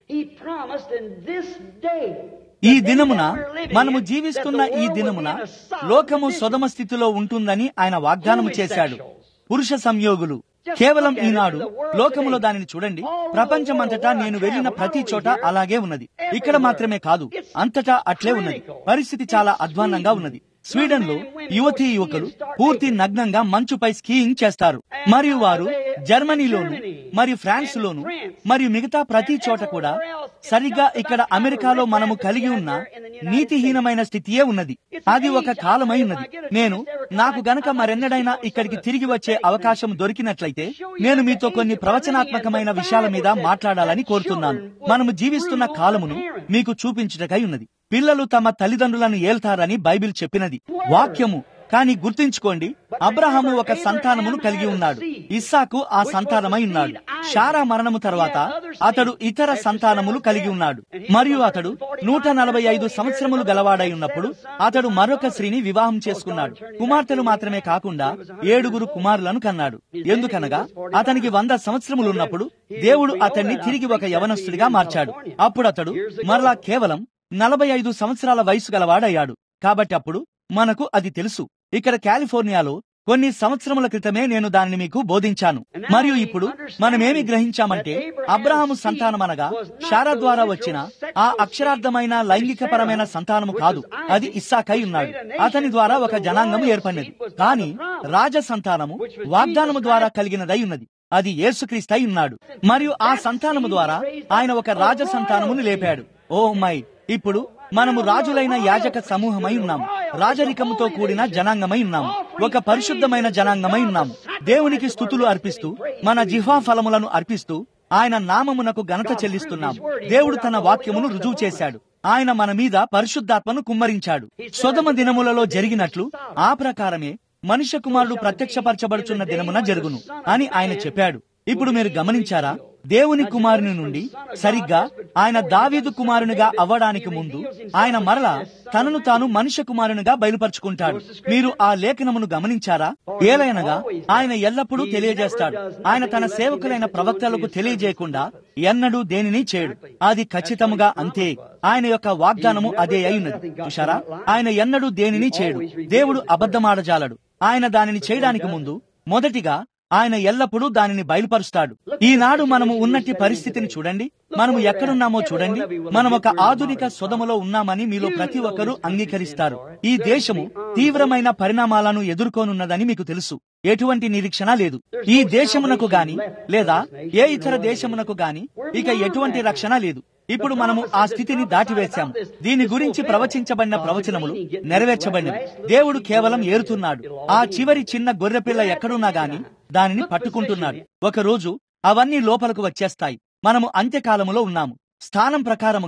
ఈ దినమున మనము జీవిస్తున్న ఈ దినమున లోకము సొదమ స్థితిలో ఉంటుందని ఆయన వాగ్దానము చేశాడు పురుష సంయోగులు కేవలం ఈనాడు లోకములో దానిని చూడండి ప్రపంచమంతటా నేను వెళ్లిన ప్రతి చోట అలాగే ఉన్నది ఇక్కడ మాత్రమే కాదు అంతటా అట్లే ఉన్నది పరిస్థితి చాలా అధ్వాన్నంగా ఉన్నది స్వీడన్ లో యువతీ యువకులు పూర్తి నగ్నంగా మంచుపై స్కీయింగ్ చేస్తారు మరియు వారు జర్మనీలోను మరియు ఫ్రాన్స్ లోను మరియు మిగతా ప్రతి చోట కూడా సరిగ్గా ఇక్కడ అమెరికాలో మనము కలిగి ఉన్న నీతిహీనమైన స్థితియే ఉన్నది అది ఒక కాలమై ఉన్నది నేను నాకు గనక మరెన్నడైనా ఇక్కడికి తిరిగి వచ్చే అవకాశం దొరికినట్లయితే నేను మీతో కొన్ని ప్రవచనాత్మకమైన విషయాల మీద మాట్లాడాలని కోరుతున్నాను మనము జీవిస్తున్న కాలమును మీకు చూపించుటకై ఉన్నది పిల్లలు తమ తల్లిదండ్రులను ఏల్తారని బైబిల్ చెప్పినది వాక్యము కానీ గుర్తుంచుకోండి అబ్రహాము ఒక సంతానమును కలిగి ఉన్నాడు ఇస్సాకు ఆ సంతానమై ఉన్నాడు షారా మరణము తర్వాత అతడు ఇతర సంతానములు కలిగి ఉన్నాడు మరియు అతడు నూట నలభై ఐదు సంవత్సరములు గలవాడై ఉన్నప్పుడు అతడు మరొక స్త్రీని వివాహం చేసుకున్నాడు కుమార్తెలు మాత్రమే కాకుండా ఏడుగురు కుమారులను కన్నాడు ఎందుకనగా అతనికి వంద సంవత్సరములు ఉన్నప్పుడు దేవుడు అతన్ని తిరిగి ఒక యవనస్తుడిగా మార్చాడు అప్పుడు అతడు మరలా కేవలం నలభై ఐదు సంవత్సరాల వయసు గలవాడయ్యాడు కాబట్టి అప్పుడు మనకు అది తెలుసు ఇక్కడ కాలిఫోర్నియాలో కొన్ని సంవత్సరముల క్రితమే నేను దానిని మీకు బోధించాను మరియు ఇప్పుడు మనమేమి గ్రహించామంటే అబ్రహాము సంతానమనగా శారా ద్వారా వచ్చిన ఆ అక్షరార్థమైన లైంగికపరమైన సంతానము కాదు అది ఇస్సాకై ఉన్నాడు అతని ద్వారా ఒక జనాంగము ఏర్పడినది కానీ రాజ సంతానము వాగ్దానము ద్వారా కలిగినదై ఉన్నది అది యేసుక్రీస్తై ఉన్నాడు మరియు ఆ సంతానము ద్వారా ఆయన ఒక రాజ సంతానమును లేపాడు ఓ మై ఇప్పుడు మనము రాజులైన యాజక సమూహమై ఉన్నాము రాజరికముతో కూడిన జనాంగమై ఉన్నాము ఒక పరిశుద్ధమైన జనాంగమై ఉన్నాము దేవునికి స్థుతులు అర్పిస్తూ మన జిహ్వా ఫలములను అర్పిస్తూ ఆయన నామమునకు ఘనత చెల్లిస్తున్నాము దేవుడు తన వాక్యమును రుజువు చేశాడు ఆయన మన మీద పరిశుద్ధాత్మను కుమ్మరించాడు సొదమ దినములలో జరిగినట్లు ఆ ప్రకారమే మనుష్య కుమారుడు ప్రత్యక్షపరచబడుచున్న దినమున జరుగును అని ఆయన చెప్పాడు ఇప్పుడు మీరు గమనించారా దేవుని కుమారుని నుండి సరిగ్గా ఆయన దావీదు కుమారునిగా అవ్వడానికి ముందు ఆయన మరల తనను తాను మనుష్య కుమారునిగా బయలుపరుచుకుంటాడు మీరు ఆ లేఖనమును గమనించారా ఏలైనగా ఆయన ఎల్లప్పుడూ తెలియజేస్తాడు ఆయన తన సేవకులైన ప్రవక్తలకు తెలియజేయకుండా ఎన్నడూ దేనిని చేయడు అది ఖచ్చితముగా అంతే ఆయన యొక్క వాగ్దానము అదే అయినది చూశారా ఆయన ఎన్నడూ దేనిని చేయడు దేవుడు అబద్ధమాడజాలడు ఆయన దానిని చేయడానికి ముందు మొదటిగా ఆయన ఎల్లప్పుడూ దానిని బయలుపరుస్తాడు ఈనాడు మనము ఉన్నట్టి పరిస్థితిని చూడండి మనము ఎక్కడున్నామో చూడండి మనం ఒక ఆధునిక సొదములో ఉన్నామని మీలో ప్రతి ఒక్కరూ అంగీకరిస్తారు ఈ దేశము తీవ్రమైన పరిణామాలను ఎదుర్కోనున్నదని మీకు తెలుసు ఎటువంటి నిరీక్షణ లేదు ఈ దేశమునకు గాని లేదా ఏ ఇతర దేశమునకు గాని ఇక ఎటువంటి రక్షణ లేదు ఇప్పుడు మనము ఆ స్థితిని దాటివేశాము దీని గురించి ప్రవచించబడిన ప్రవచనములు నెరవేర్చబడినవి దేవుడు కేవలం ఏరుతున్నాడు ఆ చివరి చిన్న గొర్రెపిల్ల ఎక్కడున్నా గాని దానిని పట్టుకుంటున్నాడు ఒక రోజు అవన్నీ లోపలకు వచ్చేస్తాయి మనము అంత్యకాలములో ఉన్నాము స్థానం ప్రకారముగా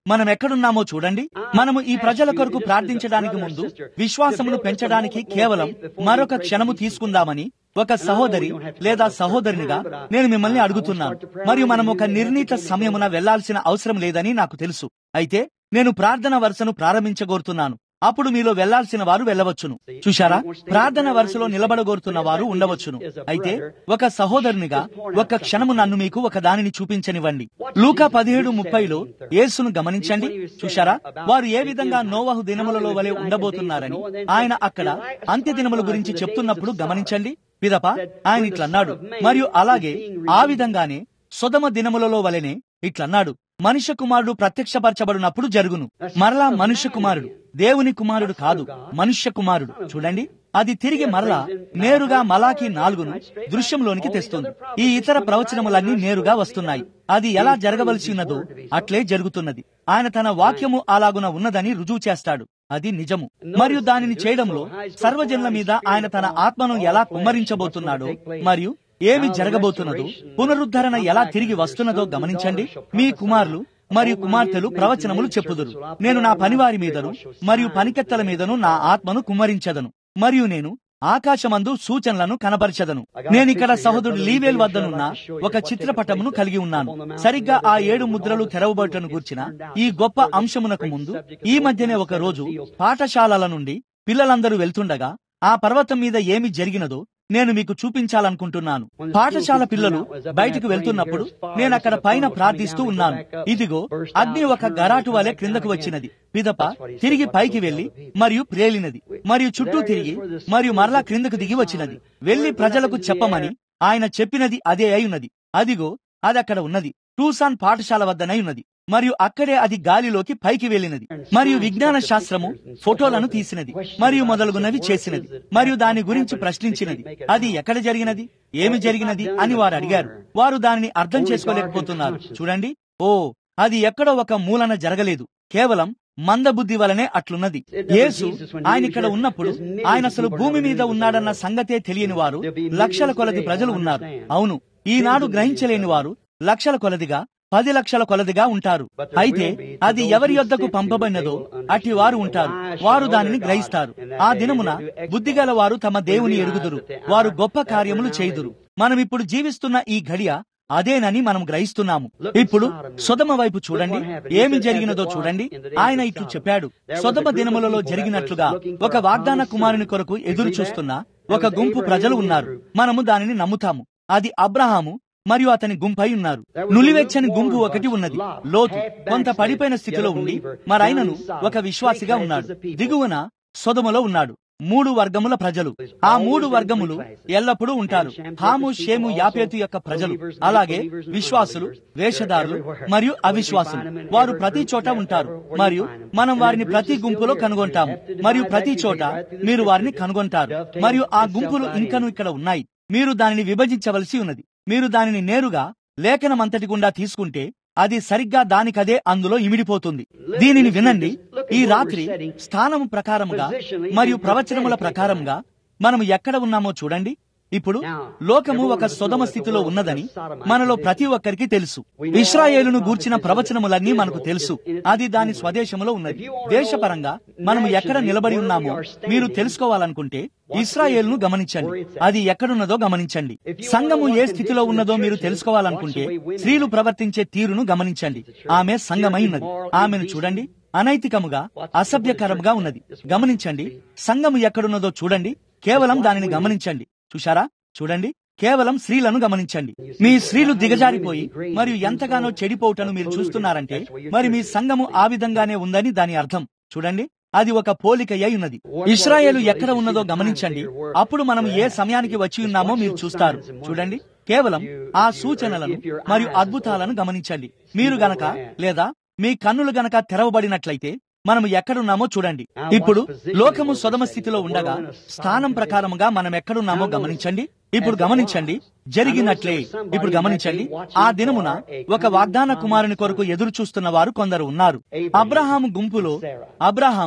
మనం ఎక్కడున్నామో చూడండి మనము ఈ ప్రజల కొరకు ప్రార్థించడానికి ముందు విశ్వాసమును పెంచడానికి కేవలం మరొక క్షణము తీసుకుందామని ఒక సహోదరి లేదా సహోదరునిగా నేను మిమ్మల్ని అడుగుతున్నాను మరియు మనం ఒక నిర్ణీత సమయమున వెళ్లాల్సిన అవసరం లేదని నాకు తెలుసు అయితే నేను ప్రార్థన వరుసను ప్రారంభించగోరుతున్నాను అప్పుడు మీలో వెళ్లాల్సిన వారు వెళ్ళవచ్చును చూశారా ప్రార్థన వరుసలో నిలబడగోరుతున్న వారు ఉండవచ్చును అయితే ఒక సహోదరునిగా ఒక క్షణము నన్ను మీకు ఒక దానిని చూపించనివ్వండి లూకా పదిహేడు ముప్పైలో యేసును గమనించండి చూశారా వారు ఏ విధంగా నోవహు దినములలో వలె ఉండబోతున్నారని ఆయన అక్కడ అంత్య దినముల గురించి చెప్తున్నప్పుడు గమనించండి పిదప ఆయన ఇట్లన్నాడు మరియు అలాగే ఆ విధంగానే సుధమ దినములలో వలెనే ఇట్లన్నాడు మనుష్య కుమారుడు ప్రత్యక్షపరచబడినప్పుడు జరుగును మరలా మనుష్య కుమారుడు దేవుని కుమారుడు కాదు మనుష్య కుమారుడు చూడండి అది తిరిగి మరలా నేరుగా మలాకి నాలుగును దృశ్యంలోనికి తెస్తుంది ఈ ఇతర ప్రవచనములన్నీ నేరుగా వస్తున్నాయి అది ఎలా జరగవలసి ఉన్నదో అట్లే జరుగుతున్నది ఆయన తన వాక్యము అలాగున ఉన్నదని రుజువు చేస్తాడు అది నిజము మరియు దానిని చేయడంలో సర్వజనుల మీద ఆయన తన ఆత్మను ఎలా కుమ్మరించబోతున్నాడో మరియు ఏమి జరగబోతున్నదో పునరుద్ధరణ ఎలా తిరిగి వస్తున్నదో గమనించండి మీ కుమారులు మరియు కుమార్తెలు ప్రవచనములు చెప్పుదురు నేను నా పనివారి మీదను మరియు పనికెత్తల మీదను నా ఆత్మను కుమ్మరించదను మరియు నేను ఆకాశమందు సూచనలను కనపరచదను నేనిక్కడ సహోదరుడు లీవేల్ వద్దనున్న ఒక చిత్రపటమును కలిగి ఉన్నాను సరిగ్గా ఆ ఏడు ముద్రలు తెరవబడుటను గూర్చిన ఈ గొప్ప అంశమునకు ముందు ఈ మధ్యనే ఒక రోజు పాఠశాలల నుండి పిల్లలందరూ వెళ్తుండగా ఆ పర్వతం మీద ఏమి జరిగినదో నేను మీకు చూపించాలనుకుంటున్నాను పాఠశాల పిల్లలు బయటకు వెళ్తున్నప్పుడు నేను అక్కడ పైన ప్రార్థిస్తూ ఉన్నాను ఇదిగో అగ్ని ఒక గరాటు వలె క్రిందకు వచ్చినది పిదప తిరిగి పైకి వెళ్లి మరియు ప్రేలినది మరియు చుట్టూ తిరిగి మరియు మరలా క్రిందకు దిగి వచ్చినది వెళ్లి ప్రజలకు చెప్పమని ఆయన చెప్పినది అదే అయి ఉన్నది అదిగో అది అక్కడ ఉన్నది టూసాన్ పాఠశాల వద్దనై ఉన్నది మరియు అక్కడే అది గాలిలోకి పైకి వెళ్ళినది మరియు విజ్ఞాన శాస్త్రము ఫోటోలను తీసినది మరియు మొదలగునవి చేసినది మరియు దాని గురించి ప్రశ్నించినది అది ఎక్కడ జరిగినది ఏమి జరిగినది అని వారు అడిగారు వారు దానిని అర్థం చేసుకోలేకపోతున్నారు చూడండి ఓ అది ఎక్కడో ఒక మూలన జరగలేదు కేవలం మందబుద్ధి వలనే అట్లున్నది యేసు ఆయన ఇక్కడ ఉన్నప్పుడు ఆయన అసలు భూమి మీద ఉన్నాడన్న సంగతే తెలియని వారు లక్షల కొలది ప్రజలు ఉన్నారు అవును ఈనాడు గ్రహించలేని వారు లక్షల కొలదిగా పది లక్షల కొలదిగా ఉంటారు అయితే అది ఎవరి యొద్దకు పంపబడినదో అట్టి వారు ఉంటారు వారు దానిని గ్రహిస్తారు ఆ దినమున బుద్ధిగల వారు తమ దేవుని ఎరుగుదురు వారు గొప్ప కార్యములు చేయుదురు మనం ఇప్పుడు జీవిస్తున్న ఈ ఘడియ అదేనని మనం గ్రహిస్తున్నాము ఇప్పుడు సొదమ వైపు చూడండి ఏమి జరిగినదో చూడండి ఆయన ఇట్లు చెప్పాడు సొదమ దినములలో జరిగినట్లుగా ఒక వాగ్దాన కుమారుని కొరకు ఎదురు చూస్తున్న ఒక గుంపు ప్రజలు ఉన్నారు మనము దానిని నమ్ముతాము అది అబ్రహాము మరియు అతని గుంపై ఉన్నారు నులివెచ్చని గుంపు ఒకటి ఉన్నది లోతు కొంత పడిపోయిన స్థితిలో ఉండి మరైనను ఒక విశ్వాసిగా ఉన్నాడు దిగువన సొదములో ఉన్నాడు మూడు వర్గముల ప్రజలు ఆ మూడు వర్గములు ఎల్లప్పుడూ ఉంటారు హాము షేము యాపేతు యొక్క ప్రజలు అలాగే విశ్వాసులు వేషధారులు మరియు అవిశ్వాసులు వారు ప్రతి చోట ఉంటారు మరియు మనం వారిని ప్రతి గుంపులో కనుగొంటాము మరియు ప్రతి చోట మీరు వారిని కనుగొంటారు మరియు ఆ గుంపులు ఇంకను ఇక్కడ ఉన్నాయి మీరు దానిని విభజించవలసి ఉన్నది మీరు దానిని నేరుగా లేఖనమంతటి గుండా తీసుకుంటే అది సరిగ్గా దానికదే అందులో ఇమిడిపోతుంది దీనిని వినండి ఈ రాత్రి స్థానము ప్రకారముగా మరియు ప్రవచనముల ప్రకారముగా మనం ఎక్కడ ఉన్నామో చూడండి ఇప్పుడు లోకము ఒక సుధమ స్థితిలో ఉన్నదని మనలో ప్రతి ఒక్కరికి తెలుసు ఇస్రాయేలును గూర్చిన ప్రవచనములన్నీ మనకు తెలుసు అది దాని స్వదేశములో ఉన్నది దేశపరంగా మనము ఎక్కడ నిలబడి ఉన్నామో మీరు తెలుసుకోవాలనుకుంటే ఇస్రాయేలును గమనించండి అది ఎక్కడున్నదో గమనించండి సంఘము ఏ స్థితిలో ఉన్నదో మీరు తెలుసుకోవాలనుకుంటే స్త్రీలు ప్రవర్తించే తీరును గమనించండి ఆమె సంఘమై ఉన్నది ఆమెను చూడండి అనైతికముగా అసభ్యకరంగా ఉన్నది గమనించండి సంఘము ఎక్కడున్నదో చూడండి కేవలం దానిని గమనించండి చూశారా చూడండి కేవలం స్త్రీలను గమనించండి మీ స్త్రీలు దిగజారిపోయి మరియు ఎంతగానో చెడిపోవుటను మీరు చూస్తున్నారంటే మరి మీ సంఘము ఆ విధంగానే ఉందని దాని అర్థం చూడండి అది ఒక పోలిక అయి ఉన్నది ఇస్రాయేలు ఎక్కడ ఉన్నదో గమనించండి అప్పుడు మనం ఏ సమయానికి వచ్చి ఉన్నామో మీరు చూస్తారు చూడండి కేవలం ఆ సూచనలను మరియు అద్భుతాలను గమనించండి మీరు గనక లేదా మీ కన్నులు గనక తెరవబడినట్లయితే మనము ఎక్కడున్నామో చూడండి ఇప్పుడు లోకము సుధమ స్థితిలో ఉండగా స్థానం ప్రకారముగా మనం ఎక్కడున్నామో గమనించండి ఇప్పుడు గమనించండి జరిగినట్లే ఇప్పుడు గమనించండి ఆ దినమున ఒక వాగ్దాన కుమారుని కొరకు ఎదురు చూస్తున్న వారు కొందరు ఉన్నారు అబ్రహాము గుంపులో అబ్రహాము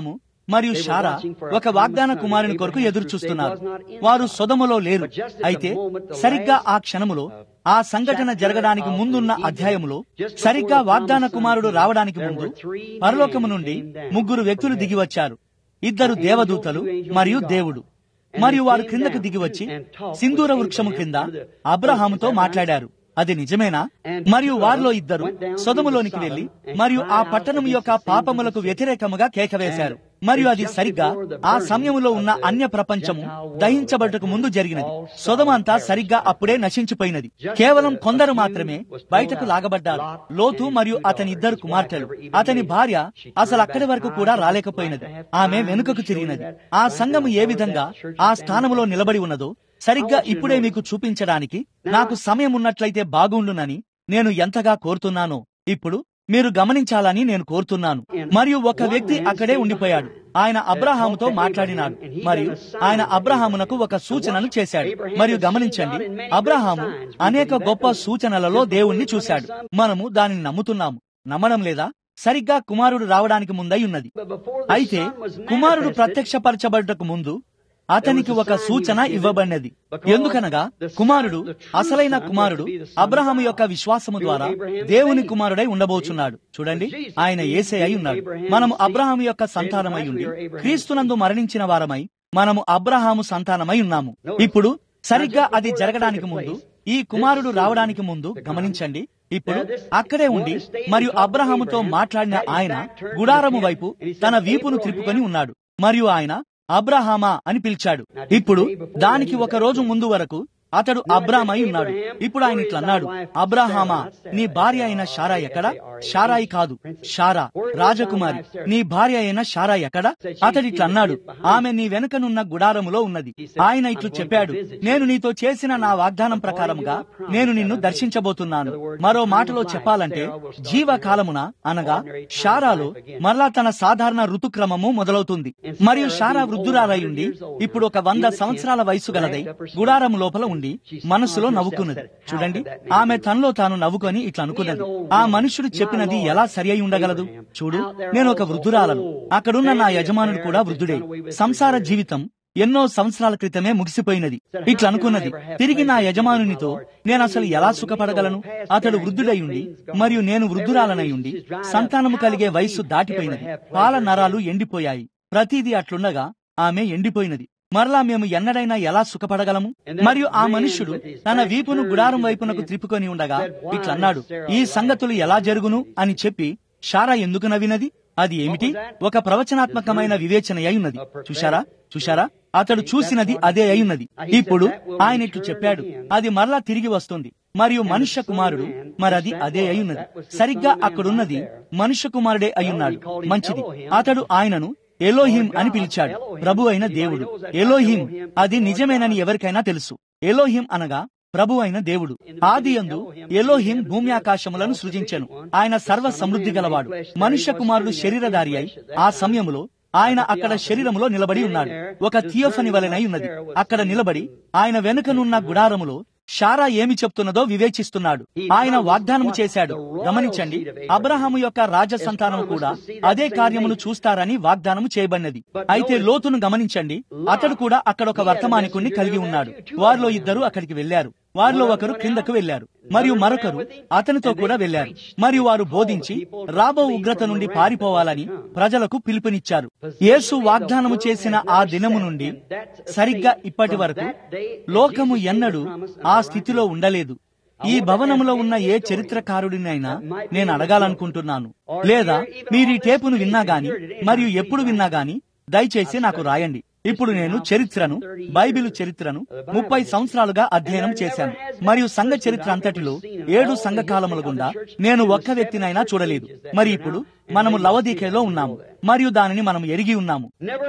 మరియు షారా ఒక వాగ్దాన కుమారుని కొరకు ఎదురు చూస్తున్నారు వారు సొదములో లేరు అయితే సరిగ్గా ఆ క్షణములో ఆ సంఘటన జరగడానికి ముందున్న అధ్యాయములో సరిగ్గా వాగ్దాన కుమారుడు రావడానికి ముందు పరలోకము నుండి ముగ్గురు వ్యక్తులు దిగి వచ్చారు ఇద్దరు దేవదూతలు మరియు దేవుడు మరియు వారు క్రిందకు దిగి వచ్చి సింధూర వృక్షము క్రింద అబ్రహాముతో మాట్లాడారు అది నిజమేనా మరియు వారిలో ఇద్దరు సొదములోనికి వెళ్లి మరియు ఆ పట్టణం యొక్క పాపములకు వ్యతిరేకముగా కేక వేశారు మరియు అది సరిగ్గా ఆ సమయములో ఉన్న అన్య ప్రపంచము దహించబడటకు ముందు జరిగినది సొదమ అంతా సరిగ్గా అప్పుడే నశించిపోయినది కేవలం కొందరు మాత్రమే బయటకు లాగబడ్డారు లోతు మరియు అతని ఇద్దరు కుమార్తెలు అతని భార్య అసలు అక్కడి వరకు కూడా రాలేకపోయినది ఆమె వెనుకకు తిరిగినది ఆ సంఘము ఏ విధంగా ఆ స్థానములో నిలబడి ఉన్నదో సరిగ్గా ఇప్పుడే మీకు చూపించడానికి నాకు సమయం ఉన్నట్లయితే బాగుండునని నేను ఎంతగా కోరుతున్నానో ఇప్పుడు మీరు గమనించాలని నేను కోరుతున్నాను మరియు ఒక వ్యక్తి అక్కడే ఉండిపోయాడు ఆయన అబ్రహాముతో మాట్లాడినాడు మరియు ఆయన అబ్రహామునకు ఒక సూచనను చేశాడు మరియు గమనించండి అబ్రహాము అనేక గొప్ప సూచనలలో దేవుణ్ణి చూశాడు మనము దానిని నమ్ముతున్నాము నమ్మడం లేదా సరిగ్గా కుమారుడు రావడానికి ముందై ఉన్నది అయితే కుమారుడు ప్రత్యక్షపరచబడటకు ముందు అతనికి ఒక సూచన ఇవ్వబడినది ఎందుకనగా కుమారుడు అసలైన కుమారుడు అబ్రహాము యొక్క విశ్వాసము ద్వారా దేవుని కుమారుడై ఉండబోచున్నాడు చూడండి ఆయన ఏసే అయి ఉన్నాడు మనము అబ్రహాము యొక్క సంతానమై ఉండి క్రీస్తునందు మరణించిన వారమై మనము అబ్రహాము సంతానమై ఉన్నాము ఇప్పుడు సరిగ్గా అది జరగడానికి ముందు ఈ కుమారుడు రావడానికి ముందు గమనించండి ఇప్పుడు అక్కడే ఉండి మరియు అబ్రహాముతో మాట్లాడిన ఆయన గుడారము వైపు తన వీపును త్రిప్పుకొని ఉన్నాడు మరియు ఆయన అబ్రహామా అని పిలిచాడు ఇప్పుడు దానికి ఒక రోజు ముందు వరకు అతడు అబ్రామై ఉన్నాడు ఇప్పుడు ఆయన ఇట్లా అన్నాడు అబ్రాహామా నీ భార్య అయిన షారా ఎక్కడ షారాయి కాదు షారా రాజకుమారి నీ భార్య అయిన షారా ఎక్కడ అతడు ఇట్లా అన్నాడు ఆమె నీ వెనుకనున్న గుడారములో ఉన్నది ఆయన ఇట్లు చెప్పాడు నేను నీతో చేసిన నా వాగ్దానం ప్రకారముగా నేను నిన్ను దర్శించబోతున్నాను మరో మాటలో చెప్పాలంటే జీవకాలమున అనగా షారాలో మరలా తన సాధారణ ఋతుక్రమము మొదలవుతుంది మరియు షారా వృద్ధురాలై ఉండి ఇప్పుడు ఒక వంద సంవత్సరాల వయసు గలదై గుడారం లోపల ఉండి మనస్సులో నవ్వుకున్నది చూడండి ఆమె తనలో తాను నవ్వుకొని ఇట్లా అనుకున్నది ఆ మనుషుడు చెప్పినది ఎలా సరి అయి ఉండగలదు చూడు నేను ఒక వృద్ధురాలను అక్కడున్న నా యజమానుడు కూడా వృద్ధుడే సంసార జీవితం ఎన్నో సంవత్సరాల క్రితమే ముగిసిపోయినది ఇట్లా అనుకున్నది తిరిగి నా యజమానునితో నేను అసలు ఎలా సుఖపడగలను అతడు వృద్ధుడయుండి మరియు నేను వృద్ధురాలనయుండి సంతానము కలిగే వయస్సు దాటిపోయినది పాల నరాలు ఎండిపోయాయి ప్రతిదీ అట్లుండగా ఆమె ఎండిపోయినది మరలా మేము ఎన్నడైనా ఎలా సుఖపడగలము మరియు ఆ మనుష్యుడు తన వీపును గుడారం వైపునకు త్రిప్పుకొని ఉండగా ఇట్లన్నాడు ఈ సంగతులు ఎలా జరుగును అని చెప్పి షారా ఎందుకు నవ్వినది అది ఏమిటి ఒక ప్రవచనాత్మకమైన వివేచన అయి చూశారా చూశారా అతడు చూసినది అదే అయ్యున్నది ఇప్పుడు ఆయన ఇట్లు చెప్పాడు అది మరలా తిరిగి వస్తుంది మరియు మనుష్య కుమారుడు మరది అదే అయ్యున్నది సరిగ్గా అక్కడున్నది మనుష్య కుమారుడే అయ్యున్నాడు మంచిది అతడు ఆయనను ఎలోహిం అని పిలిచాడు ప్రభు అయిన దేవుడు ఎలోహిం అది నిజమేనని ఎవరికైనా తెలుసు ఎలోహిం అనగా ప్రభు అయిన దేవుడు ఆది యందు ఎలోహిం భూమి ఆకాశములను సృజించెను ఆయన సర్వ సమృద్ధి గలవాడు మనుష్య కుమారుడు శరీరధారి అయి ఆ సమయములో ఆయన అక్కడ శరీరములో నిలబడి ఉన్నాడు ఒక థియోఫని వలెనై ఉన్నది అక్కడ నిలబడి ఆయన వెనుకనున్న గుడారములో షారా ఏమి చెప్తున్నదో వివేచిస్తున్నాడు ఆయన వాగ్దానం చేశాడు గమనించండి అబ్రహాము యొక్క రాజ సంతానం కూడా అదే కార్యమును చూస్తారని వాగ్దానం చేయబడినది అయితే లోతును గమనించండి అతడు కూడా అక్కడ ఒక వర్తమానికుణ్ణి కలిగి ఉన్నాడు వారిలో ఇద్దరు అక్కడికి వెళ్లారు వారిలో ఒకరు క్రిందకు వెళ్లారు మరియు మరొకరు అతనితో కూడా వెళ్లారు మరియు వారు బోధించి రాబో ఉగ్రత నుండి పారిపోవాలని ప్రజలకు పిలుపునిచ్చారు యేసు వాగ్దానము చేసిన ఆ దినము నుండి సరిగ్గా ఇప్పటి వరకు లోకము ఎన్నడూ ఆ స్థితిలో ఉండలేదు ఈ భవనములో ఉన్న ఏ చరిత్రకారుడినైనా నేను అడగాలనుకుంటున్నాను లేదా మీరు ఈ టేపును విన్నా గాని మరియు ఎప్పుడు విన్నా గాని దయచేసి నాకు రాయండి ఇప్పుడు నేను చరిత్రను బైబిల్ చరిత్రను ముప్పై సంవత్సరాలుగా అధ్యయనం చేశాను మరియు సంఘ చరిత్ర అంతటిలో ఏడు సంఘ కాలముల గుండా నేను ఒక్క వ్యక్తినైనా చూడలేదు మరి ఇప్పుడు మనము లవదీకేలో ఉన్నాము మరియు దానిని మనం ఎరిగి ఉన్నాము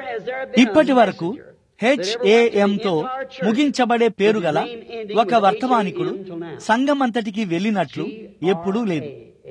ఇప్పటి వరకు హెచ్ఏఎం తో ముగించబడే పేరు గల ఒక వర్తమానికుడు సంఘమంతటికి వెళ్ళినట్లు ఎప్పుడూ లేదు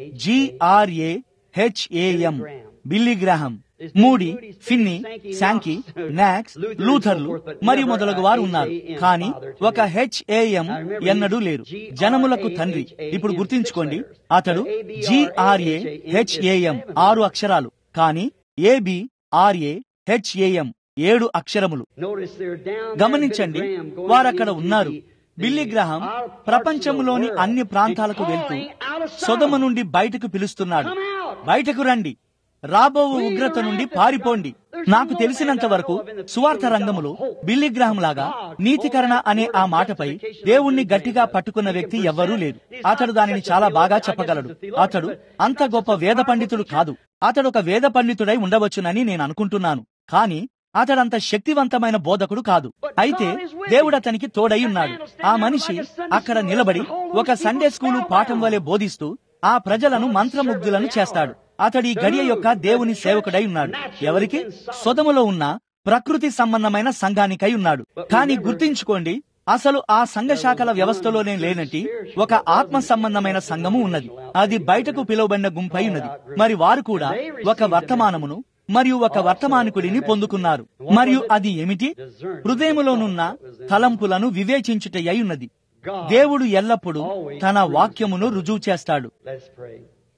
GRA HAM Billy Graham Moody Finney Sankey Knox లూథర్లు మరియు మొదలగు వారు ఉన్నారు కానీ ఒక హెచ్ఏఎం ఎన్నడూ లేరు జనములకు తండ్రి ఇప్పుడు గుర్తుంచుకోండి అతడు జిఆర్ఏ హెచ్ఏఎం ఆరు అక్షరాలు కానీ ఏబి ఆర్ఏ హెచ్ఏఎం ఏడు అక్షరములు Notice they're down there, గమనించండి Billy Graham going వారక్కడ into ఉన్నారు the- బిల్లీ the గ్రహం outer parts of the ప్రపంచంలోని world అన్ని and ప్రాంతాలకు వెళ్తూ calling out of సొదమ Sodom. నుండి బయటకు పిలుస్తున్నాడు Come out. బయటకు రండి రాబో ఉగ్రత నుండి పారిపోండి నాకు తెలిసినంత వరకు సువార్త రంగములో బిల్లీ గ్రహం లాగా నీతికరణ అనే ఆ మాటపై దేవుణ్ణి గట్టిగా పట్టుకున్న వ్యక్తి ఎవ్వరూ లేరు అతడు దానిని చాలా బాగా చెప్పగలడు అతడు అంత గొప్ప వేద పండితుడు కాదు అతడు ఒక వేద పండితుడై ఉండవచ్చునని నేను అనుకుంటున్నాను కానీ అతడంత శక్తివంతమైన బోధకుడు కాదు అయితే దేవుడు అతనికి తోడై ఉన్నాడు ఆ మనిషి అక్కడ నిలబడి ఒక సండే స్కూలు పాఠం వలె బోధిస్తూ ఆ ప్రజలను మంత్రముగ్ధులను చేస్తాడు అతడి గడియ యొక్క దేవుని సేవకుడై ఉన్నాడు ఎవరికి సొదములో ఉన్న ప్రకృతి సంబంధమైన సంఘానికై ఉన్నాడు కానీ గుర్తించుకోండి అసలు ఆ సంఘ శాఖల వ్యవస్థలోనే లేనట్టి ఒక ఆత్మ సంబంధమైన సంఘము ఉన్నది అది బయటకు పిలువబడిన గుంపై ఉన్నది మరి వారు కూడా ఒక వర్తమానమును మరియు ఒక వర్తమానికుడిని పొందుకున్నారు మరియు అది ఏమిటి హృదయములోనున్న తలంపులను వివేచించుటయ్యై ఉన్నది దేవుడు ఎల్లప్పుడూ తన వాక్యమును రుజువు చేస్తాడు Let's pray.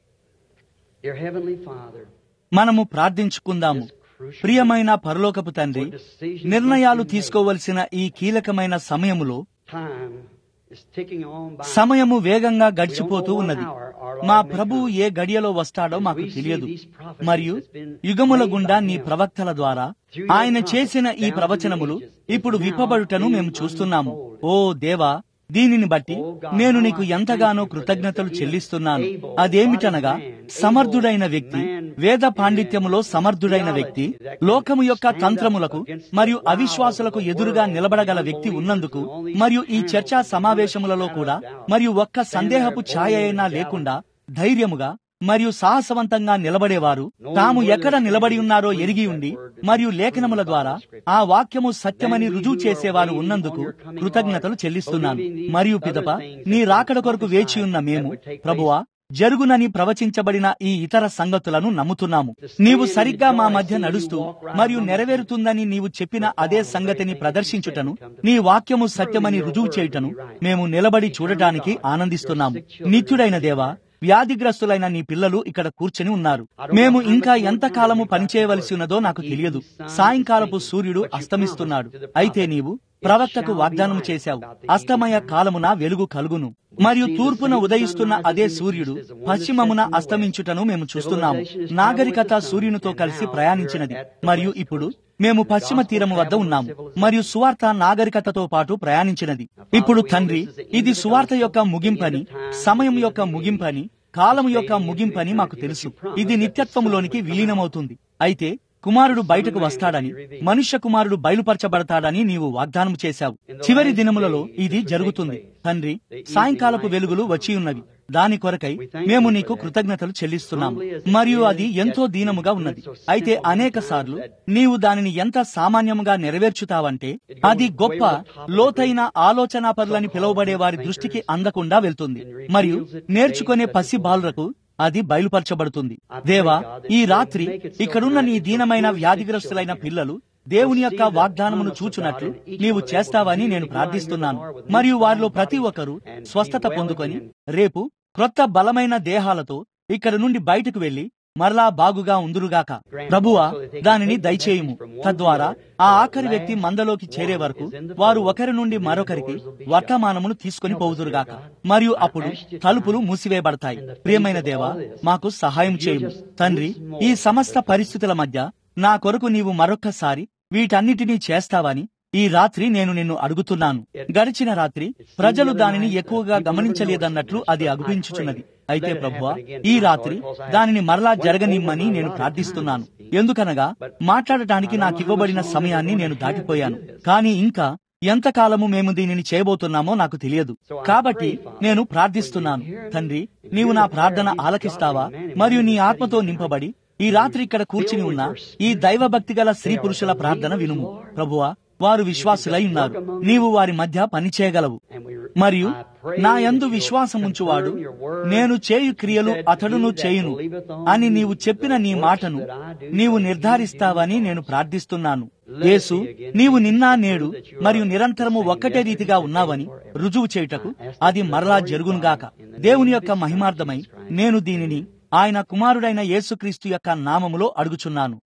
Your Heavenly Father, మనము ప్రార్థించుకుందాము ప్రియమైన పరలోకపు తండ్రి నిర్ణయాలు తీసుకోవలసిన ఈ కీలకమైన సమయములో time is ticking on by. సమయము వేగంగా గడిచిపోతూ ఉన్నది మా ప్రభువు ఏ గడియలో వస్తాడో మాకు తెలియదు మరియు యుగముల గుండా నీ ప్రవక్తల ద్వారా ఆయన చేసిన ఈ ప్రవచనములు ఇప్పుడు విప్పబడుటను మేము చూస్తున్నాము ఓ దేవా దీనిని బట్టి నేను నీకు ఎంతగానో కృతజ్ఞతలు చెల్లిస్తున్నాను అదేమిటనగా సమర్థుడైన వ్యక్తి వేద పాండిత్యములో సమర్థుడైన వ్యక్తి లోకము యొక్క తంత్రములకు మరియు అవిశ్వాసులకు ఎదురుగా నిలబడగల వ్యక్తి ఉన్నందుకు మరియు ఈ చర్చా సమావేశములలో కూడా మరియు ఒక్క సందేహపు ఛాయ అయినా లేకుండా ధైర్యముగా మరియు సాహసవంతంగా నిలబడేవారు తాము ఎక్కడ నిలబడి ఉన్నారో ఎరిగి ఉండి మరియు లేఖనముల ద్వారా ఆ వాక్యము సత్యమని రుజువు చేసేవారు ఉన్నందుకు కృతజ్ఞతలు చెల్లిస్తున్నాను మరియు పిదప నీ రాకడ కొరకు వేచి ఉన్న మేము ప్రభువా జరుగునని ప్రవచించబడిన ఈ ఇతర సంగతులను నమ్ముతున్నాము నీవు సరిగ్గా మా మధ్య నడుస్తూ మరియు నెరవేరుతుందని నీవు చెప్పిన అదే సంగతిని ప్రదర్శించుటను నీ వాక్యము సత్యమని రుజువు చేయుటను మేము నిలబడి చూడటానికి ఆనందిస్తున్నాము నిత్యుడైన దేవా వ్యాధిగ్రస్తులైన నీ పిల్లలు ఇక్కడ కూర్చొని ఉన్నారు మేము ఇంకా ఎంత కాలము పనిచేయవలసి ఉన్నదో నాకు తెలియదు సాయంకాలపు సూర్యుడు అస్తమిస్తున్నాడు అయితే నీవు ప్రవక్తకు వాగ్దానం చేశావు అస్తమయ కాలమున వెలుగు కలుగును మరియు తూర్పున ఉదయిస్తున్న అదే సూర్యుడు పశ్చిమమున అస్తమించుటను మేము చూస్తున్నాము నాగరికత సూర్యునితో కలిసి ప్రయాణించినది మరియు ఇప్పుడు మేము పశ్చిమ తీరము వద్ద ఉన్నాము మరియు సువార్త నాగరికతతో పాటు ప్రయాణించినది ఇప్పుడు తండ్రి ఇది సువార్త యొక్క ముగింపని సమయం యొక్క ముగింపని కాలం యొక్క ముగింపని మాకు తెలుసు ఇది నిత్యత్వములోనికి విలీనమవుతుంది అయితే కుమారుడు బయటకు వస్తాడని మనుష్య కుమారుడు బయలుపరచబడతాడని నీవు వాగ్దానం చేశావు చివరి దినములలో ఇది జరుగుతుంది తండ్రి సాయంకాలపు వెలుగులు వచ్చి ఉన్నవి దాని కొరకై మేము నీకు కృతజ్ఞతలు చెల్లిస్తున్నాము మరియు అది ఎంతో దీనముగా ఉన్నది అయితే అనేక సార్లు నీవు దానిని ఎంత సామాన్యముగా నెరవేర్చుతావంటే అది గొప్ప లోతైన ఆలోచనా పరులని పిలువబడే వారి దృష్టికి అందకుండా వెళ్తుంది మరియు నేర్చుకునే పసి బాలురకు అది బయలుపరచబడుతుంది దేవా ఈ రాత్రి ఇక్కడున్న నీ దీనమైన వ్యాధిగ్రస్తులైన పిల్లలు దేవుని యొక్క వాగ్దానమును చూచునట్లు నీవు చేస్తావని నేను ప్రార్థిస్తున్నాను మరియు వారిలో ప్రతి ఒక్కరూ స్వస్థత పొందుకొని రేపు క్రొత్త బలమైన దేహాలతో ఇక్కడ నుండి బయటకు వెళ్లి మరలా బాగుగా ఉందురుగాక ప్రభువా దానిని దయచేయుము తద్వారా ఆ ఆఖరి వ్యక్తి మందలోకి చేరే వరకు వారు ఒకరి నుండి మరొకరికి వర్తమానమును తీసుకుని పోవుదురుగాక మరియు అప్పుడు తలుపులు మూసివేయబడతాయి ప్రియమైన దేవా మాకు సహాయం చేయుము తండ్రి ఈ సమస్త పరిస్థితుల మధ్య నా కొరకు నీవు మరొక్కసారి వీటన్నిటినీ చేస్తావని ఈ రాత్రి నేను నిన్ను అడుగుతున్నాను గడిచిన రాత్రి ప్రజలు దానిని ఎక్కువగా గమనించలేదన్నట్లు అది అగుపించుచున్నది అయితే ప్రభువా ఈ రాత్రి దానిని మరలా జరగనిమ్మని నేను ప్రార్థిస్తున్నాను ఎందుకనగా మాట్లాడటానికి నాకు ఇవ్వబడిన సమయాన్ని నేను దాటిపోయాను కానీ ఇంకా ఎంతకాలము మేము దీనిని చేయబోతున్నామో నాకు తెలియదు కాబట్టి నేను ప్రార్థిస్తున్నాను తండ్రి నీవు నా ప్రార్థన ఆలకిస్తావా మరియు నీ ఆత్మతో నింపబడి ఈ రాత్రి ఇక్కడ కూర్చుని ఉన్న ఈ దైవభక్తి గల స్త్రీ పురుషుల ప్రార్థన వినుము ప్రభువా వారు విశ్వాసులై ఉన్నారు నీవు వారి మధ్య పనిచేయగలవు మరియు నా యందు విశ్వాసముంచువాడు నేను చేయు క్రియలు అతడును చేయును అని నీవు చెప్పిన నీ మాటను నీవు నిర్ధారిస్తావని నేను ప్రార్థిస్తున్నాను యేసు నీవు నిన్న నేడు మరియు నిరంతరము ఒక్కటే రీతిగా ఉన్నావని రుజువు చేయుటకు అది మరలా జరుగునుగాక దేవుని యొక్క మహిమార్థమై నేను దీనిని ఆయన కుమారుడైన యేసుక్రీస్తు యొక్క నామములో అడుగుచున్నాను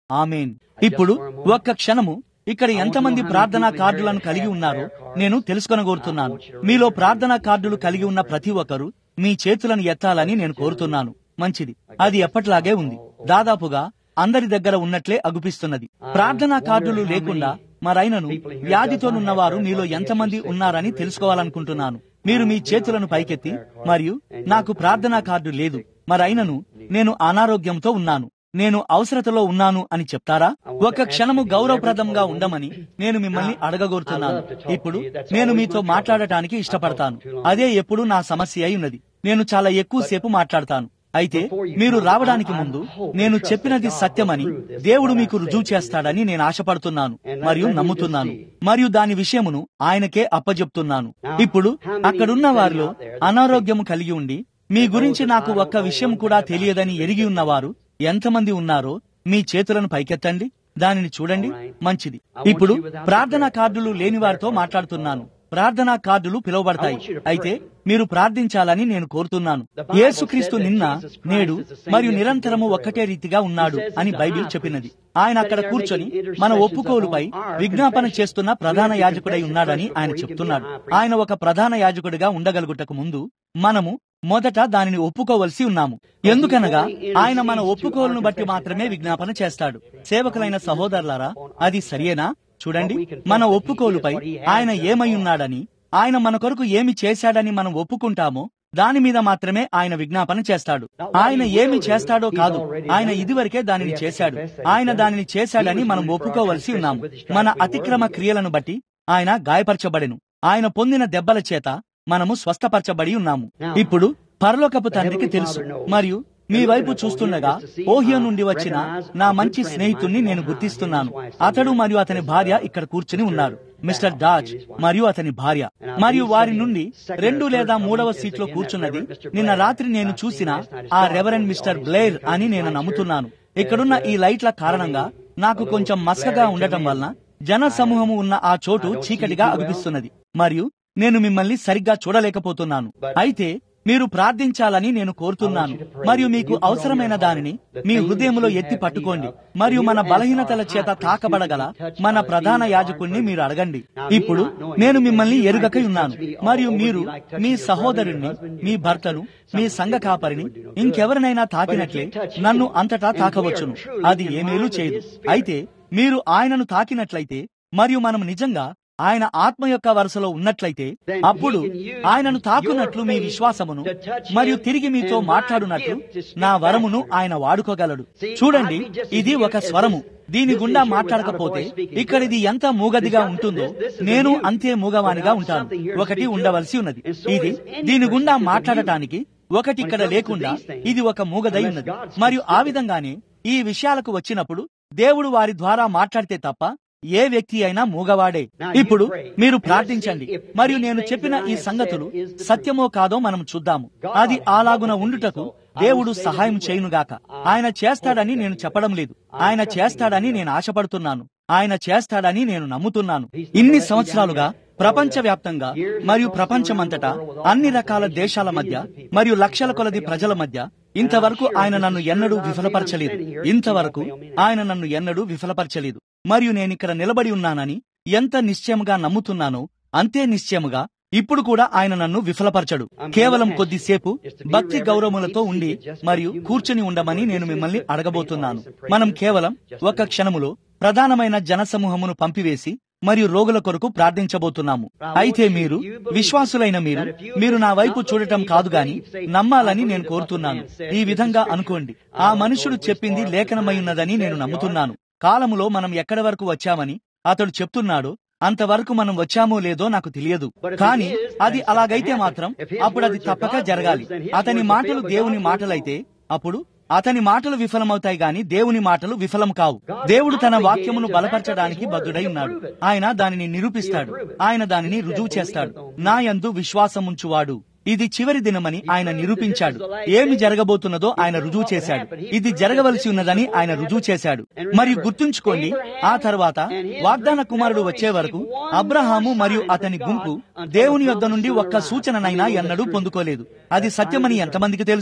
ఆమెన్ ఇప్పుడు ఒక్క క్షణము ఇక్కడ ఎంతమంది ప్రార్థనా కార్డులను కలిగి ఉన్నారో నేను తెలుసుకొనగోరుతున్నాను మీలో ప్రార్థనా కార్డులు కలిగి ఉన్న ప్రతి ఒక్కరూ మీ చేతులను ఎత్తాలని నేను కోరుతున్నాను మంచిది అది ఎప్పటిలాగే ఉంది దాదాపుగా అందరి దగ్గర ఉన్నట్లే అగుపిస్తున్నది ప్రార్థనా కార్డులు లేకుండా మరైనను వ్యాధితోనున్నవారు మీలో ఎంతమంది ఉన్నారని తెలుసుకోవాలనుకుంటున్నాను మీరు మీ చేతులను పైకెత్తి మరియు నాకు ప్రార్థనా కార్డు లేదు మరైనను నేను అనారోగ్యంతో ఉన్నాను నేను అవసరతలో ఉన్నాను అని చెప్తారా ఒక క్షణము గౌరవప్రదంగా ఉండమని నేను మిమ్మల్ని అడగగోరుతున్నాను ఇప్పుడు నేను మీతో మాట్లాడటానికి ఇష్టపడతాను అదే ఎప్పుడు నా సమస్య అయి ఉన్నది నేను చాలా ఎక్కువసేపు మాట్లాడతాను అయితే మీరు రావడానికి ముందు నేను చెప్పినది సత్యమని దేవుడు మీకు రుజువు చేస్తాడని నేను ఆశపడుతున్నాను మరియు నమ్ముతున్నాను మరియు దాని విషయమును ఆయనకే అప్పజెప్తున్నాను ఇప్పుడు అక్కడున్న వారిలో అనారోగ్యము కలిగి ఉండి మీ గురించి నాకు ఒక్క విషయం కూడా తెలియదని ఎరిగి ఉన్నవారు ఎంతమంది ఉన్నారో మీ చేతులను పైకెత్తండి దానిని చూడండి మంచిది ఇప్పుడు ప్రార్థనా కార్డులు లేని వారితో మాట్లాడుతున్నాను ప్రార్థనా కార్డులు పిలువబడతాయి అయితే మీరు ప్రార్థించాలని నేను కోరుతున్నాను యేసుక్రీస్తు నిన్న నేడు మరియు నిరంతరము ఒక్కటే రీతిగా ఉన్నాడు అని బైబిల్ చెప్పినది ఆయన అక్కడ కూర్చొని మన ఒప్పుకోలుపై విజ్ఞాపన చేస్తున్న ప్రధాన యాజకుడై ఉన్నాడని ఆయన చెప్తున్నాడు ఆయన ఒక ప్రధాన యాజకుడిగా ఉండగలుగుటకు ముందు మనము మొదట దానిని ఒప్పుకోవలసి ఉన్నాము ఎందుకనగా ఆయన మన ఒప్పుకోలను బట్టి మాత్రమే విజ్ఞాపన చేస్తాడు సేవకులైన సహోదరులారా అది సరియేనా చూడండి మన ఒప్పుకోలుపై ఆయన ఏమై ఉన్నాడని ఆయన మన కొరకు ఏమి చేశాడని మనం ఒప్పుకుంటామో దాని మీద మాత్రమే ఆయన విజ్ఞాపన చేస్తాడు ఆయన ఏమి చేస్తాడో కాదు ఆయన ఇదివరకే దానిని చేశాడు ఆయన దానిని చేశాడని మనం ఒప్పుకోవలసి ఉన్నాము మన అతిక్రమ క్రియలను బట్టి ఆయన గాయపరచబడెను ఆయన పొందిన దెబ్బల చేత మనము స్వస్థపరచబడి ఉన్నాము ఇప్పుడు పరలోకపు తండ్రికి తెలుసు మరియు మీ వైపు చూస్తుండగా ఓహియో నుండి వచ్చిన నా మంచి స్నేహితుణ్ణి నేను గుర్తిస్తున్నాను అతడు మరియు అతని భార్య ఇక్కడ కూర్చుని ఉన్నారు మిస్టర్ డాజ్ మరియు అతని భార్య మరియు వారి నుండి రెండు లేదా మూడవ సీట్లో కూర్చున్నది నిన్న రాత్రి నేను చూసిన ఆ రెవరెండ్ మిస్టర్ బ్లేర్ అని నేను నమ్ముతున్నాను ఇక్కడున్న ఈ లైట్ల కారణంగా నాకు కొంచెం మసకగా ఉండటం వలన జన సమూహము ఉన్న ఆ చోటు చీకటిగా అనిపిస్తున్నది మరియు నేను మిమ్మల్ని సరిగ్గా చూడలేకపోతున్నాను అయితే మీరు ప్రార్థించాలని నేను కోరుతున్నాను మరియు మీకు అవసరమైన దానిని మీ హృదయంలో ఎత్తి పట్టుకోండి మరియు మన బలహీనతల చేత తాకబడగల మన ప్రధాన యాజకుణ్ణి మీరు అడగండి ఇప్పుడు నేను మిమ్మల్ని ఎరుగకై ఉన్నాను మరియు మీరు మీ సహోదరుణ్ణి మీ భర్తను మీ సంఘ కాపరిని ఇంకెవరినైనా తాకినట్లే నన్ను అంతటా తాకవచ్చును అది ఏమేలు చేయదు అయితే మీరు ఆయనను తాకినట్లయితే మరియు మనం నిజంగా ఆయన ఆత్మ యొక్క వరుసలో ఉన్నట్లయితే అప్పుడు ఆయనను తాకున్నట్లు మీ విశ్వాసమును మరియు తిరిగి మీతో మాట్లాడునట్లు నా వరమును ఆయన వాడుకోగలడు చూడండి ఇది ఒక స్వరము దీని గుండా మాట్లాడకపోతే ఇక్కడిది ఎంత మూగదిగా ఉంటుందో నేను అంతే మూగవానిగా ఉంటాను ఒకటి ఉండవలసి ఉన్నది ఇది దీని గుండా మాట్లాడటానికి ఒకటి ఇక్కడ లేకుండా ఇది ఒక మూగదై ఉన్నది మరియు ఆ విధంగానే ఈ విషయాలకు వచ్చినప్పుడు దేవుడు వారి ద్వారా మాట్లాడితే తప్ప ఏ వ్యక్తి అయినా మూగవాడే ఇప్పుడు మీరు ప్రార్థించండి మరియు నేను చెప్పిన ఈ సంగతులు సత్యమో కాదో మనం చూద్దాము అది అలాగున ఉండుటకు దేవుడు సహాయం చేయునుగాక ఆయన చేస్తాడని నేను చెప్పడం లేదు ఆయన చేస్తాడని నేను ఆశపడుతున్నాను ఆయన చేస్తాడని నేను నమ్ముతున్నాను ఇన్ని సంవత్సరాలుగా ప్రపంచ వ్యాప్తంగా మరియు ప్రపంచమంతటా అన్ని రకాల దేశాల మధ్య మరియు లక్షల కొలది ప్రజల మధ్య ఇంతవరకు ఆయన నన్ను ఎన్నడూ విఫలపరచలేదు ఇంతవరకు ఆయన నన్ను ఎన్నడూ విఫలపరచలేదు మరియు నేనిక్కడ నిలబడి ఉన్నానని ఎంత నిశ్చయముగా నమ్ముతున్నానో అంతే నిశ్చయముగా ఇప్పుడు కూడా ఆయన నన్ను విఫలపరచడు కేవలం కొద్దిసేపు భక్తి గౌరవములతో ఉండి మరియు కూర్చుని ఉండమని నేను మిమ్మల్ని అడగబోతున్నాను మనం కేవలం ఒక క్షణములో ప్రధానమైన జనసమూహమును పంపివేసి మరియు రోగుల కొరకు ప్రార్థించబోతున్నాము అయితే మీరు విశ్వాసులైన మీరు మీరు నా వైపు చూడటం కాదు గాని నమ్మాలని నేను కోరుతున్నాను ఈ విధంగా అనుకోండి ఆ మనుషుడు చెప్పింది లేఖనమై ఉన్నదని నేను నమ్ముతున్నాను కాలములో మనం ఎక్కడి వరకు వచ్చామని అతడు చెప్తున్నాడు అంతవరకు మనం వచ్చామో లేదో నాకు తెలియదు కానీ అది అలాగైతే మాత్రం అప్పుడు అది తప్పక జరగాలి అతని మాటలు దేవుని మాటలైతే అప్పుడు అతని మాటలు విఫలమవుతాయి గాని దేవుని మాటలు విఫలం కావు దేవుడు తన వాక్యమును బలపరచడానికి బద్దుడై ఉన్నాడు ఆయన దానిని నిరూపిస్తాడు ఆయన దానిని రుజువు చేస్తాడు నా యందు విశ్వాసముంచువాడు ఇది చివరి దినమని ఆయన నిరూపించాడు ఏమి జరగబోతున్నదో ఆయన రుజువు చేశాడు ఇది జరగవలసి ఉన్నదని ఆయన రుజువు చేశాడు మరియు గుర్తుంచుకోండి ఆ తర్వాత వాగ్దాన కుమారుడు వచ్చే వరకు అబ్రహాము మరియు అతని గుంపు దేవుని యొద్ద నుండి ఒక్క సూచననైనా ఎన్నడూ పొందుకోలేదు అది సత్యమని ఎంతమందికి తెలుసు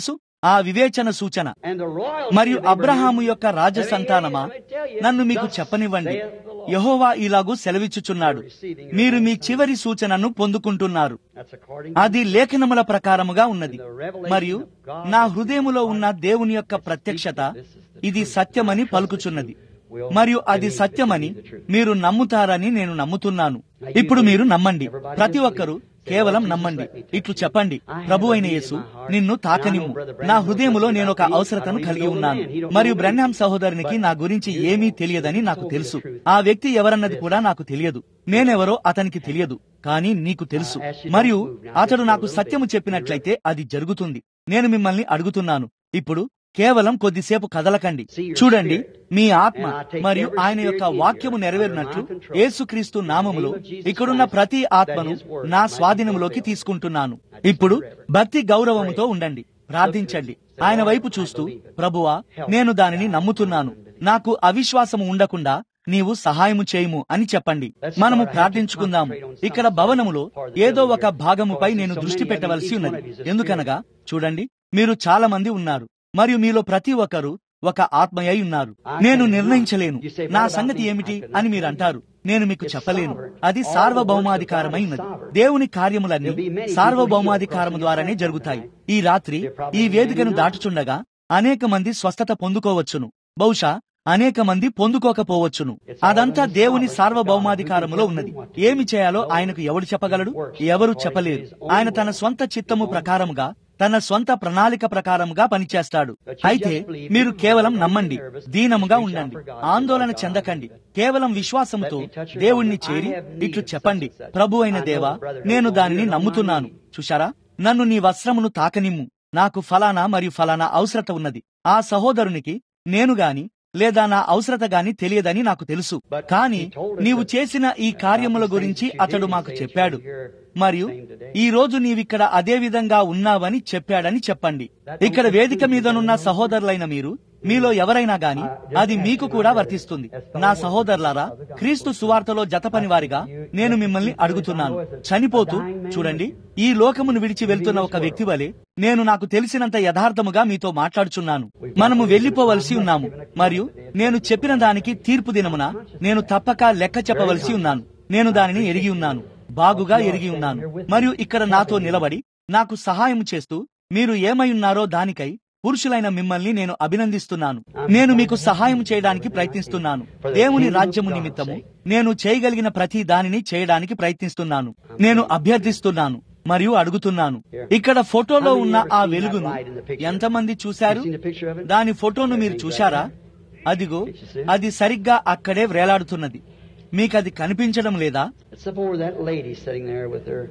ఆ వివేచన సూచన మరియు అబ్రహాము యొక్క రాజ సంతానమా నన్ను మీకు చెప్పనివ్వండి యహోవా ఇలాగూ సెలవిచ్చుచున్నాడు మీరు మీ చివరి సూచనను పొందుకుంటున్నారు అది లేఖనముల ప్రకారముగా ఉన్నది మరియు నా హృదయములో ఉన్న దేవుని యొక్క ప్రత్యక్షత ఇది సత్యమని పలుకుచున్నది మరియు అది సత్యమని మీరు నమ్ముతారని నేను నమ్ముతున్నాను ఇప్పుడు మీరు నమ్మండి ప్రతి ఒక్కరూ కేవలం నమ్మండి ఇట్లు చెప్పండి ప్రభు అయిన యేసు నిన్ను తాకనిమ్ము నా హృదయములో నేను ఒక అవసరతను కలిగి ఉన్నాను మరియు బ్రహ్నాం సహోదరునికి నా గురించి ఏమీ తెలియదని నాకు తెలుసు ఆ వ్యక్తి ఎవరన్నది కూడా నాకు తెలియదు నేనెవరో అతనికి తెలియదు కానీ నీకు తెలుసు మరియు అతడు నాకు సత్యము చెప్పినట్లయితే అది జరుగుతుంది నేను మిమ్మల్ని అడుగుతున్నాను ఇప్పుడు కేవలం కొద్దిసేపు కదలకండి చూడండి మీ ఆత్మ మరియు ఆయన యొక్క వాక్యము నెరవేరినట్లు యేసుక్రీస్తు నామములో ఇక్కడున్న ప్రతి ఆత్మను నా స్వాధీనములోకి తీసుకుంటున్నాను ఇప్పుడు భక్తి గౌరవముతో ఉండండి ప్రార్థించండి ఆయన వైపు చూస్తూ ప్రభువా నేను దానిని నమ్ముతున్నాను నాకు అవిశ్వాసము ఉండకుండా నీవు సహాయము చేయుము అని చెప్పండి మనము ప్రార్థించుకుందాము ఇక్కడ భవనములో ఏదో ఒక భాగముపై నేను దృష్టి పెట్టవలసి ఉన్నది ఎందుకనగా చూడండి మీరు చాలా మంది ఉన్నారు మరియు మీలో ప్రతి ఒక్కరు ఒక ఆత్మయ్య ఉన్నారు నేను నిర్ణయించలేను నా సంగతి ఏమిటి అని మీరు అంటారు నేను మీకు చెప్పలేను అది సార్వభౌమాధికారమై ఉన్నది దేవుని కార్యములన్నీ సార్వభౌమాధికారము ద్వారానే జరుగుతాయి ఈ రాత్రి ఈ వేదికను దాటుచుండగా అనేక మంది స్వస్థత పొందుకోవచ్చును బహుశా అనేక మంది పొందుకోకపోవచ్చును అదంతా దేవుని సార్వభౌమాధికారములో ఉన్నది ఏమి చేయాలో ఆయనకు ఎవడు చెప్పగలడు ఎవరు చెప్పలేరు ఆయన తన స్వంత చిత్తము ప్రకారముగా తన స్వంత ప్రణాళిక ప్రకారముగా పనిచేస్తాడు అయితే మీరు కేవలం నమ్మండి దీనముగా ఉండండి ఆందోళన చెందకండి కేవలం విశ్వాసముతో దేవుణ్ణి చేరి ఇట్లు చెప్పండి ప్రభు అయిన దేవా నేను దానిని నమ్ముతున్నాను చూశారా నన్ను నీ వస్త్రమును తాకనిమ్ము నాకు ఫలానా మరియు ఫలానా అవసరత ఉన్నది ఆ సహోదరునికి నేను గాని లేదా నా అవసరత గాని తెలియదని నాకు తెలుసు కానీ నీవు చేసిన ఈ కార్యముల గురించి అతడు మాకు చెప్పాడు మరియు ఈ రోజు నీవిక్కడ అదే విధంగా ఉన్నావని చెప్పాడని చెప్పండి ఇక్కడ వేదిక మీదనున్న సహోదరులైన మీరు మీలో ఎవరైనా గాని అది మీకు కూడా వర్తిస్తుంది నా సహోదరులారా క్రీస్తు సువార్తలో జతపని వారిగా నేను మిమ్మల్ని అడుగుతున్నాను చనిపోతూ చూడండి ఈ లోకమును విడిచి వెళ్తున్న ఒక వ్యక్తి వలె నేను నాకు తెలిసినంత యథార్థముగా మీతో మాట్లాడుచున్నాను మనము వెళ్లిపోవలసి ఉన్నాము మరియు నేను చెప్పిన దానికి తీర్పు దినమున నేను తప్పక లెక్క చెప్పవలసి ఉన్నాను నేను దానిని ఎరిగి ఉన్నాను బాగుగా ఎరిగి ఉన్నాను మరియు ఇక్కడ నాతో నిలబడి నాకు సహాయం చేస్తూ మీరు ఏమై ఉన్నారో దానికై పురుషులైన మిమ్మల్ని నేను అభినందిస్తున్నాను నేను మీకు సహాయం చేయడానికి ప్రయత్నిస్తున్నాను దేవుని రాజ్యము నిమిత్తము నేను చేయగలిగిన ప్రతి దానిని చేయడానికి ప్రయత్నిస్తున్నాను నేను అభ్యర్థిస్తున్నాను మరియు అడుగుతున్నాను ఇక్కడ ఫోటోలో ఉన్న ఆ వెలుగును ఎంతమంది చూశారు దాని ఫోటోను మీరు చూశారా అదిగో అది సరిగ్గా అక్కడే వ్రేలాడుతున్నది మీకది కనిపించడం లేదా It's up over that lady sitting there with her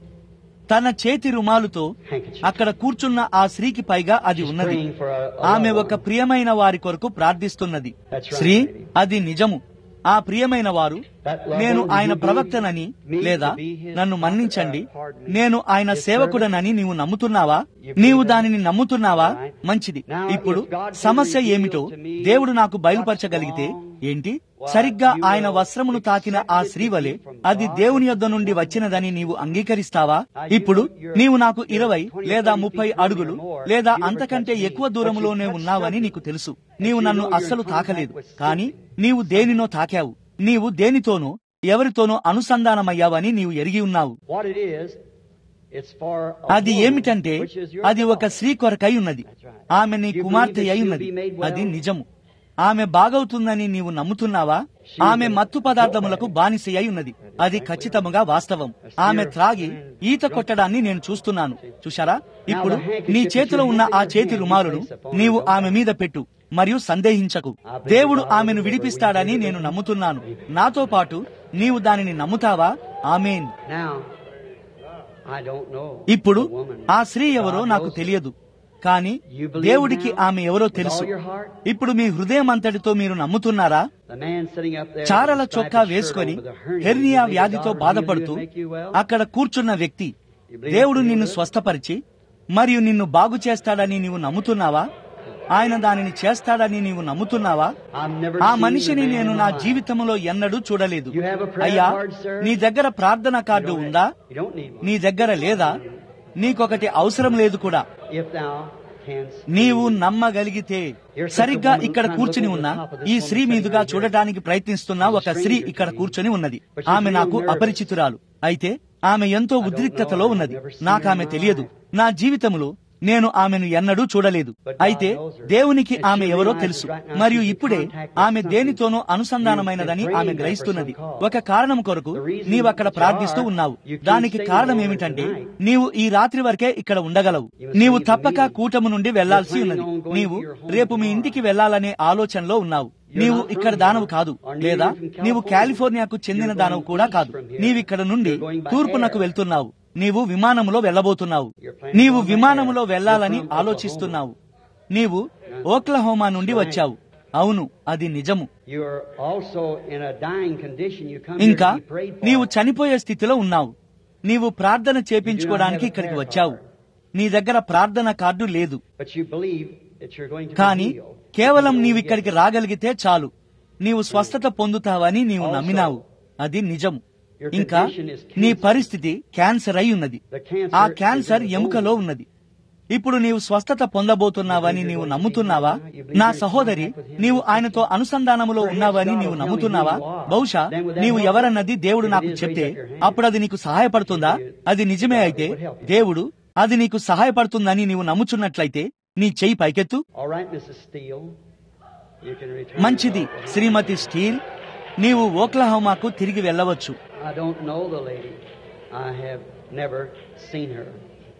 తన చేతి రుమాలుతో అక్కడ కూర్చున్న ఆ స్త్రీకి పైగా అది ఉన్నది ఆమె ఒక ప్రియమైన వారి కొరకు ప్రార్థిస్తున్నది స్త్రీ అది నిజము ఆ ప్రియమైన వారు నేను ఆయన ప్రవక్తనని లేదా నన్ను మన్నించండి నేను ఆయన సేవకుడనని నీవు నమ్ముతున్నావా నీవు దానిని నమ్ముతున్నావా మంచిది ఇప్పుడు సమస్య ఏమిటో దేవుడు నాకు బయలుపరచగలిగితే ఏంటి సరిగ్గా ఆయన వస్త్రమును తాకిన ఆ స్త్రీ వలె అది దేవుని యొద్ద నుండి వచ్చినదని నీవు అంగీకరిస్తావా ఇప్పుడు నీవు నాకు ఇరవై లేదా ముప్పై అడుగులు లేదా అంతకంటే ఎక్కువ దూరములోనే ఉన్నావని నీకు తెలుసు నీవు నన్ను అస్సలు తాకలేదు కానీ నీవు దేనినో తాకావు నీవు దేనితోనో ఎవరితోనో అనుసంధానమయ్యావని నీవు ఎరిగి ఉన్నావు what it is. It's for a అది woman, ఏమిటంటే which is your అది ఒక daughter. స్త్రీ కొరకై ఉన్నది ఆమె నీ కుమార్తె అయి ఉన్నది అది నిజము ఆమె బాగవుతుందని నీవు నమ్ముతున్నావా ఆమె మత్తు పదార్థములకు బానిస అయి ఉన్నది అది ఖచ్చితముగా వాస్తవం ఆమె త్రాగి ఈత కొట్టడాన్ని నేను చూస్తున్నాను చూశారా ఇప్పుడు నీ చేతిలో ఉన్న ఆ చేతి రుమాలును నీవు ఆమె మీద పెట్టు మరియు సందేహించకు దేవుడు ఆమెను విడిపిస్తాడని నేను నమ్ముతున్నాను నాతో పాటు నీవు దానిని నమ్ముతావా amen Now, I don't know. ఇప్పుడు the woman. ఆ స్త్రీ ఎవరో నాకు తెలియదు కానీ దేవుడికి ఆమె ఎవరో తెలుసు ఇప్పుడు మీ హృదయం అంతటితో మీరు నమ్ముతున్నారా The man sitting up there చారల with a చొక్కా striped shirt వేసుకొని on with a hernia, hernia you believe వ్యాధితో God will బాధపడుతూ heal you and make you well? అక్కడ కూర్చున్న వ్యక్తి దేవుడు నిన్ను స్వస్థపరిచి మరియు నిన్ను బాగు చేస్తాడని నీవు నమ్ముతున్నావా ఆయన దానిని చేస్తాడని నీవు నమ్ముతున్నావా I've never ఆ seen మనిషిని the man నేను in నా my life. జీవితంలో ఎన్నడూ చూడలేదు You have a prayer అయ్యా card, sir? నీ దగ్గర ప్రార్థన You కార్డు don't ఉందా have- You don't need one. నీ దగ్గర లేదా నీకొకటి అవసరం లేదు కూడా If thou నీవు నమ్మగలిగితే సరిగ్గా ఇక్కడ కూర్చుని ఉన్న ఈ స్త్రీ మీదుగా చూడటానికి ప్రయత్నిస్తున్న ఒక స్త్రీ ఇక్కడ కూర్చొని ఉన్నది ఆమె నాకు అపరిచితురాలు అయితే ఆమె ఎంతో ఉద్రిక్తతలో ఉన్నది నాకామె తెలియదు నా జీవితంలో నేను ఆమెను ఎన్నడూ చూడలేదు అయితే దేవునికి ఆమె ఎవరో తెలుసు మరియు ఇప్పుడే ఆమె దేనితోనూ అనుసంధానమైనదని ఆమె గ్రహిస్తున్నది ఒక కారణం కొరకు నీవక్కడ ప్రార్థిస్తూ ఉన్నావు దానికి కారణం ఏమిటంటే నీవు ఈ రాత్రి వరకే ఇక్కడ ఉండగలవు నీవు తప్పక కూటము నుండి వెళ్లాల్సి ఉన్నది నీవు రేపు మీ ఇంటికి వెళ్లాలనే ఆలోచనలో ఉన్నావు నీవు ఇక్కడ దానవు కాదు లేదా నీవు కాలిఫోర్నియాకు చెందిన దానవు కూడా కాదు నీవిక్కడ నుండి తూర్పునకు వెళ్తున్నావు నీవు విమానములో వెళ్ళబోతున్నావు నీవు విమానములో వెళ్లాలని ఆలోచిస్తున్నావు నీవు ఓక్లహోమా నుండి వచ్చావు అవును అది నిజము You're also in a dying condition. You come here ఇంకా to be prayed for. నీవు చనిపోయే స్థితిలో ఉన్నావు నీవు ప్రార్థన చేపించుకోవడానికి ఇక్కడికి వచ్చావు నీ దగ్గర ప్రార్థన కార్డు లేదు But you believe that you're going to be కానీ healed. కేవలం నీవిక్కడికి రాగలిగితే చాలు నీవు స్వస్థత పొందుతావని నీవు నమ్మినావు అది నిజము ఇంకా నీ పరిస్థితి క్యాన్సర్ అయి ఉన్నది ఆ క్యాన్సర్ ఎముకలో ఉన్నది ఇప్పుడు నీవు స్వస్థత పొందబోతున్నావని నీవు నమ్ముతున్నావా నా సహోదరి నీవు ఆయనతో అనుసంధానములో ఉన్నావని నీవు నమ్ముతున్నావా బహుశా నీవు ఎవరన్నది దేవుడు నాకు చెప్తే అప్పుడు అది నీకు సహాయపడుతుందా అది నిజమే అయితే దేవుడు అది నీకు సహాయపడుతుందని నీవు నమ్ముచున్నట్లయితే నీ చెయ్యి పైకెత్తు All right, Mrs. Steele. You can return. మంచిది శ్రీమతి స్టీల్ నీవు ఓక్లహోమాకు తిరిగి వెళ్ళవచ్చు I don't know the lady. I have never seen her.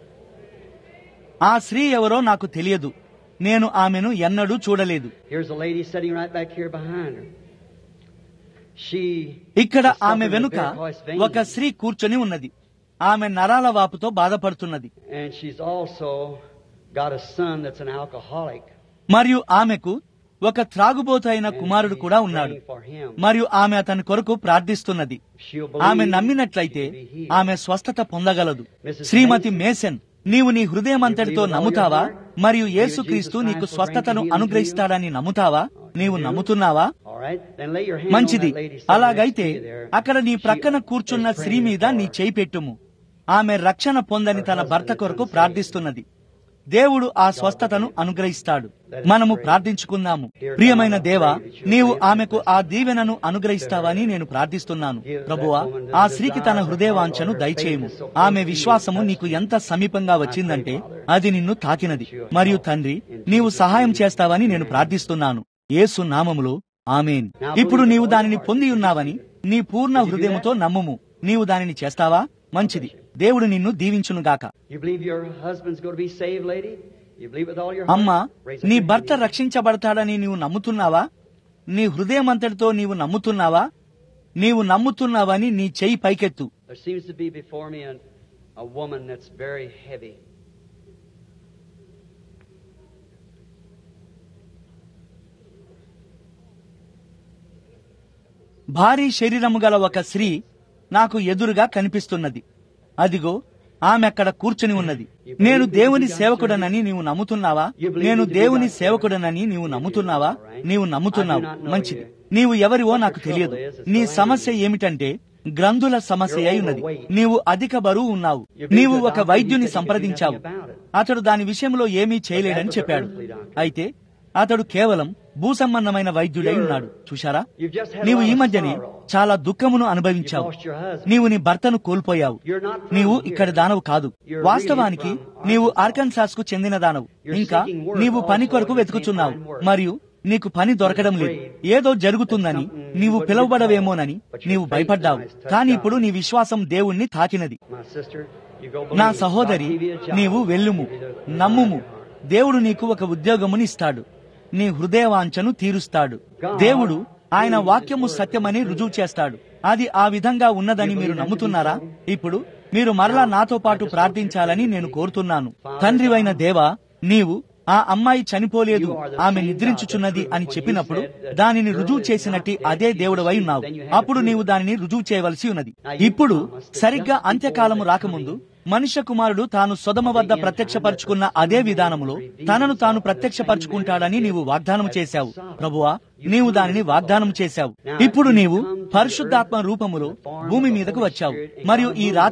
ఆ స్త్రీ ఎవరో నాకు తెలియదు నేను ఆమెను ఎన్నడూ చూడలేదు Here's a lady sitting right back here behind her. She ఇక్కడ is ఆమె suffering వెనుక with varicose veins, ఒక స్త్రీ కూర్చొని ఉన్నది ఆమె నరాల వాపుతో బాధపడుతున్నది and she's also got a son that's an alcoholic. మరియు ఆమెకు ఒక త్రాగుబోతు అయిన కుమారుడు కూడా ఉన్నాడు Praying for him. మరియు ఆమె అతని కొరకు ప్రార్థిస్తున్నది She'll ఆమె believe నమ్మినట్లయితే she can be healed. ఆమె స్వస్థత పొందగలదు శ్రీమతి మేసన్ నీవు నీ హృదయమంతటితో నమ్ముతావా మరియు యేసుక్రీస్తు నీకు స్వస్థతను అనుగ్రహిస్తాడని నమ్ముతావా నీవు నమ్ముతున్నావా All right, then lay your hand on మంచిది that lady sitting అలాగైతే next to you there. అక్కడ నీ She ప్రక్కన is కూర్చున్న praying స్త్రీ మీద for నీ her చేయి పెట్టుము ఆమె రక్షణ పొందని తన భర్త కొరకు ప్రార్థిస్తున్నది దేవుడు ఆ స్వస్థతను అనుగ్రహిస్తాడు మనము ప్రార్థించుకుందాము ప్రియమైన దేవా నీవు ఆమెకు ఆ దీవెనను అనుగ్రహిస్తావని నేను ప్రార్థిస్తున్నాను ప్రభువా ఆ స్త్రీకి తన హృదయవాంఛను దయచేయము ఆమె విశ్వాసము నీకు ఎంత సమీపంగా వచ్చిందంటే అది నిన్ను తాకినది మరియు తండ్రి నీవు సహాయం చేస్తావని నేను ప్రార్థిస్తున్నాను యేసు నామములో ఆమెన్ ఇప్పుడు నీవు దానిని పొంది ఉన్నావని నీ పూర్ణ హృదయముతో నమ్ముము నీవు దానిని చేస్తావా మంచిది దేవుడు నిన్ను దీవించునుగాక You believe your husband's going to be saved, lady? You believe with all your heart? అమ్మా Raise up నీ your భర్త hand. రక్షించబడతాడని నీవు నమ్ముతున్నావా నీ హృదయమంతటితో నీవు నమ్ముతున్నావా నీవు నమ్ముతున్నావని నీ చెయ్యి పైకెత్తు There seems to be before me a, a woman that's very heavy. భారీ శరీరము గల ఒక స్త్రీ నాకు ఎదురుగా కనిపిస్తున్నది అదిగో ఆమె అక్కడ కూర్చుని ఉన్నది నేను దేవుని సేవకుడనని నీవు నమ్ముతున్నావా నేను దేవుని సేవకుడనని నీవు నమ్ముతున్నావా నీవు నమ్ముతున్నావు మంచిది నీవు ఎవరివో నాకు తెలియదు నీ సమస్య ఏమిటంటే గ్రంథుల సమస్య అయి ఉన్నది నీవు అధిక బరువు ఉన్నావు నీవు ఒక వైద్యుని సంప్రదించావు అతడు దాని విషయంలో ఏమీ చేయలేడని చెప్పాడు అయితే అతడు కేవలం భూసంబంధమైన వైద్యుడై ఉన్నాడు చూశారా నీవు ఈ మధ్యనే చాలా దుఃఖమును అనుభవించావు నీవు నీ భర్తను కోల్పోయావు నీవు ఇక్కడ దానవు కాదు వాస్తవానికి నీవు ఆర్కన్సాస్ కు చెందిన దానవు ఇంకా నీవు పని కొరకు వెతుకుచున్నావు మరియు నీకు పని దొరకడం లేదు ఏదో జరుగుతుందని నీవు పిలువబడవేమోనని నీవు భయపడ్డావు కానీ ఇప్పుడు నీ విశ్వాసం దేవుణ్ణి తాకినది My sister, you go నా believe. సహోదరి God give you a job. నీవు వెళ్ళుము Give you the- నమ్ముము దేవుడు నీకు ఒక ఉద్యోగముని ఇస్తాడు నీ హృదయవాంఛను తీరుస్తాడు దేవుడు ఆయన వాక్యము సత్యమని రుజువు చేస్తాడు అది ఆ విధంగా ఉన్నదని మీరు నమ్ముతున్నారా ఇప్పుడు మీరు మరలా నాతో పాటు ప్రార్థించాలని నేను కోరుతున్నాను తండ్రివైన దేవా నీవు ఆ అమ్మాయి చనిపోలేదు ఆమె నిద్రించుచున్నది అని చెప్పినప్పుడు దానిని రుజువు చేసినట్టి అదే దేవుడవై ఉన్నావు అప్పుడు నీవు దానిని రుజువు చేయవలసి ఉన్నది ఇప్పుడు సరిగ్గా అంత్యకాలము రాకముందు మనుష్య కుమారుడు తాను సొదమ వద్ద ప్రత్యక్షపరుచుకున్న అదే విధానములో తనను తాను ప్రత్యక్షపరుచుకుంటాడని నీవు వాగ్దానం చేశావు ప్రభువా నీవు దానిని వాగ్దానం చేశావు ఇప్పుడు నీవు పరిశుద్ధాత్మ రూపములో భూమి మీదకు వచ్చావు మరియు ఈ రాత్రి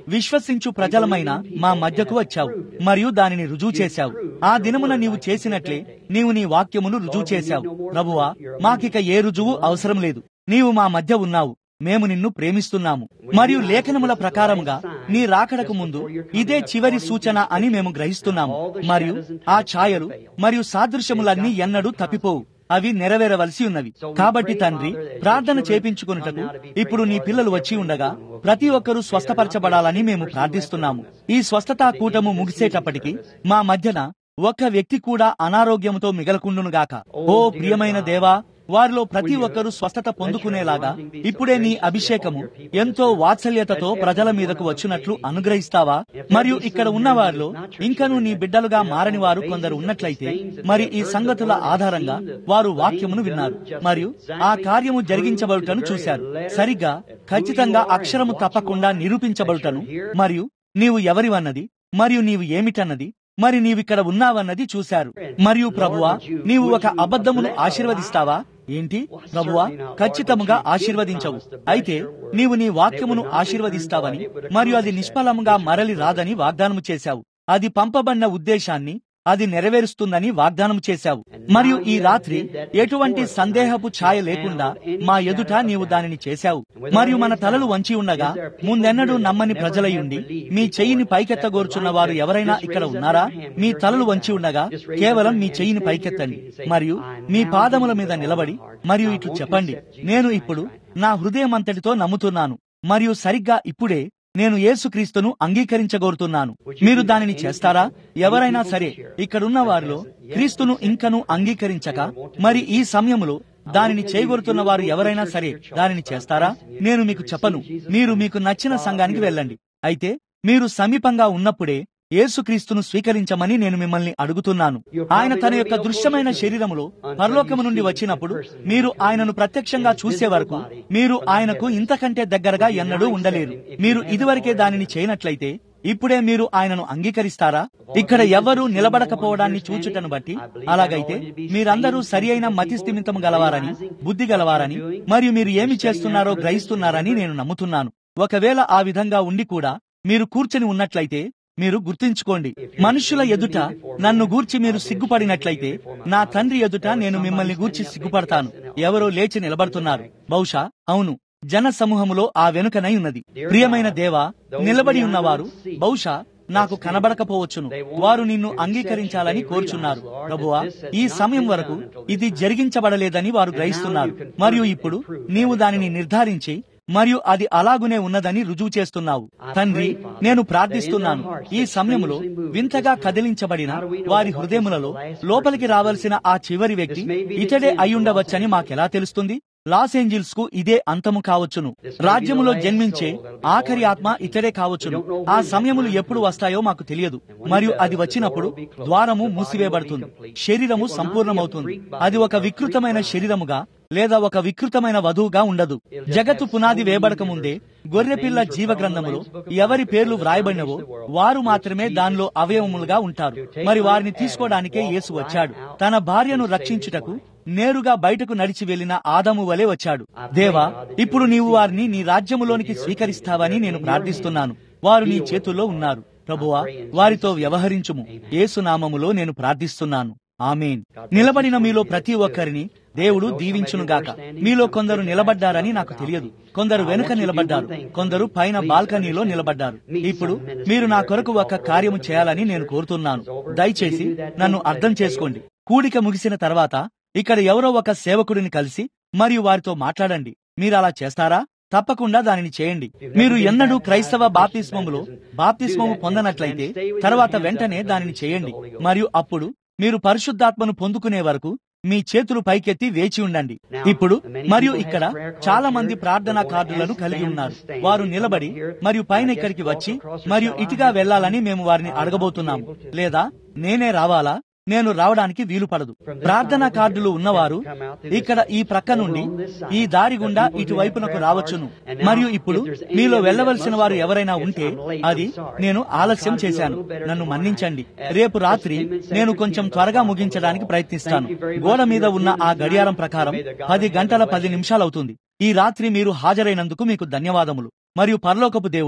విశ్వసించు ప్రజలమైన మా మధ్యకు వచ్చావు మరియు దానిని రుజువు చేశావు ఆ దినమున నీవు చేసినట్లే నీవు నీ వాక్యమును రుజువు చేశావు ప్రభువా మాకిక ఏ రుజువు అవసరం లేదు నీవు మా మధ్య ఉన్నావు మేము నిన్ను ప్రేమిస్తున్నాము మరియు లేఖనముల ప్రకారముగా నీ రాకడకు ముందు ఇదే చివరి సూచన అని మేము గ్రహిస్తున్నాము మరియు ఆ ఛాయలు మరియు సాదృశ్యములన్నీ ఎన్నడూ తప్పిపోవు అవి నెరవేరవలసి ఉన్నవి కాబట్టి తండ్రి ప్రార్థన చేపించుకున్నటకు ఇప్పుడు నీ పిల్లలు వచ్చి ఉండగా ప్రతి ఒక్కరూ స్వస్థపరచబడాలని మేము ప్రార్థిస్తున్నాము ఈ స్వస్థతా కూటము ముగిసేటప్పటికి మా మధ్యన ఒక్క వ్యక్తి కూడా అనారోగ్యంతో మిగలకుండునుగాక ఓ ప్రియమైన దేవా వారిలో ప్రతి ఒక్కరూ స్వస్థత పొందుకునేలాగా ఇప్పుడే నీ అభిషేకము ఎంతో వాత్సల్యతతో ప్రజల మీదకు వచ్చినట్లు అనుగ్రహిస్తావా మరియు ఇక్కడ ఉన్న వారిలో ఇంకనూ నీ బిడ్డలుగా మారని వారు కొందరు ఉన్నట్లయితే మరి ఈ సంగతుల ఆధారంగా వారు వాక్యమును విన్నారు మరియు ఆ కార్యము జరిగించబడుటను చూశారు సరిగ్గా ఖచ్చితంగా అక్షరము తప్పకుండా నిరూపించబడుటను మరియు నీవు ఎవరివన్నది మరియు నీవు ఏమిటన్నది మరి నీవిక్కడ ఉన్నావన్నది చూశారు మరియు ప్రభువా నీవు ఒక అబద్ధమును ఆశీర్వదిస్తావా ఏంటి ప్రభువా ఖచ్చితముగా ఆశీర్వదించవు అయితే నీవు నీ వాక్యమును ఆశీర్వదిస్తావని మరియు అది నిష్ఫలముగా మరలి రాదని వాగ్దానము చేశావు అది పంపబడిన ఉద్దేశాన్ని అది నెరవేరుస్తుందని వాగ్దానం చేశావు మరియు ఈ రాత్రి ఎటువంటి సందేహపు ఛాయ లేకుండా మా ఎదుట నీవు దానిని చేశావు మరియు మన తలలు వంచి ఉండగా ముందెన్నడూ నమ్మని ప్రజలయుండి మీ చెయ్యిని పైకెత్తగోర్చున్న వారు ఎవరైనా ఇక్కడ ఉన్నారా మీ తలలు వంచి ఉండగా కేవలం మీ చెయ్యిని పైకెత్తండి మరియు మీ పాదముల మీద నిలబడి మరియు ఇట్లు చెప్పండి నేను ఇప్పుడు నా హృదయమంతటితో నమ్ముతున్నాను మరియు సరిగ్గా ఇప్పుడే నేను యేసుక్రీస్తును అంగీకరించగోరుతున్నాను మీరు దానిని చేస్తారా ఎవరైనా సరే ఇక్కడున్న వారిలో క్రీస్తును ఇంకను అంగీకరించక మరి ఈ సమయంలో దానిని చేయగొరుతున్న వారు ఎవరైనా సరే దానిని చేస్తారా నేను మీకు చెప్పను మీరు మీకు నచ్చిన సంఘానికి వెళ్ళండి అయితే మీరు సమీపంగా ఉన్నప్పుడే యేసుక్రీస్తును స్వీకరించమని నేను మిమ్మల్ని అడుగుతున్నాను ఆయన తన యొక్క దృశ్యమైన శరీరములో పరలోకము నుండి వచ్చినప్పుడు మీరు ఆయనను ప్రత్యక్షంగా చూసే వరకు మీరు ఆయనకు ఇంతకంటే దగ్గరగా ఎన్నడూ ఉండలేరు మీరు ఇదివరకే దానిని చేయనట్లయితే ఇప్పుడే మీరు ఆయనను అంగీకరిస్తారా ఇక్కడ ఎవరూ నిలబడకపోవడాన్ని చూచుటను బట్టి అలాగైతే మీరందరూ సరి అయిన మతిస్థిమితం గలవారని బుద్ధి గలవారని మరియు మీరు ఏమి చేస్తున్నారో గ్రహిస్తున్నారని నేను నమ్ముతున్నాను ఒకవేళ ఆ విధంగా ఉండి కూడా మీరు కూర్చొని ఉన్నట్లయితే మీరు గుర్తుంచుకోండి మనుషుల ఎదుట నన్ను గూర్చి మీరు సిగ్గుపడినట్లయితే నా తండ్రి ఎదుట నేను మిమ్మల్ని గూర్చి సిగ్గుపడతాను ఎవరో లేచి నిలబడుతున్నారు బహుశా అవును జన సమూహములో ఆ వెనుకనై ఉన్నది ప్రియమైన దేవా నిలబడి ఉన్నవారు బహుశా నాకు కనబడకపోవచ్చును వారు నిన్ను అంగీకరించాలని కోరుచున్నారు ప్రభువా ఈ సమయం వరకు ఇది జరిగించబడలేదని వారు గ్రహిస్తున్నారు మరియు ఇప్పుడు నీవు దానిని నిర్ధారించి మరియు అది అలాగునే ఉన్నదని రుజువు చేస్తున్నావు తండ్రి నేను ప్రార్థిస్తున్నాను ఈ సమయంలో వింతగా కదిలించబడిన వారి హృదయములలో లోపలికి రావాల్సిన ఆ చివరి వ్యక్తి ఇతడే అయ్యుండవచ్చని మాకెలా తెలుస్తుంది లాస్ ఏంజిల్స్ కు ఇదే అంతము కావచ్చును రాజ్యములో జన్మించే ఆఖరి ఆత్మ ఇతడే కావచ్చును ఆ సమయములు ఎప్పుడు వస్తాయో మాకు తెలియదు మరియు అది వచ్చినప్పుడు ద్వారము మూసివేయబడుతుంది శరీరము సంపూర్ణమవుతుంది అది ఒక వికృతమైన శరీరముగా లేదా ఒక వికృతమైన వధువుగా ఉండదు జగత్తు పునాది వేయబడక ముందే గొర్రెపిల్ల జీవ గ్రంథములో ఎవరి పేర్లు వ్రాయబడినవో వారు మాత్రమే దానిలో అవయవములుగా ఉంటారు మరి వారిని తీసుకోవడానికే యేసు వచ్చాడు తన భార్యను రక్షించుటకు నేరుగా బయటకు నడిచి వెళ్లిన ఆదము వలె వచ్చాడు దేవా ఇప్పుడు నీవు వారిని నీ రాజ్యములోనికి స్వీకరిస్తావని నేను ప్రార్థిస్తున్నాను వారు నీ చేతుల్లో ఉన్నారు ప్రభువా వారితో వ్యవహరించుము ఏసునామములో నేను ప్రార్థిస్తున్నాను ఆమెన్ నిలబడిన మీలో ప్రతి ఒక్కరిని దేవుడు దీవించునుగాక మీలో కొందరు నిలబడ్డారని నాకు తెలియదు కొందరు వెనుక నిలబడ్డారు కొందరు పైన బాల్కనీలో నిలబడ్డారు ఇప్పుడు మీరు నా కొరకు ఒక కార్యము చేయాలని నేను కోరుతున్నాను దయచేసి నన్ను అర్థం చేసుకోండి కూడిక ముగిసిన తర్వాత ఇక్కడ ఎవరో ఒక సేవకుడిని కలిసి మరియు వారితో మాట్లాడండి మీరు అలా చేస్తారా తప్పకుండా దానిని చేయండి మీరు ఎన్నడూ క్రైస్తవ బాప్తిస్మములో బాప్తిస్మము పొందనట్లయితే తర్వాత వెంటనే దానిని చేయండి మరియు అప్పుడు మీరు పరిశుద్ధాత్మను పొందుకునే వరకు మీ చేతులు పైకెత్తి వేచి ఉండండి ఇప్పుడు మరియు ఇక్కడ చాలా మంది ప్రార్థనా కార్డులను కలిగి ఉన్నారు వారు నిలబడి మరియు పైన ఇక్కడికి వచ్చి మరియు ఇటుగా వెళ్లాలని మేము వారిని అడగబోతున్నాము లేదా నేనే రావాలా నేను రావడానికి వీలు పడదు ప్రార్థనా కార్డులు ఉన్నవారు ఇక్కడ ఈ ప్రక్క నుండి ఈ దారి గుండా ఇటువైపునకు రావచ్చును మరియు ఇప్పుడు మీలో వెళ్ళవలసిన వారు ఎవరైనా ఉంటే అది నేను ఆలస్యం చేశాను నన్ను మన్నించండి రేపు రాత్రి నేను కొంచెం త్వరగా ముగించడానికి ప్రయత్నిస్తాను గోడ మీద ఉన్న ఆ గడియారం ప్రకారం పది గంటల పది నిమిషాలవుతుంది ఈ రాత్రి మీరు హాజరైనందుకు మీకు ధన్యవాదములు మరియు పరలోకపు దేవుడు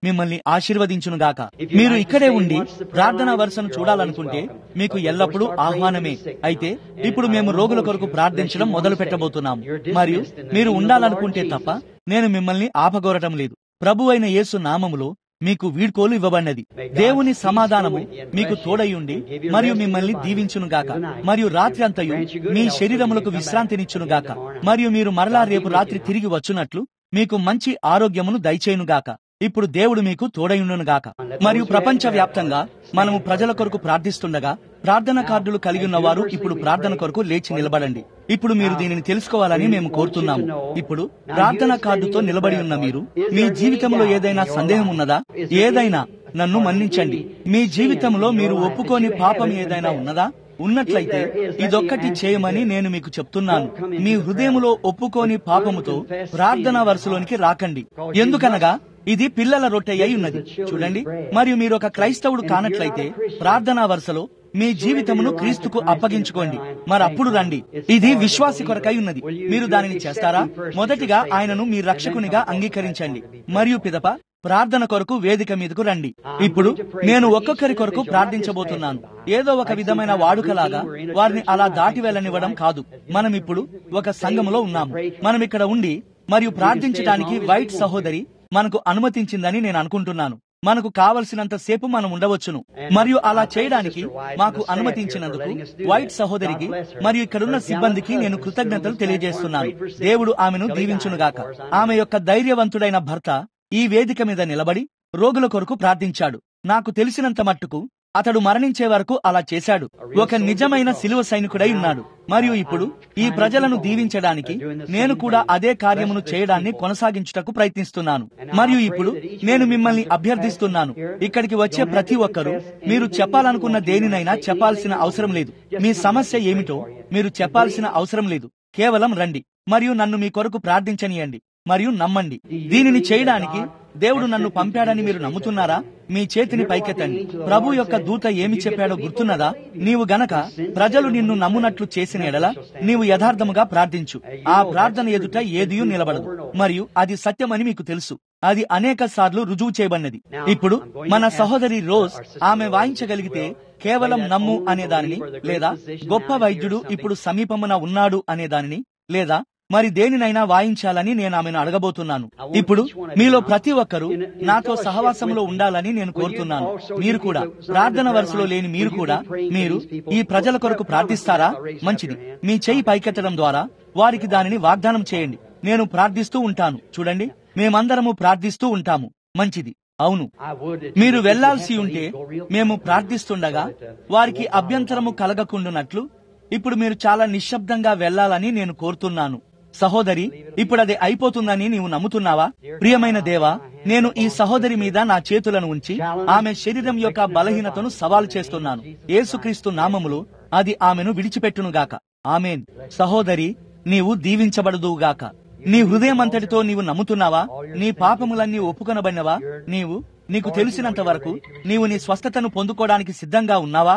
మిమ్మల్ని ఆశీర్వదించునుగాక మీరు ఇక్కడే ఉండి ప్రార్థనా వరుసను చూడాలనుకుంటే మీకు ఎల్లప్పుడూ ఆహ్వానమే అయితే ఇప్పుడు మేము రోగుల కొరకు ప్రార్థించడం మొదలు పెట్టబోతున్నాం మరియు మీరు ఉండాలనుకుంటే తప్ప నేను మిమ్మల్ని ఆపగోరటం లేదు ప్రభు అయిన యేసు నామములో మీకు వీడ్కోలు ఇవ్వబడినది దేవుని సమాధానము మీకు తోడయుండి మరియు మిమ్మల్ని దీవించునుగాక మరియు రాత్రి అంతయు మీ శరీరములకు విశ్రాంతినిచ్చునుగాక మరియు మీరు మరలా రేపు రాత్రి తిరిగి వచ్చునట్లు మీకు మంచి ఆరోగ్యమును దయచేయునుగాక ఇప్పుడు దేవుడు మీకు తోడయుండునుగాక మరియు ప్రపంచ వ్యాప్తంగా మనము ప్రజల కొరకు ప్రార్థిస్తుండగా ప్రార్థన కార్డులు కలిగి ఉన్న వారు ఇప్పుడు ప్రార్థన కొరకు లేచి నిలబడండి ఇప్పుడు మీరు దీనిని తెలుసుకోవాలని మేము కోరుతున్నాము ఇప్పుడు ప్రార్థన కార్డుతో నిలబడి ఉన్న మీరు మీ జీవితంలో ఏదైనా సందేహం ఉన్నదా ఏదైనా నన్ను మన్నించండి మీ జీవితంలో మీరు ఒప్పుకోని పాపం ఏదైనా ఉన్నదా ఉన్నట్లయితే ఇదొక్కటి చేయమని నేను మీకు చెప్తున్నాను మీ హృదయములో ఒప్పుకోని పాపముతో ప్రార్థనా వరుసలోనికి రాకండి ఎందుకనగా ఇది పిల్లల రొట్టె అయి ఉన్నది చూడండి మరియు మీరు ఒక క్రైస్తవుడు కానట్లయితే ప్రార్థనా వరుసలో మీ జీవితమును క్రీస్తుకు అప్పగించుకోండి మరి అప్పుడు రండి ఇది విశ్వాసి కొరకై ఉన్నది మీరు దానిని చేస్తారా మొదటిగా ఆయనను మీ రక్షకునిగా అంగీకరించండి మరియు పిదప ప్రార్థన కొరకు వేదిక మీదకు రండి ఇప్పుడు నేను ఒక్కొక్కరి కొరకు ప్రార్థించబోతున్నాను ఏదో ఒక విధమైన వాడుకలాగా వారిని అలా దాటి వెళ్ళనివ్వడం కాదు మనం ఇప్పుడు ఒక సంఘములో ఉన్నాము మనం ఇక్కడ ఉండి మరియు ప్రార్థించడానికి వైట్ సహోదరి మనకు అనుమతించిందని నేను అనుకుంటున్నాను మనకు కావలసినంత సేపు మనం ఉండవచ్చును మరియు అలా చేయడానికి మాకు అనుమతించినందుకు వైట్ సహోదరికి మరియు ఇక్కడున్న సిబ్బందికి నేను కృతజ్ఞతలు తెలియజేస్తున్నాను దేవుడు ఆమెను దీవించునుగాక ఆమె యొక్క ధైర్యవంతుడైన భర్త ఈ వేదిక మీద నిలబడి రోగుల కొరకు ప్రార్థించాడు నాకు తెలిసినంత మట్టుకు అతడు మరణించే వరకు అలా చేశాడు ఒక నిజమైన సిలువ సైనికుడై ఉన్నాడు మరియు ఇప్పుడు ఈ ప్రజలను దీవించడానికి నేను కూడా అదే కార్యమును చేయడాన్ని కొనసాగించుటకు ప్రయత్నిస్తున్నాను మరియు ఇప్పుడు నేను మిమ్మల్ని అభ్యర్థిస్తున్నాను ఇక్కడికి వచ్చే ప్రతి ఒక్కరూ మీరు చెప్పాలనుకున్న దేనినైనా చెప్పాల్సిన అవసరం లేదు మీ సమస్య ఏమిటో మీరు చెప్పాల్సిన అవసరం లేదు కేవలం రండి మరియు నన్ను మీ కొరకు ప్రార్థించనియండి మరియు నమ్మండి దీనిని చేయడానికి దేవుడు నన్ను పంపాడని మీరు నమ్ముతున్నారా మీ చేతిని పైకెత్తండి ప్రభు యొక్క దూత ఏమి చెప్పాడో గుర్తున్నదా నీవు గనక ప్రజలు నిన్ను నమ్మునట్లు చేసిన ఎడల నీవు యథార్థముగా ప్రార్థించు ఆ ప్రార్థన ఎదుట ఏదియూ నిలబడదు మరియు అది సత్యమని మీకు తెలుసు అది అనేక సార్లు రుజువు చేయబడినది ఇప్పుడు మన సహోదరి రోజ్ ఆమె వాయించగలిగితే కేవలం నమ్ము అనే దానిని లేదా గొప్ప వైద్యుడు ఇప్పుడు సమీపమున ఉన్నాడు అనే దానిని లేదా మరి దేనినైనా వాయించాలని నేను ఆమెను అడగబోతున్నాను ఇప్పుడు మీలో ప్రతి ఒక్కరూ నాతో సహవాసంలో ఉండాలని నేను కోరుతున్నాను మీరు కూడా ప్రార్థన వరుసలో లేని మీరు కూడా మీరు ఈ ప్రజల కొరకు ప్రార్థిస్తారా మంచిది మీ చెయ్యి పైకెత్తడం ద్వారా వారికి దానిని వాగ్దానం చేయండి నేను ప్రార్థిస్తూ ఉంటాను చూడండి మేమందరము ప్రార్థిస్తూ ఉంటాము మంచిది అవును మీరు వెళ్లాల్సి ఉంటే మేము ప్రార్థిస్తుండగా వారికి అభ్యంతరము కలగకుండునట్లు ఇప్పుడు మీరు చాలా నిశ్శబ్దంగా వెళ్లాలని నేను కోరుతున్నాను సహోదరి ఇప్పుడు అది అయిపోతుందని నీవు నమ్ముతున్నావా ప్రియమైన దేవా నేను ఈ సహోదరి మీద నా చేతులను ఉంచి ఆమె శరీరం యొక్క బలహీనతను సవాలు చేస్తున్నాను యేసుక్రీస్తు నామములో అది ఆమెను విడిచిపెట్టునుగాక ఆమెన్ సహోదరి నీవు దీవించబడదుగాక నీ హృదయం అంతటితో నీవు నమ్ముతున్నావా నీ పాపములన్నీ ఒప్పుకొనబడినవా నీవు నీకు తెలిసినంత వరకు నీవు నీ స్వస్థతను పొందుకోవడానికి సిద్ధంగా ఉన్నావా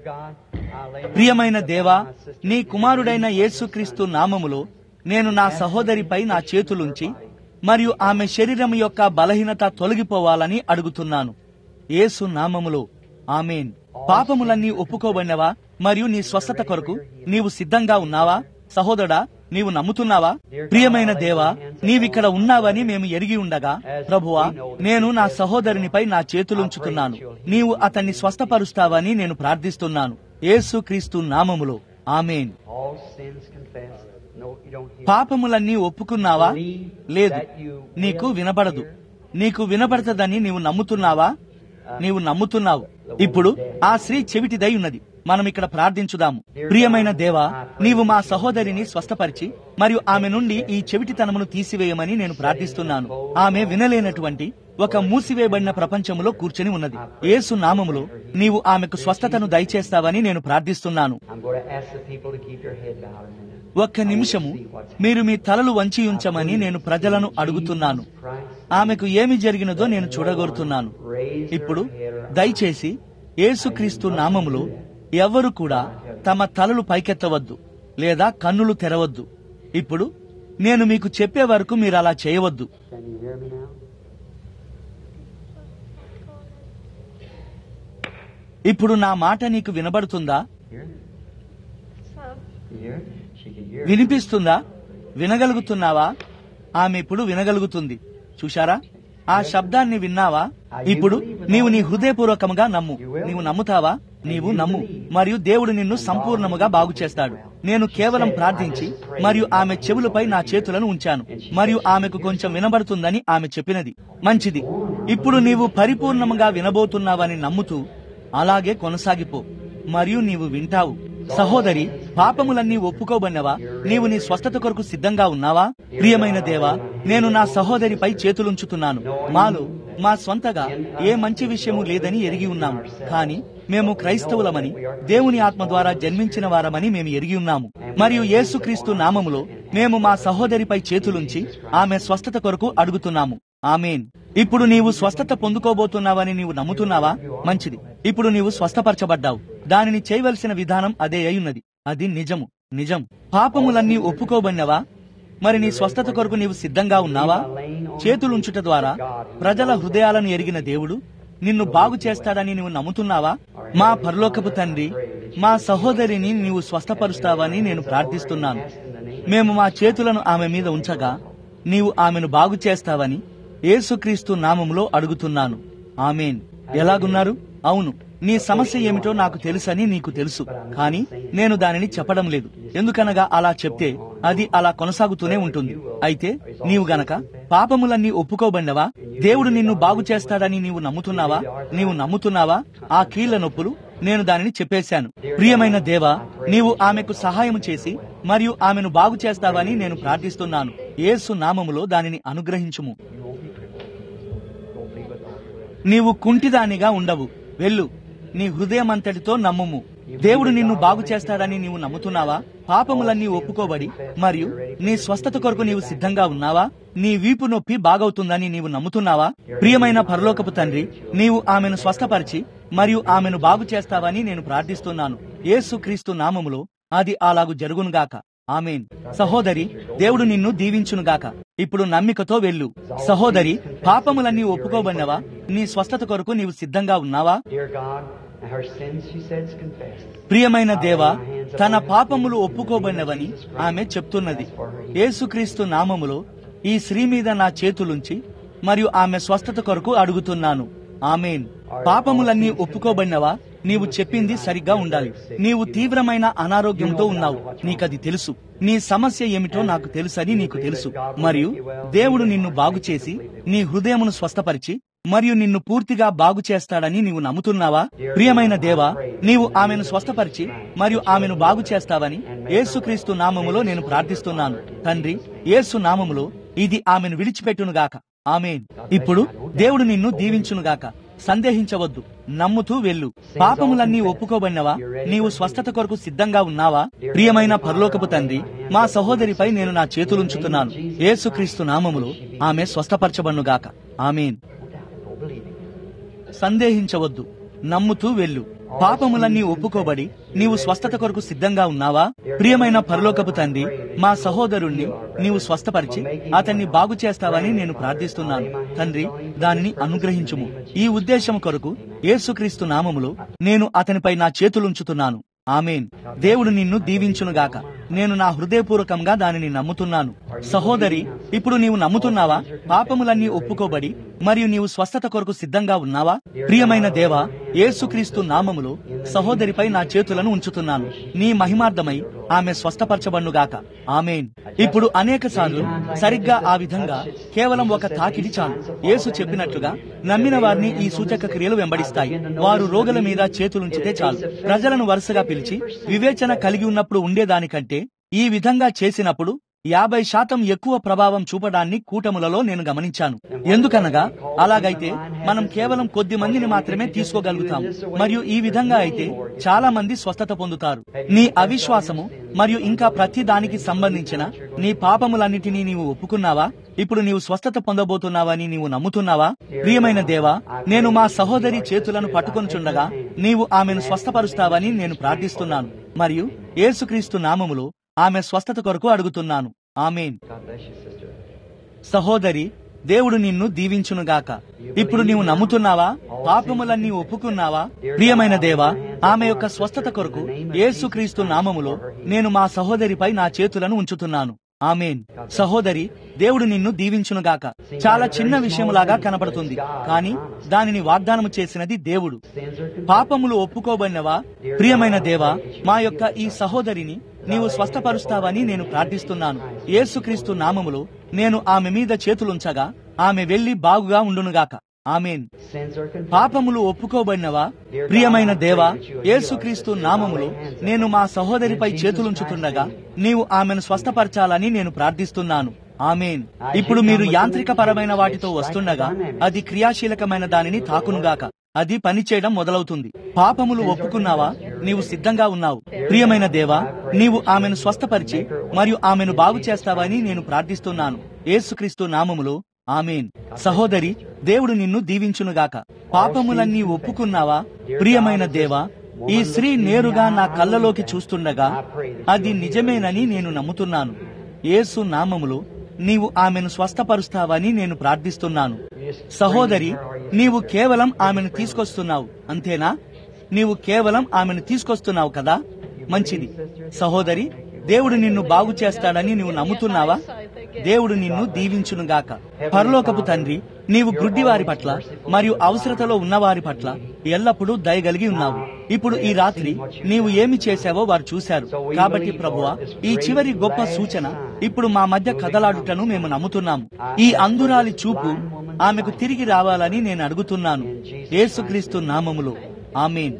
ప్రియమైన దేవా నీ కుమారుడైన యేసుక్రీస్తు నామములో నేను నా సహోదరిపై నా చేతులుంచి మరియు ఆమె శరీరం యొక్క బలహీనత తొలగిపోవాలని అడుగుతున్నాను యేసు నామములో ఆమెన్ పాపములన్నీ ఒప్పుకోబడినవా మరియు నీ స్వస్థత కొరకు నీవు సిద్ధంగా ఉన్నావా సహోదరా నీవు నమ్ముతున్నావా ప్రియమైన దేవా నీవిక్కడ ఉన్నావని మేము ఎరిగి ఉండగా ప్రభువా నేను నా సహోదరునిపై నా చేతులుంచుతున్నాను నీవు అతన్ని స్వస్థపరుస్తావని నేను ప్రార్థిస్తున్నాను యేసు క్రీస్తు నామములో ఆమెన్ పాపములన్నీ ఒప్పుకున్నావా లేదు నీకు వినపడదు నీకు వినపడతదని నీవు నమ్ముతున్నావా నీవు నమ్ముతున్నావు ఇప్పుడు ఆ స్త్రీ చెవిటిదై ఉన్నది మనం ఇక్కడ ప్రార్థించుదాము ప్రియమైన దేవా నీవు మా సహోదరిని స్వస్థపరిచి మరియు ఆమె నుండి ఈ చెవిటితనమును తీసివేయమని నేను ప్రార్థిస్తున్నాను ఆమె వినలేనటువంటి ఒక మూసివేయబడిన ప్రపంచములో కూర్చొని ఉన్నది యేసు నామములో నీవు ఆమెకు స్వస్థతను దయచేస్తావని నేను ప్రార్థిస్తున్నాను ఒక్క నిమిషము మీరు మీ తలలు వంచి ఉంచమని నేను ప్రజలను అడుగుతున్నాను ఆమెకు ఏమి జరిగినదో నేను చూడగోరుతున్నాను ఇప్పుడు దయచేసి యేసుక్రీస్తు నామములో ఎవ్వరు కూడా తమ తలలు పైకెత్తవద్దు లేదా కన్నులు తెరవద్దు ఇప్పుడు నేను మీకు చెప్పే వరకు మీరు అలా చేయవద్దు ఇప్పుడు నా మాట నీకు వినబడుతుందా Hear? Some. You hear? She can hear. వినిపిస్తుందా వినగలుగుతున్నావా ఆమె ఇప్పుడు వినగలుగుతుంది చూశారా ఆ శబ్దాన్ని విన్నావా ఇప్పుడు నీవు నీ హృదయపూర్వకముగా నమ్ము నీవు నమ్ముతావా నీవు నమ్ము మరియు దేవుడు నిన్ను సంపూర్ణముగా బాగు చేస్తాడు నేను కేవలం ప్రార్థించి మరియు ఆమె చెవులపై నా చేతులను ఉంచాను మరియు ఆమెకు కొంచెం వినబడుతుందని ఆమె చెప్పినది మంచిది ఇప్పుడు నీవు పరిపూర్ణముగా వినబోతున్నావని నమ్ముతూ అలాగే కొనసాగిపో మరియు నీవు వింటావు సహోదరి పాపములన్నీ ఒప్పుకోబడినవా నీవు నీ స్వస్థత కొరకు సిద్ధంగా ఉన్నావా ప్రియమైన దేవా నేను నా సహోదరిపై చేతులుంచుతున్నాను మాలో మా స్వంతగా ఏ మంచి విషయము లేదని ఎరిగి ఉన్నాము కానీ మేము క్రైస్తవులమని దేవుని ఆత్మ ద్వారా జన్మించిన వారమని మేము ఎరిగి ఉన్నాము మరియు యేసుక్రీస్తు నామములో మేము మా సహోదరిపై చేతులుంచి ఆమె స్వస్థత కొరకు అడుగుతున్నాము ఆమెన్ ఇప్పుడు నీవు స్వస్థత పొందుకోబోతున్నావని నీవు నమ్ముతున్నావా మంచిది ఇప్పుడు నీవు స్వస్థపరచబడ్డావు దానిని చేయవలసిన విధానం అదే అయ్యున్నది అది నిజము నిజం పాపములన్నీ ఒప్పుకోబడినవా మరి నీ స్వస్థత కొరకు నీవు సిద్ధంగా ఉన్నావా చేతులుంచుట ద్వారా ప్రజల హృదయాలను ఎరిగిన దేవుడు నిన్ను బాగు చేస్తాడని నీవు నమ్ముతున్నావా మా పరలోకపు తండ్రి మా సహోదరిని నీవు స్వస్థపరుస్తావని నేను ప్రార్థిస్తున్నాను మేము మా చేతులను ఆమె మీద ఉంచగా నీవు ఆమెను బాగు చేస్తావని యేసుక్రీస్తు నామములో అడుగుతున్నాను ఆమెన్ ఎలాగున్నారు అవును నీ సమస్య ఏమిటో నాకు తెలుసని నీకు తెలుసు కానీ నేను దానిని చెప్పడం లేదు ఎందుకనగా అలా చెప్తే అది అలా కొనసాగుతూనే ఉంటుంది అయితే నీవు గనక పాపములన్నీ ఒప్పుకోబడినవా దేవుడు నిన్ను బాగు చేస్తాడని నీవు నమ్ముతున్నావా నీవు నమ్ముతున్నావా ఆ కీళ్ల నొప్పులు నేను దానిని చెప్పేశాను ప్రియమైన దేవా నీవు ఆమెకు సహాయం చేసి మరియు ఆమెను బాగు చేస్తావని నేను ప్రార్థిస్తున్నాను యేసు నామములో దానిని అనుగ్రహించుము నీవు కుంటిదానిగా ఉండవు వెళ్ళు నీ హృదయమంతటితో నమ్ముము దేవుడు నిన్ను బాగు చేస్తాడని నీవు నమ్ముతున్నావా పాపములన్నీ ఒప్పుకోబడి మరియు నీ స్వస్థత కొరకు నీవు సిద్ధంగా ఉన్నావా నీ వీపు నొప్పి బాగవుతుందని నీవు నమ్ముతున్నావా ప్రియమైన పరలోకపు తండ్రి నీవు ఆమెను స్వస్థపరిచి మరియు ఆమెను బాగు చేస్తావని నేను ప్రార్థిస్తున్నాను యేసు క్రీస్తు నామములో అది అలాగు జరుగునుగాక ఆమెన్ సహోదరి దేవుడు నిన్ను దీవించునుగాక ఇప్పుడు నమ్మికతో వెళ్ళు సహోదరి పాపములన్నీ ఒప్పుకోబడినవా నీ స్వస్థత కొరకు నీవు సిద్ధంగా ఉన్నావా Dear God, her sins, she says, confessed. ప్రియమైన దేవా తన పాపములు ఒప్పుకోబడినవని ఆమె చెప్తున్నది యేసుక్రీస్తు నామములో ఈ స్త్రీ మీద నా చేతులుంచి మరియు ఆమె స్వస్థత కొరకు అడుగుతున్నాను ఆమెన్ పాపములన్నీ ఒప్పుకోబడినవా నీవు చెప్పింది సరిగ్గా ఉండాలి నీవు తీవ్రమైన అనారోగ్యంతో ఉన్నావు నీకది తెలుసు నీ సమస్య ఏమిటో నాకు తెలుసని నీకు తెలుసు మరియు దేవుడు నిన్ను బాగు చేసి నీ హృదయమును స్వస్థపరిచి మరియు నిన్ను పూర్తిగా బాగు చేస్తాడని నీవు నమ్ముతున్నావా ప్రియమైన దేవా నీవు ఆమెను స్వస్థపరిచి మరియు ఆమెను బాగు చేస్తావని యేసుక్రీస్తు నామములో నేను ప్రార్థిస్తున్నాను తండ్రి యేసు నామములో ఇది ఆమెను విడిచిపెట్టునుగాక ఆమెన్ ఇప్పుడు దేవుడు నిన్ను దీవించునుగాక సందేహించవద్దు నమ్ముతూ వెళ్ళు పాపములన్నీ ఒప్పుకోబడినవా నీవు స్వస్థత కొరకు సిద్ధంగా ఉన్నావా ప్రియమైన పరలోకపు తండ్రి మా సహోదరిపై నేను నా చేతులుంచుతున్నాను యేసుక్రీస్తు నామములో ఆమె స్వస్థపరచబన్నుగాక ఆమెన్ Go believing. సందేహించవద్దు నమ్ముతూ వెళ్ళు పాపములన్నీ ఒప్పుకోబడి నీవు స్వస్థత కొరకు సిద్ధంగా ఉన్నావా ప్రియమైన పరలోకపు తండ్రి మా సహోదరుణ్ణి నీవు స్వస్థపరిచి అతన్ని బాగు చేస్తావని నేను ప్రార్థిస్తున్నాను తండ్రి దానిని అనుగ్రహించుము ఈ ఉద్దేశం కొరకు యేసుక్రీస్తు నామములో నేను అతనిపై నా చేతులుంచుతున్నాను ఆమెన్ దేవుడు నిన్ను దీవించునుగాక నేను నా హృదయపూర్వకంగా దానిని నమ్ముతున్నాను సహోదరి ఇప్పుడు నీవు నమ్ముతున్నావా పాపములన్నీ ఒప్పుకోబడి మరియు నీవు స్వస్థత కొరకు సిద్ధంగా ఉన్నావా ప్రియమైన దేవా యేసుక్రీస్తు నామములో సహోదరిపై నా చేతులను ఉంచుతున్నాను నీ మహిమార్థమై ఆమె స్వస్థపరచబన్నుగాక ఆమెన్ ఇప్పుడు అనేక సార్లు సరిగ్గా ఆ విధంగా కేవలం ఒక తాకిడి చాలు యేసు చెప్పినట్లుగా నమ్మిన వారిని ఈ సూచక క్రియలు వెంబడిస్తాయి వారు రోగుల మీద చేతులుంచితే చాలు ప్రజలను వరుసగా పిలిచి వివేచన కలిగి ఉన్నప్పుడు ఉండేదానికంటే ఈ విధంగా చేసినప్పుడు యాభై శాతం ఎక్కువ ప్రభావం చూపడాన్ని కూటములలో నేను గమనించాను ఎందుకనగా అలాగైతే మనం కేవలం కొద్ది మందిని మాత్రమే తీసుకోగలుగుతాం మరియు ఈ విధంగా అయితే చాలా మంది స్వస్థత పొందుతారు నీ అవిశ్వాసము మరియు ఇంకా ప్రతి దానికి సంబంధించిన నీ పాపములన్నిటినీ నీవు ఒప్పుకున్నావా ఇప్పుడు నీవు స్వస్థత పొందబోతున్నావని నీవు నమ్ముతున్నావా ప్రియమైన దేవా నేను మా సహోదరి చేతులను పట్టుకొనిచుండగా నీవు ఆమెను స్వస్థపరుస్తావని నేను ప్రార్థిస్తున్నాను మరియు యేసుక్రీస్తు నామములో ఆమె స్వస్థత కొరకు అడుగుతున్నాను amen God bless you, sister. సహోదరి దేవుడు నిన్ను దీవించునుగాక ఇప్పుడు నీవు నమ్ముతున్నావా పాపములన్నీ ఒప్పుకున్నావా ప్రియమైన దేవా ఆమె యొక్క స్వస్థత కొరకు యేసుక్రీస్తు నామములో నేను మా సహోదరిపై నా చేతులను ఉంచుతున్నాను ఆమెన్ సహోదరి దేవుడు నిన్ను దీవించునుగాక చాలా చిన్న విషయములాగా కనపడుతుంది కానీ దానిని వాగ్దానము చేసినది దేవుడు పాపములు ఒప్పుకోబడినవా ప్రియమైన దేవా మా యొక్క ఈ సహోదరిని నీవు స్వస్థపరుస్తావని నేను ప్రార్థిస్తున్నాను యేసుక్రీస్తు నామములో నేను ఆమె మీద చేతులుంచగా ఆమె వెళ్లి బాగుగా ఉండునుగాక ఆమెన్ పాపములు ఒప్పుకోబడినవా ప్రియమైన దేవా యేసుక్రీస్తు నామములో నేను మా సహోదరిపై చేతులుంచుతుండగా నీవు ఆమెను స్వస్థపరచాలని నేను ప్రార్థిస్తున్నాను ఆమెన్ ఇప్పుడు మీరు యాంత్రిక పరమైన వాటితో వస్తుండగా అది క్రియాశీలకమైన దానిని తాకునుగాక అది పనిచేయడం మొదలవుతుంది పాపములు ఒప్పుకున్నావా నీవు సిద్ధంగా ఉన్నావు ప్రియమైన దేవా నీవు ఆమెను స్వస్థపరిచి మరియు ఆమెను బాగు చేస్తావని నేను ప్రార్థిస్తున్నాను యేసుక్రీస్తు నామములో ఆమెన్ సహోదరి దేవుడు నిన్ను దీవించునుగాక పాపములన్నీ ఒప్పుకున్నావా ప్రియమైన దేవా ఈ స్త్రీ నేరుగా నా కళ్ళలోకి చూస్తుండగా అది నిజమేనని నేను నమ్ముతున్నాను యేసు నామములో నీవు ఆమెను స్వస్థపరుస్తావని నేను ప్రార్థిస్తున్నాను సహోదరి నీవు కేవలం ఆమెను తీసుకొస్తున్నావు అంతేనా నీవు కేవలం ఆమెను తీసుకొస్తున్నావు కదా మంచిది సహోదరి దేవుడు నిన్ను బాగు చేస్తాడని నీవు నమ్ముతున్నావా దేవుడు నిన్ను దీవించునుగాక పరలోకపు తండ్రి నీవు గుడ్డివారి పట్ల మరియు అవసరతలో ఉన్నవారి పట్ల ఎల్లప్పుడూ దయగలిగి ఉన్నావు ఇప్పుడు ఈ రాత్రి నీవు ఏమి చేశావో వారు చూశారు కాబట్టి ప్రభువా ఈ చివరి గొప్ప సూచన ఇప్పుడు మా మధ్య కదలాడుటను మేము నమ్ముతున్నాము ఈ అంధురాలి చూపు ఆమెకు తిరిగి రావాలని నేను అడుగుతున్నాను యేసుక్రీస్తు నామములో ఆమెన్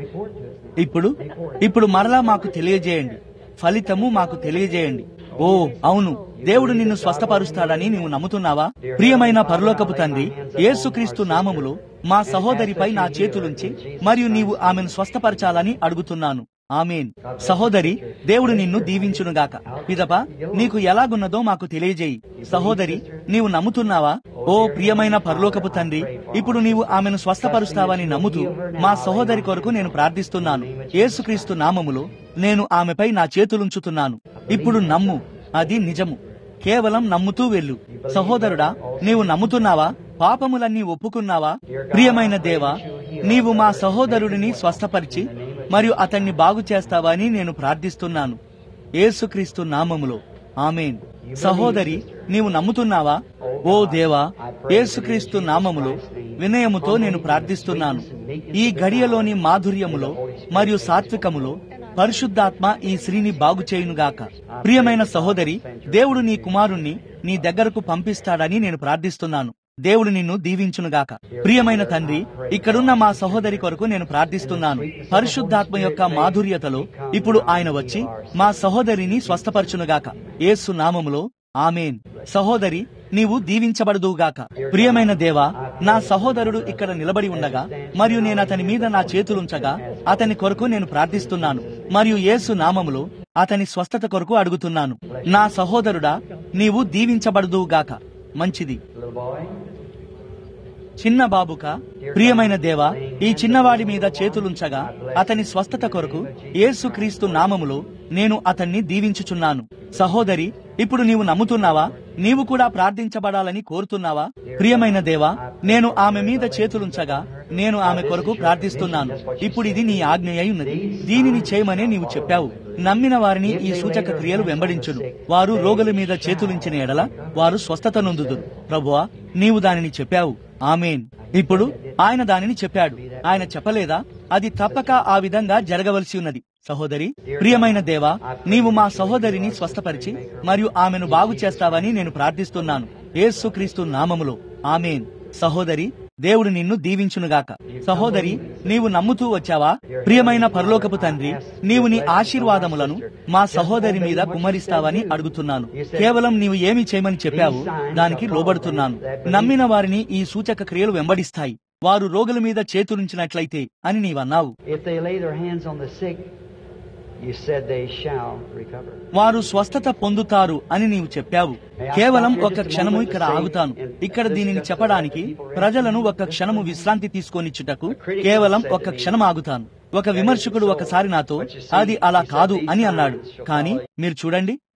ఇప్పుడు ఇప్పుడు మరలా మాకు తెలియజేయండి ఫలితము మాకు తెలియజేయండి ఓ అవును దేవుడు నిన్ను స్వస్థపరుస్తాడని నీవు నమ్ముతున్నావా ప్రియమైన పరలోకపు తండ్రి యేసుక్రీస్తు నామములో మా సహోదరిపై నా చేతులుంచి మరియు నీవు ఆమెను స్వస్థపరచాలని అడుగుతున్నాను ఆమెన్ సహోదరి దేవుడు నిన్ను దీవించునుగాక పిదప నీకు ఎలాగున్నదో మాకు తెలియజేయి సహోదరి నీవు నమ్ముతున్నావా ఓ ప్రియమైన పరలోకపు తండ్రి ఇప్పుడు నీవు ఆమెను స్వస్థపరుస్తావని నమ్ముతూ మా సహోదరి కొరకు నేను ప్రార్థిస్తున్నాను యేసుక్రీస్తు నామములో నేను ఆమెపై నా చేతులుంచుతున్నాను ఇప్పుడు నమ్ము అది నిజము కేవలం నమ్ముతూ వెళ్ళు సహోదరుడా నీవు నమ్ముతున్నావా పాపములన్నీ ఒప్పుకున్నావా ప్రియమైన దేవా నీవు మా సహోదరుడిని స్వస్థపరిచి మరియు అతన్ని బాగు చేస్తావని నేను ప్రార్థిస్తున్నాను యేసుక్రీస్తు నామములో ఆమెన్ సహోదరి నీవు నమ్ముతున్నావా ఓ దేవా యేసుక్రీస్తు నామములో వినయముతో నేను ప్రార్థిస్తున్నాను ఈ గడియలోని మాధుర్యములో మరియు సాత్వికములో పరిశుద్ధాత్మ ఈ స్త్రీని బాగు చేయునుగాక ప్రియమైన సహోదరి దేవుడు నీ కుమారుణ్ణి నీ దగ్గరకు పంపిస్తాడని నేను ప్రార్థిస్తున్నాను దేవుడు నిన్ను దీవించునుగాక ప్రియమైన తండ్రి ఇక్కడున్న మా సహోదరి కొరకు నేను ప్రార్థిస్తున్నాను పరిశుద్ధాత్మ యొక్క మాధుర్యతలో ఇప్పుడు ఆయన వచ్చి మా సహోదరిని స్వస్థపరచునుగాక యేసు నామములో ఆమెన్ సహోదరి నీవు దీవించబడదుగాక ప్రియమైన దేవా నా సహోదరుడు ఇక్కడ నిలబడి ఉండగా మరియు నేను అతని మీద నా చేతులుంచగా అతని కొరకు నేను ప్రార్థిస్తున్నాను మరియు యేసు నామములో అతని స్వస్థత కొరకు అడుగుతున్నాను నా సహోదరుడా నీవు దీవించబడదుగాక మంచిది చిన్న బాబుక ప్రియమైన దేవా ఈ చిన్నవాడి మీద చేతులుంచగా అతని స్వస్థత కొరకు యేసుక్రీస్తు నామములో నేను అతన్ని దీవించుచున్నాను సహోదరి ఇప్పుడు నీవు నమ్ముతున్నావా నీవు కూడా ప్రార్థించబడాలని కోరుతున్నావా ప్రియమైన దేవా నేను ఆమె మీద చేతులుంచగా నేను ఆమె కొరకు ప్రార్థిస్తున్నాను ఇప్పుడు ఇది నీ ఆజ్ఞ అయి ఉన్నది దీనిని చేయమనే నీవు చెప్పావు నమ్మిన వారిని ఈ సూచక క్రియలు వెంబడించును వారు రోగుల మీద చేతులుంచిన ఎడల వారు స్వస్థత నొందుదురు ప్రభువా నీవు దానిని చెప్పావు ఆమెన్ ఇప్పుడు ఆయన దానిని చెప్పాడు ఆయన చెప్పలేదా అది తప్పక ఆ విధంగా జరగవలసి ఉన్నది సహోదరి ప్రియమైన దేవా నీవు మా సహోదరిని స్వస్థపరిచి మరియు ఆమెను బాగు చేస్తావని నేను ప్రార్థిస్తున్నాను యేసుక్రీస్తు నామములో ఆమెన్ సహోదరి దేవుడు నిన్ను దీవించునుగాక సహోదరి నీవు నమ్ముతూ వచ్చావా ప్రియమైన పరలోకపు తండ్రి నీవు నీ ఆశీర్వాదములను మా సహోదరి మీద కుమ్మరిస్తావని అడుగుతున్నాను కేవలం నీవు ఏమి చేయమని చెప్పావు దానికి లోబడుతున్నాను నమ్మిన వారిని ఈ సూచక క్రియలు వెంబడిస్తాయి వారు రోగుల మీద చేతులుంచినట్లయితే అని నీవన్నావు If they lay their hands on the sick, you said they shall recover. వారు స్వస్థత పొందుతారు అని నీవు చెప్పావు కేవలం ఒక క్షణము ఇక్కడ ఆగుతాను ఇక్కడ దీనిని చెప్పడానికి ప్రజలను ఒక క్షణము విశ్రాంతి తీసుకొనిచ్చుటకు కేవలం ఒక క్షణం ఆగుతాను ఒక విమర్శకుడు ఒకసారి నాతో అది అలా కాదు అని అన్నాడు కానీ మీరు చూడండి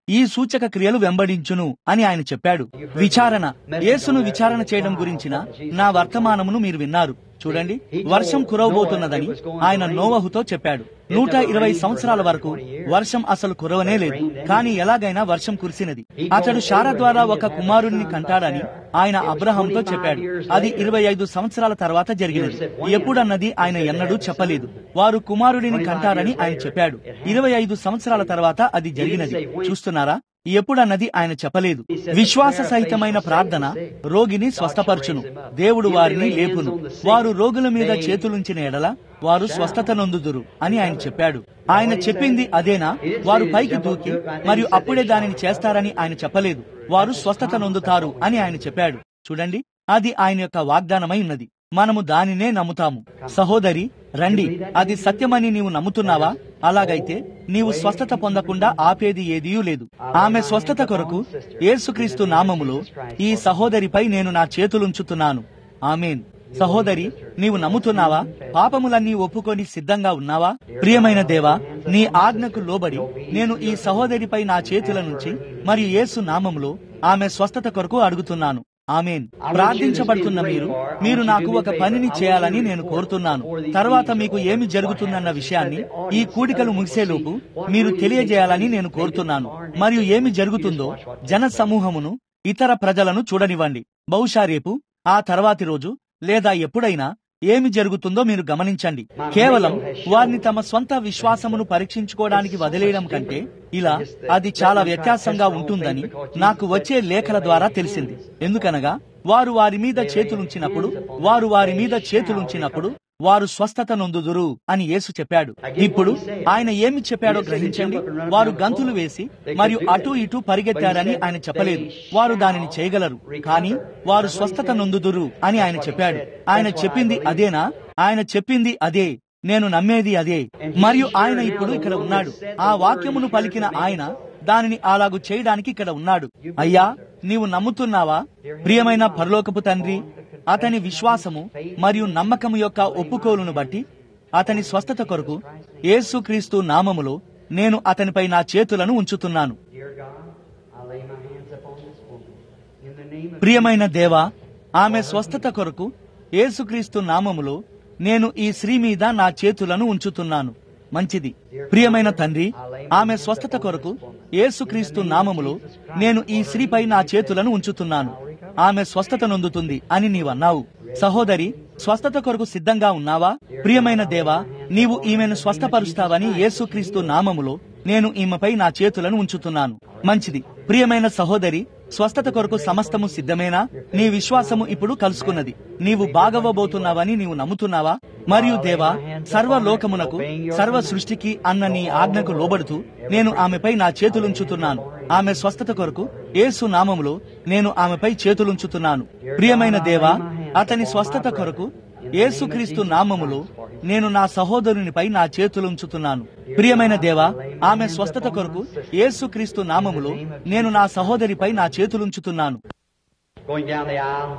ఈ సూచక క్రియలు వెంబడించును అని ఆయన చెప్పాడు విచారణ యేసును విచారణ చేయడం గురించిన నా వర్తమానమును మీరు విన్నారు చూడండి వర్షం కురవబోతున్నదని ఆయన నోవహుతో చెప్పాడు నూట ఇరవై సంవత్సరాల వరకు వర్షం అసలు కురవనే లేదు కానీ ఎలాగైనా వర్షం కురిసినది అతడు శార ద్వారా ఒక కుమారుడిని కంటాడని ఆయన అబ్రహాంతో చెప్పాడు అది ఇరవై ఐదు సంవత్సరాల తర్వాత జరిగినది ఎప్పుడన్నది ఆయన ఎన్నడూ చెప్పలేదు వారు కుమారుడిని కంటారని ఆయన చెప్పాడు ఇరవై ఐదు సంవత్సరాల తర్వాత అది జరిగినది చూస్తున్నారా ఎప్పుడన్నది ఆయన చెప్పలేదు విశ్వాస సహితమైన ప్రార్థన రోగిని స్వస్థపరచును దేవుడు వారిని లేపును వారు రోగుల మీద చేతులుంచిన ఎడల వారు స్వస్థత నొందుదురు అని ఆయన చెప్పాడు ఆయన చెప్పింది అదేనా వారు పైకి దూకి మరియు అప్పుడే దానిని చేస్తారని ఆయన చెప్పలేదు వారు స్వస్థత నొందుతారు అని ఆయన చెప్పాడు చూడండి అది ఆయన యొక్క వాగ్దానమై ఉన్నది మనము దానినే నమ్ముతాము సహోదరి రండి అది సత్యమని నీవు నమ్ముతున్నావా అలాగైతే నీవు స్వస్థత పొందకుండా ఆపేది ఏదీ లేదు ఆమె స్వస్థత కొరకు యేసుక్రీస్తు నామములో ఈ సహోదరిపై నేను నా చేతులుంచుతున్నాను ఆమెన్ సహోదరి నీవు నమ్ముతున్నావా పాపములన్నీ ఒప్పుకొని సిద్ధంగా ఉన్నావా ప్రియమైన దేవా నీ ఆజ్ఞకు లోబడి నేను ఈ సహోదరిపై నా చేతుల నుంచి మరియు యేసు నామములో ఆమె స్వస్థత కొరకు అడుగుతున్నాను ఆమెన్ ప్రార్థించబడుతున్న మీరు మీరు నాకు ఒక పనిని చేయాలని నేను కోరుతున్నాను తర్వాత మీకు ఏమి జరుగుతుందన్న విషయాన్ని ఈ కూడికలు ముగిసేలోపు మీరు తెలియజేయాలని నేను కోరుతున్నాను మరియు ఏమి జరుగుతుందో జన సమూహమును ఇతర ప్రజలను చూడనివ్వండి బహుశా రేపు ఆ తర్వాతి రోజు లేదా ఎప్పుడైనా ఏమి జరుగుతుందో మీరు గమనించండి కేవలం వారిని తమ స్వంత విశ్వాసమును పరీక్షించుకోవడానికి వదిలేయడం కంటే ఇలా అది చాలా వ్యత్యాసంగా ఉంటుందని నాకు వచ్చే లేఖల ద్వారా తెలిసింది ఎందుకనగా వారు వారి మీద చేతులుంచినప్పుడు వారు వారి మీద చేతులుంచినప్పుడు వారు స్వస్థత నొందుదురు అని యేసు చెప్పాడు ఇప్పుడు ఆయన ఏమి చెప్పాడో గ్రహించండి వారు గంతులు వేసి మరియు అటు ఇటు పరిగెత్తారని ఆయన చెప్పలేదు వారు దానిని చేయగలరు కానీ వారు స్వస్థత నొందుదురు అని ఆయన చెప్పాడు ఆయన చెప్పింది అదేనా ఆయన చెప్పింది అదే నేను నమ్మేది అదే మరియు ఆయన ఇప్పుడు ఇక్కడ ఉన్నాడు ఆ వాక్యమును పలికిన ఆయన దానిని అలాగు చేయడానికి ఇక్కడ ఉన్నాడు అయ్యా నీవు నమ్ముతున్నావా ప్రియమైన పరలోకపు తండ్రి అతని విశ్వాసము మరియు నమ్మకము యొక్క ఒప్పుకోలును బట్టి అతని స్వస్థత కొరకు యేసుక్రీస్తు నామములో నేను అతనిపై నా చేతులను ఉంచుతున్నాను Dear God, I lay my hands upon this woman. In the name of ప్రియమైన దేవా ఆమె స్వస్థత కొరకు యేసుక్రీస్తు నామములో నేను ఈ స్త్రీ మీద నా చేతులను ఉంచుతున్నాను మంచిది ప్రియమైన తండ్రి ఆమె స్వస్థత కొరకు యేసుక్రీస్తు నామములో నేను ఈ స్త్రీపై నా చేతులను ఉంచుతున్నాను ఆమె స్వస్థత నొందుతుంది అని నీవన్నావు సహోదరి స్వస్థత కొరకు సిద్ధంగా ఉన్నావా ప్రియమైన దేవా నీవు ఈమెను స్వస్థపరుస్తావని యేసుక్రీస్తు నామములో నేను ఈమెపై నా చేతులను ఉంచుతున్నాను మంచిది ప్రియమైన సహోదరి స్వస్థత కొరకు సమస్తము సిద్ధమేనా నీ విశ్వాసము ఇప్పుడు కలుసుకున్నది నీవు బాగవ్వబోతున్నావని నీవు నమ్ముతున్నావా మరియు దేవా సర్వ లోకమునకు సర్వ సృష్టికి అన్న నీ ఆజ్ఞకు లోబడుతూ నేను ఆమెపై నా చేతులుంచుతున్నాను ఆమె స్వస్థత కొరకు యేసు నామములో నేను ఆమెపై చేతులుంచుతున్నాను ప్రియమైన దేవా అతని స్వస్థత కొరకు యేసుక్రీస్తు నామములో నేను నా సహోదరునిపై నా చేతులుంచుతున్నాను ప్రియమైన దేవా ఆమె స్వస్థత కొరకు యేసుక్రీస్తు నామములో నేను నా సహోదరిపై నా చేతులుంచుతున్నాను going down the aisle.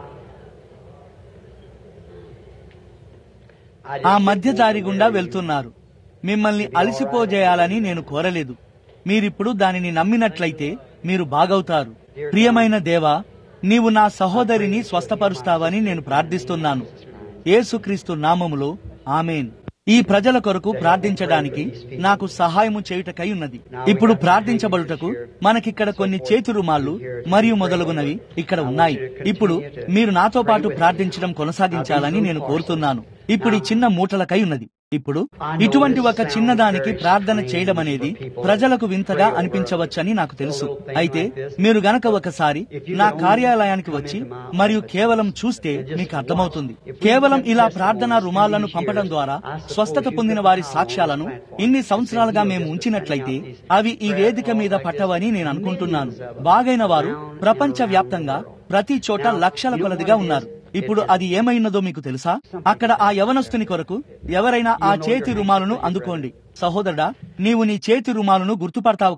I ఆ just మధ్య దారి గుండా వెళ్తున్నారు మిమ్మల్ని అలసిపోజేయాలని నేను కోరలేదు మీరిప్పుడు దానిని నమ్మినట్లయితే మీరు బాగవుతారు ప్రియమైన దేవా నీవు నా సహోదరిని స్వస్థపరుస్తావని నేను ప్రార్థిస్తున్నాను యేసుక్రీస్తు నామములో ఆమెన్ ఈ ప్రజల కొరకు ప్రార్థించడానికి నాకు సహాయము చేయుటకై ఉన్నది ఇప్పుడు ప్రార్థించబడుటకు మనకిక్కడ కొన్ని చేతి రుమాళ్ళు మరియు మొదలగునవి ఇక్కడ ఉన్నాయి ఇప్పుడు మీరు నాతో పాటు ప్రార్థించడం కొనసాగించాలని నేను కోరుతున్నాను ఇప్పుడు ఈ చిన్న మూటలకై ఉన్నది ఇప్పుడు ఇటువంటి ఒక చిన్నదానికి ప్రార్థన చేయడం అనేది ప్రజలకు వింతగా అనిపించవచ్చని నాకు తెలుసు అయితే మీరు గనక ఒకసారి నా కార్యాలయానికి వచ్చి మరియు కేవలం చూస్తే మీకు అర్థమవుతుంది కేవలం ఇలా ప్రార్థనా రుమాలను పంపడం ద్వారా స్వస్థత పొందిన వారి సాక్ష్యాలను ఇన్ని సంవత్సరాలుగా మేము ఉంచినట్లయితే అవి ఈ వేదిక మీద పట్టవని నేను అనుకుంటున్నాను బాగైన వారు ప్రపంచ వ్యాప్తంగా ప్రతి చోట లక్షల కొలదిగా ఉన్నారు ఇప్పుడు అది ఏమైనదో మీకు తెలుసా అక్కడ ఆ యవనస్తుని కొరకు ఎవరైనా ఆ చేతి రుమాలును అందుకోండి సహోదరుడా నీవు నీ చేతి రుమాలును గుర్తుపడతావు కదా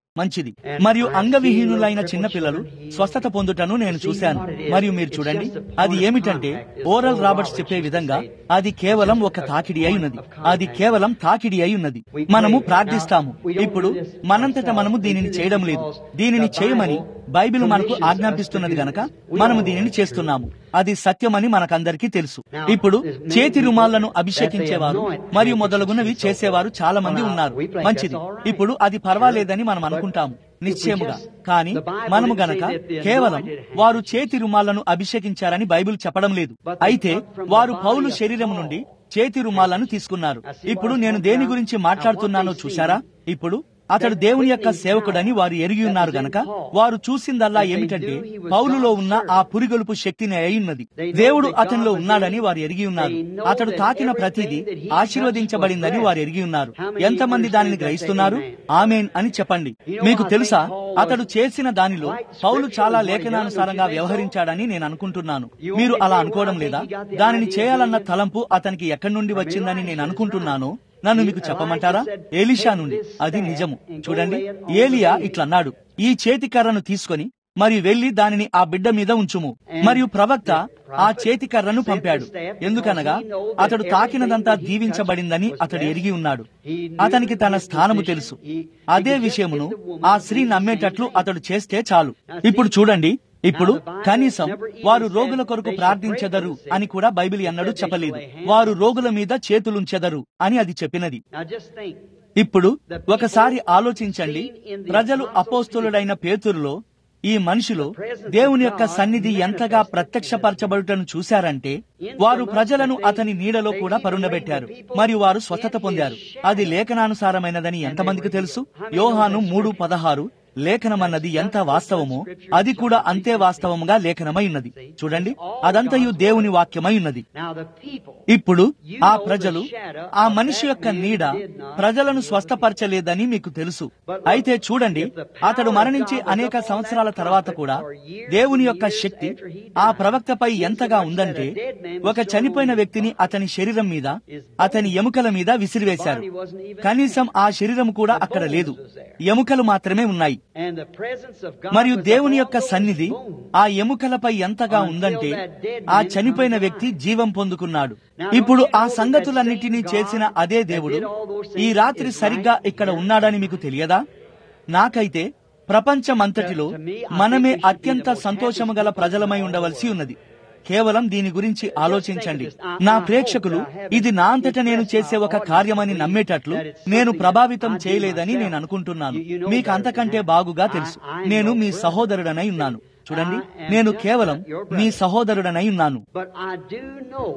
మంచిది మరియు అంగవిహీనులైన చిన్నపిల్లలు స్వస్థత పొందుటను నేను చూశాను మరియు మీరు చూడండి అది ఏమిటంటే ఓరల్ రాబర్ట్స్ చెప్పే విధంగా అది కేవలం ఒక తాకిడి అయి ఉన్నది అది కేవలం తాకిడి అయి ఉన్నది మనము ప్రార్థిస్తాము ఇప్పుడు మనంతట మనము దీనిని చేయడం లేదు దీనిని చేయమని బైబిల్ మనకు ఆజ్ఞాపిస్తున్నది గనక మనము దీనిని చేస్తున్నాము అది సత్యమని మనకందరికీ తెలుసు ఇప్పుడు చేతి రుమాలను అభిషేకించేవారు మరియు మొదలగునవి చేసేవారు చాలా మంది ఉన్నారు మంచిది ఇప్పుడు అది పర్వాలేదని మనం అనుకుంటాము నిశ్చయముగా కానీ మనము గనక కేవలం వారు చేతి రుమాలను అభిషేకించారని బైబిల్ చెప్పడం లేదు అయితే వారు పౌలు శరీరం నుండి చేతి రుమాలను తీసుకున్నారు ఇప్పుడు నేను దేని గురించి మాట్లాడుతున్నానో చూశారా ఇప్పుడు అతడు దేవుని యొక్క సేవకుడని వారు ఎరిగి ఉన్నారు గనక వారు చూసిందల్లా ఏమిటంటే పౌలులో ఉన్న ఆ పురిగొలుపు శక్తిని అయ్యున్నది దేవుడు అతనిలో ఉన్నాడని వారు ఎరిగి ఉన్నారు అతడు తాకిన ప్రతిదీ ఆశీర్వదించబడిందని వారు ఎరిగి ఉన్నారు ఎంతమంది దానిని గ్రహిస్తున్నారు ఆమెన్ అని చెప్పండి మీకు తెలుసా అతడు చేసిన దానిలో పౌలు చాలా లేఖనానుసారంగా వ్యవహరించాడని నేను అనుకుంటున్నాను మీరు అలా అనుకోవడం లేదా దానిని చేయాలన్న తలంపు అతనికి ఎక్కడి నుండి వచ్చిందని నేను అనుకుంటున్నాను నన్ను మీకు చెప్పమంటారా ఏలిషా నుండి అది నిజము చూడండి ఏలియా ఇట్లన్నాడు ఈ చేతి కర్రను తీసుకొని మరి వెళ్లి దానిని ఆ బిడ్డ మీద ఉంచుము మరియు ప్రవక్త ఆ చేతి కర్రను పంపాడు ఎందుకనగా అతడు తాకినదంతా దీవించబడిందని అతడు ఎరిగి ఉన్నాడు అతనికి తన స్థానము తెలుసు అదే విషయమును ఆ స్త్రీ నమ్మేటట్లు అతడు చేస్తే చాలు ఇప్పుడు చూడండి ఇప్పుడు కనీసం వారు రోగుల కొరకు ప్రార్థించెదరు అని కూడా బైబిల్ ఎన్నడూ చెప్పలేదు వారు రోగుల మీద చేతులుంచెదరు అని అది చెప్పినది Now just think. ఇప్పుడు ఒకసారి ఆలోచించండి ప్రజలు అపోస్తులుడైన పేతురులో ఈ మనిషిలో దేవుని యొక్క సన్నిధి ఎంతగా ప్రత్యక్షపరచబడుటను చూశారంటే వారు ప్రజలను అతని నీడలో కూడా పరుండబెట్టారు మరియు వారు స్వస్థత పొందారు అది లేఖనానుసారమైనదని ఎంతమందికి తెలుసు యోహాను మూడు పదహారు లేఖనమన్నది ఎంత వాస్తవమో అది కూడా అంతే వాస్తవముగా లేఖనమై ఉన్నది చూడండి అదంతయు దేవుని వాక్యమై ఉన్నది Now the people. ఇప్పుడు ఆ ప్రజలు ఆ మనిషి యొక్క నీడ ప్రజలను స్వస్థపరచలేదని మీకు తెలుసు అయితే చూడండి అతడు మరణించి అనేక సంవత్సరాల తర్వాత కూడా దేవుని యొక్క శక్తి ఆ ప్రవక్తపై ఎంతగా ఉందంటే ఒక చనిపోయిన వ్యక్తిని అతని శరీరం మీద అతని ఎముకల మీద విసిరివేశారు కనీసం ఆ శరీరం కూడా అక్కడ లేదు ఎముకలు మాత్రమే ఉన్నాయి And the presence of God మరియు was దేవుని upon యొక్క those సన్నిధి bones. ఆ ఎముకలపై ఎంతగా ఉందంటే ఆ చనిపోయిన వ్యక్తి జీవం పొందుకున్నాడు ఇప్పుడు ఆ సంగతులన్నిటినీ చేసిన అదే దేవుడు ఈ రాత్రి సరిగ్గా ఇక్కడ ఉన్నాడని మీకు తెలియదా నాకైతే ప్రపంచమంతటిలో మనమే అత్యంత సంతోషము గల ప్రజలమై ఉండవలసి ఉన్నది కేవలం దీని గురించి ఆలోచించండి నా ప్రేక్షకులు ఇది నా అంతట నేను చేసే ఒక కార్యమని నమ్మేటట్లు నేను ప్రభావితం చేయలేదని నేను అనుకుంటున్నాను మీకు అంతకంటే బాగుగా తెలుసు నేను మీ సహోదరుడనై ఉన్నాను చూడండి నేను కేవలం మీ సహోదరుడనై ఉన్నాను But I do know,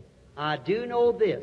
I do know this.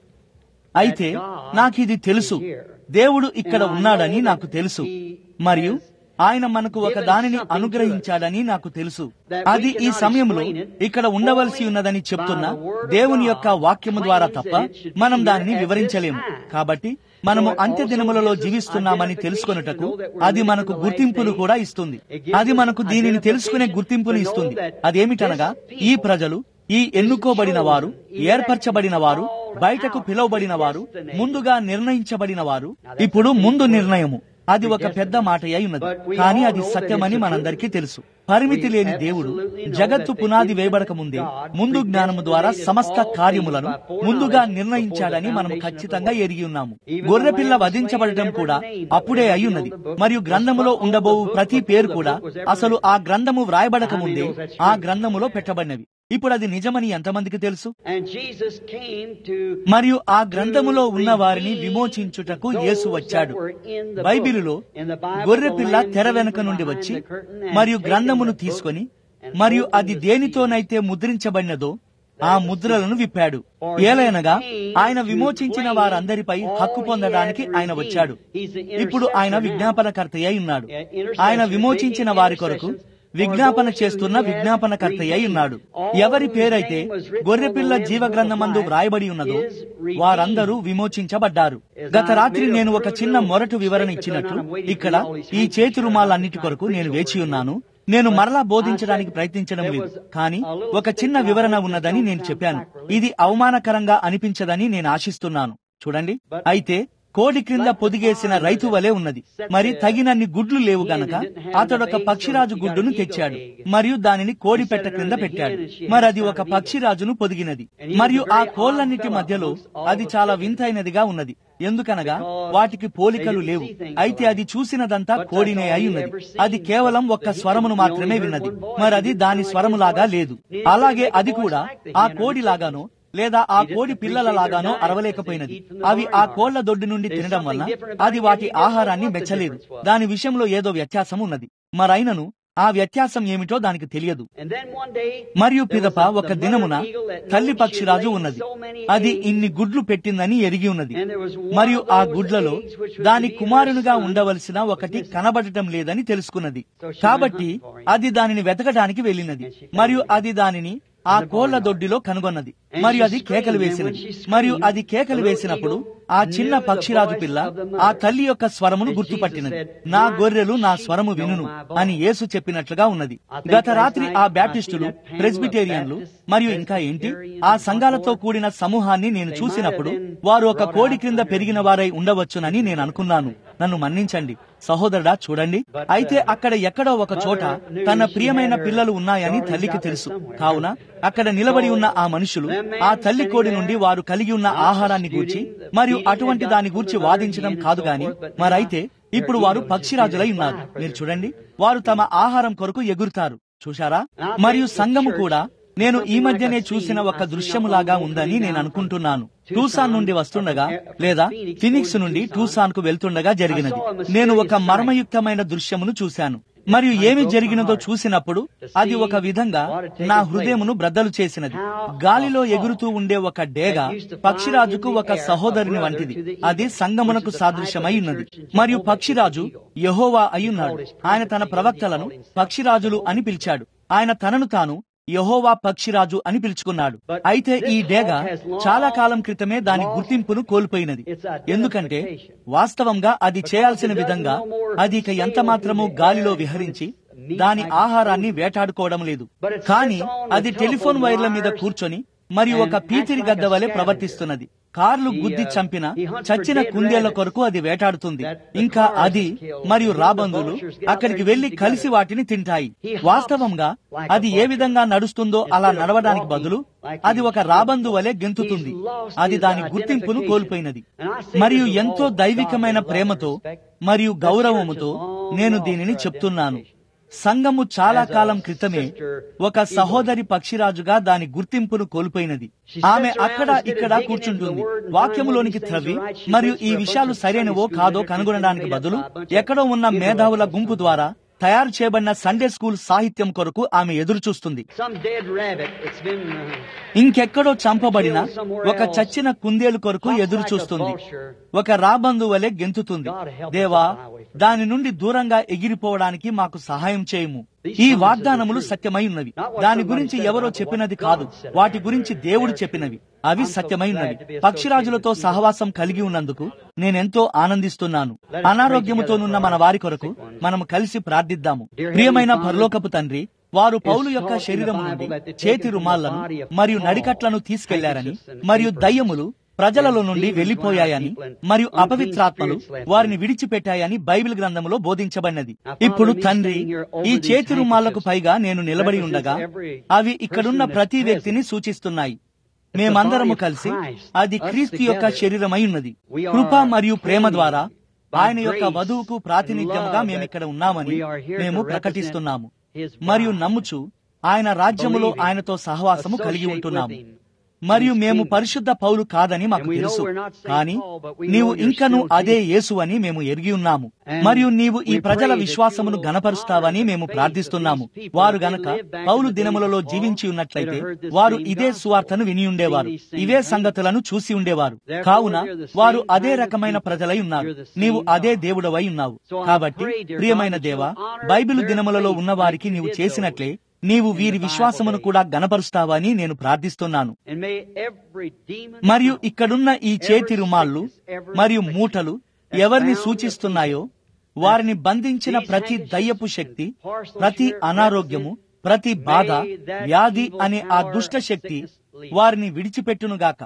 అయితే నాకిది తెలుసు దేవుడు ఇక్కడ ఉన్నాడని నాకు తెలుసు మరియు ఆయన మనకు ఒక దానిని అనుగ్రహించాడని నాకు తెలుసు అది ఈ సమయంలో ఇక్కడ ఉండవలసి ఉన్నదని చెప్తున్న దేవుని యొక్క వాక్యము ద్వారా తప్ప మనం దానిని వివరించలేము కాబట్టి మనము అంత్య దినములలో జీవిస్తున్నామని తెలుసుకొనుటకు అది మనకు గుర్తింపును కూడా ఇస్తుంది అది మనకు దీనిని తెలుసుకునే గుర్తింపును ఇస్తుంది అదేమిటనగా ఈ ప్రజలు ఈ ఎన్నుకోబడిన వారు ఏర్పరచబడిన వారు బయటకు పిలువబడిన వారు ముందుగా నిర్ణయించబడిన వారు ఇప్పుడు ముందు నిర్ణయము అది ఒక పెద్ద మాట అయి ఉన్నది కానీ అది సత్యమని మనందరికీ తెలుసు పరిమితి లేని దేవుడు జగత్తు పునాది వేయబడక ముందే ముందు జ్ఞానము ద్వారా సమస్త కార్యములను ముందుగా నిర్ణయించాడని మనం ఖచ్చితంగా ఎరిగి ఉన్నాము గొర్రెపిల్ల వధించబడటం కూడా అప్పుడే అయ్యున్నది మరియు గ్రంథములో ఉండబోవు ప్రతి పేరు కూడా అసలు ఆ గ్రంథము వ్రాయబడక ముందే ఆ గ్రంథములో పెట్టబడినవి ఇప్పుడు అది నిజమని ఎంతమందికి తెలుసు And Jesus came to మరియు ఆ గ్రంథములో ఉన్న వారిని విమోచించుటకు యేసు వచ్చాడు బైబిలులో గొర్రెపిల్ల తెర వెనుక నుండి వచ్చి మరియు గ్రంథమును తీసుకొని మరియు అది దేనితోనైతే ముద్రించబడినదో ఆ ముద్రలను విప్పాడు ఏలైనగా ఆయన విమోచించిన వారందరిపై హక్కు పొందడానికి ఆయన వచ్చాడు ఇప్పుడు ఆయన విజ్ఞాపనకర్త అయి ఉన్నాడు ఆయన విమోచించిన వారి కొరకు విజ్ఞాపన చేస్తున్న విజ్ఞాపనకర్త అయి ఉన్నాడు ఎవరి పేరైతే గొర్రెపిల్ల జీవ గ్రంథమందు వ్రాయబడి ఉన్నదో వారందరూ విమోచించబడ్డారు గత రాత్రి నేను ఒక చిన్న మొరటు వివరణ ఇచ్చినట్లు ఇక్కడ ఈ చేతి రుమాలన్నిటి కొరకు నేను వేచి ఉన్నాను నేను మరలా బోధించడానికి ప్రయత్నించడం లేదు కానీ ఒక చిన్న వివరణ ఉన్నదని నేను చెప్పాను ఇది అవమానకరంగా అనిపించదని నేను ఆశిస్తున్నాను చూడండి అయితే కోడి క్రింద పొదిగేసిన రైతు వలె ఉన్నది మరి తగినన్ని గుడ్లు లేవు గనక అతడొక పక్షిరాజు గుడ్డును తెచ్చాడు మరియు దానిని కోడి పెట్ట క్రింద పెట్టాడు మరి అది ఒక పక్షిరాజును పొదిగినది మరియు ఆ కోళ్లన్నిటి మధ్యలో అది చాలా వింతైనదిగా ఉన్నది ఎందుకనగా వాటికి పోలికలు లేవు అయితే అది చూసినదంతా కోడినే అయి ఉన్నది అది కేవలం ఒక్క స్వరమును మాత్రమే విన్నది మరి అది దాని స్వరములాగా లేదు అలాగే అది కూడా ఆ కోడి లాగానో లేదా ఆ కోడి పిల్లల లాగానో అరవలేకపోయినది అవి ఆ కోళ్ల దొడ్డి నుండి తినడం వల్ల అది వాటి ఆహారాన్ని మెచ్చలేదు దాని విషయంలో ఏదో వ్యత్యాసం ఉన్నది మరైనను ఆ వ్యత్యాసం ఏమిటో దానికి తెలియదు మరియు పిదప ఒక దినమున తల్లి పక్షిరాజు ఉన్నది అది ఇన్ని గుడ్లు పెట్టిందని ఎరిగి ఉన్నది మరియు ఆ గుడ్లలో దాని కుమారునిగా ఉండవలసిన ఒకటి కనబడటం లేదని తెలుసుకున్నది కాబట్టి అది దానిని వెతకడానికి వెళ్ళినది మరియు అది దానిని ఆ కోళ్ల దొడ్డిలో కనుగొన్నది మరియు అది కేకలు వేసినది మరియు అది కేకలు వేసినప్పుడు ఆ చిన్న పక్షిరాజు పిల్ల ఆ తల్లి యొక్క స్వరమును గుర్తుపట్టినది నా గొర్రెలు నా స్వరము వినును అని యేసు చెప్పినట్లుగా ఉన్నది గత రాత్రి ఆ బ్యాప్టిస్టులు ప్రెస్బిటేరియన్లు మరియు ఇంకా ఏంటి ఆ సంఘాలతో కూడిన సమూహాన్ని నేను చూసినప్పుడు వారు ఒక కోడి క్రింద పెరిగిన వారై ఉండవచ్చునని నేను అనుకున్నాను నన్ను మన్నించండి సహోదరుడా చూడండి అయితే అక్కడ ఎక్కడో ఒక చోట తన ప్రియమైన పిల్లలు ఉన్నాయని తల్లికి తెలుసు కావున అక్కడ నిలబడి ఉన్న ఆ మనుషులు ఆ తల్లి కోడి నుండి వారు కలిగి ఉన్న ఆహారాన్ని గూర్చి మరియు అటువంటి దాని గూర్చి వాదించడం కాదు గాని మరైతే ఇప్పుడు వారు పక్షిరాజులై ఉన్నారు మీరు చూడండి వారు తమ ఆహారం కొరకు ఎగురుతారు చూశారా మరియు సంఘము కూడా నేను ఈ మధ్యనే చూసిన ఒక దృశ్యములాగా ఉందని నేను అనుకుంటున్నాను టూసాన్ నుండి వస్తుండగా లేదా ఫినిక్స్ నుండి టూసాన్ కు వెళ్తుండగా జరిగినది నేను ఒక మర్మయుక్తమైన దృశ్యమును చూశాను మరియు ఏమి జరిగినదో చూసినప్పుడు అది ఒక విధంగా నా హృదయమును బ్రద్దలు చేసినది గాలిలో ఎగురుతూ ఉండే ఒక డేగ పక్షిరాజుకు ఒక సహోదరుని వంటిది అది సంగమునకు సాదృశ్యమై ఉన్నది మరియు పక్షిరాజు యహోవా అయ్యున్నాడు ఆయన తన ప్రవక్తలను పక్షిరాజులు అని పిలిచాడు ఆయన తనను తాను యహోవా పక్షిరాజు అని పిలుచుకున్నాడు అయితే ఈ డేగ చాలా కాలం క్రితమే దాని గుర్తింపును కోల్పోయినది ఎందుకంటే వాస్తవంగా అది చేయాల్సిన విధంగా అది ఇక ఎంత మాత్రము గాలిలో విహరించి దాని ఆహారాన్ని వేటాడుకోవడం లేదు కానీ అది టెలిఫోన్ వైర్ల మీద కూర్చొని మరియు ఒక పీతిరి గద్ద వలె ప్రవర్తిస్తున్నది కార్లు గుద్ది చంపిన చచ్చిన కుందేళ్ల కొరకు అది వేటాడుతుంది ఇంకా అది మరియు రాబందులు అక్కడికి వెళ్లి కలిసి వాటిని తింటాయి వాస్తవంగా అది ఏ విధంగా నడుస్తుందో అలా నడవడానికి బదులు అది ఒక రాబందు వలె గెంతుతుంది అది దాని గుర్తింపును కోల్పోయినది మరియు ఎంతో దైవికమైన ప్రేమతో మరియు గౌరవముతో నేను దీనిని చెప్తున్నాను సంఘము చాలా కాలం క్రితమే ఒక సహోదరి పక్షిరాజుగా దాని గుర్తింపును కోల్పోయినది ఆమె అక్కడ ఇక్కడ కూర్చుంటుంది వాక్యములోనికి త్రవ్వి మరియు ఈ విషయాలు సరైనవో కాదో కనుగొనడానికి బదులు ఎక్కడో ఉన్న మేధావుల గుంపు ద్వారా తయారు చేయబడిన సండే స్కూల్ సాహిత్యం కొరకు ఆమె ఎదురు చూస్తుంది Some dead rabbit that's been uh, ఇంకెక్కడో చంపబడిన ఒక చచ్చిన కుందేలు కొరకు ఎదురు చూస్తుంది ఒక రాబందు వలె గెంతుతుంది దేవా దాని నుండి దూరంగా ఎగిరిపోవడానికి మాకు సహాయం చేయము ఈ వాగ్దానములు సత్యమై ఉన్నవి దాని గురించి ఎవరో చెప్పినది కాదు వాటి గురించి దేవుడు చెప్పినవి అవి సత్యమై ఉన్నవి పక్షిరాజులతో సహవాసం కలిగి ఉన్నందుకు నేనెంతో ఆనందిస్తున్నాను అనారోగ్యముతోనున్న మన వారి కొరకు మనము కలిసి ప్రార్థిద్దాము ప్రియమైన పరలోకపు తండ్రి వారు పౌలు యొక్క శరీరం నుండి చేతి రుమాళ్లను మరియు నడికట్లను తీసుకెళ్లారని మరియు దయ్యములు ప్రజలలో నుండి వెళ్లిపోయాయని మరియు అపవిత్రాత్మలు వారిని విడిచిపెట్టాయని బైబిల్ గ్రంథములో బోధించబడినది ఇప్పుడు తండ్రి ఈ చేతి రుమాళ్లకు పైగా నేను నిలబడి ఉండగా అవి ఇక్కడున్న ప్రతి వ్యక్తిని సూచిస్తున్నాయి మేమందరము కలిసి అది క్రీస్తు యొక్క శరీరమై ఉన్నది కృప మరియు ప్రేమ ద్వారా ఆయన యొక్క వధువుకు ప్రాతినిధ్యంగా మేమిక్కడ ఉన్నామని మేము ప్రకటిస్తున్నాము మరియు నమ్ముచు ఆయన రాజ్యములో ఆయనతో సహవాసము కలిగి ఉంటున్నాము మరియు మేము పరిశుద్ధ పౌలు కాదని మాకు తెలుసు కానీ నీవు ఇంకను అదే యేసు అని మేము ఎరిగి ఉన్నాము మరియు నీవు ఈ ప్రజల విశ్వాసమును గనపరుస్తావని మేము ప్రార్థిస్తున్నాము వారు గనక పౌలు దినములలో జీవించి ఉన్నట్లయితే వారు ఇదే సువార్తను విని ఉండేవారు ఇవే సంగతులను చూసి ఉండేవారు కావున వారు అదే రకమైన ప్రజలై ఉన్నారు నీవు అదే దేవుడవై ఉన్నావు కాబట్టి ప్రియమైన దేవా బైబిల్ దినములలో ఉన్న వారికి నీవు చేసినట్లే నీవు వీరి విశ్వాసమును కూడా గనపరుస్తావని నేను ప్రార్థిస్తున్నాను and may every demon మరియు ఇక్కడున్న ఈ చేతి రుమాళ్ళు మరియు మూటలు ఎవరిని సూచిస్తున్నాయో వారిని బంధించిన ప్రతి దయ్యపు శక్తి ప్రతి అనారోగ్యము ప్రతి బాధ వ్యాధి అనే ఆ దుష్ట శక్తి వారిని విడిచిపెట్టునుగాక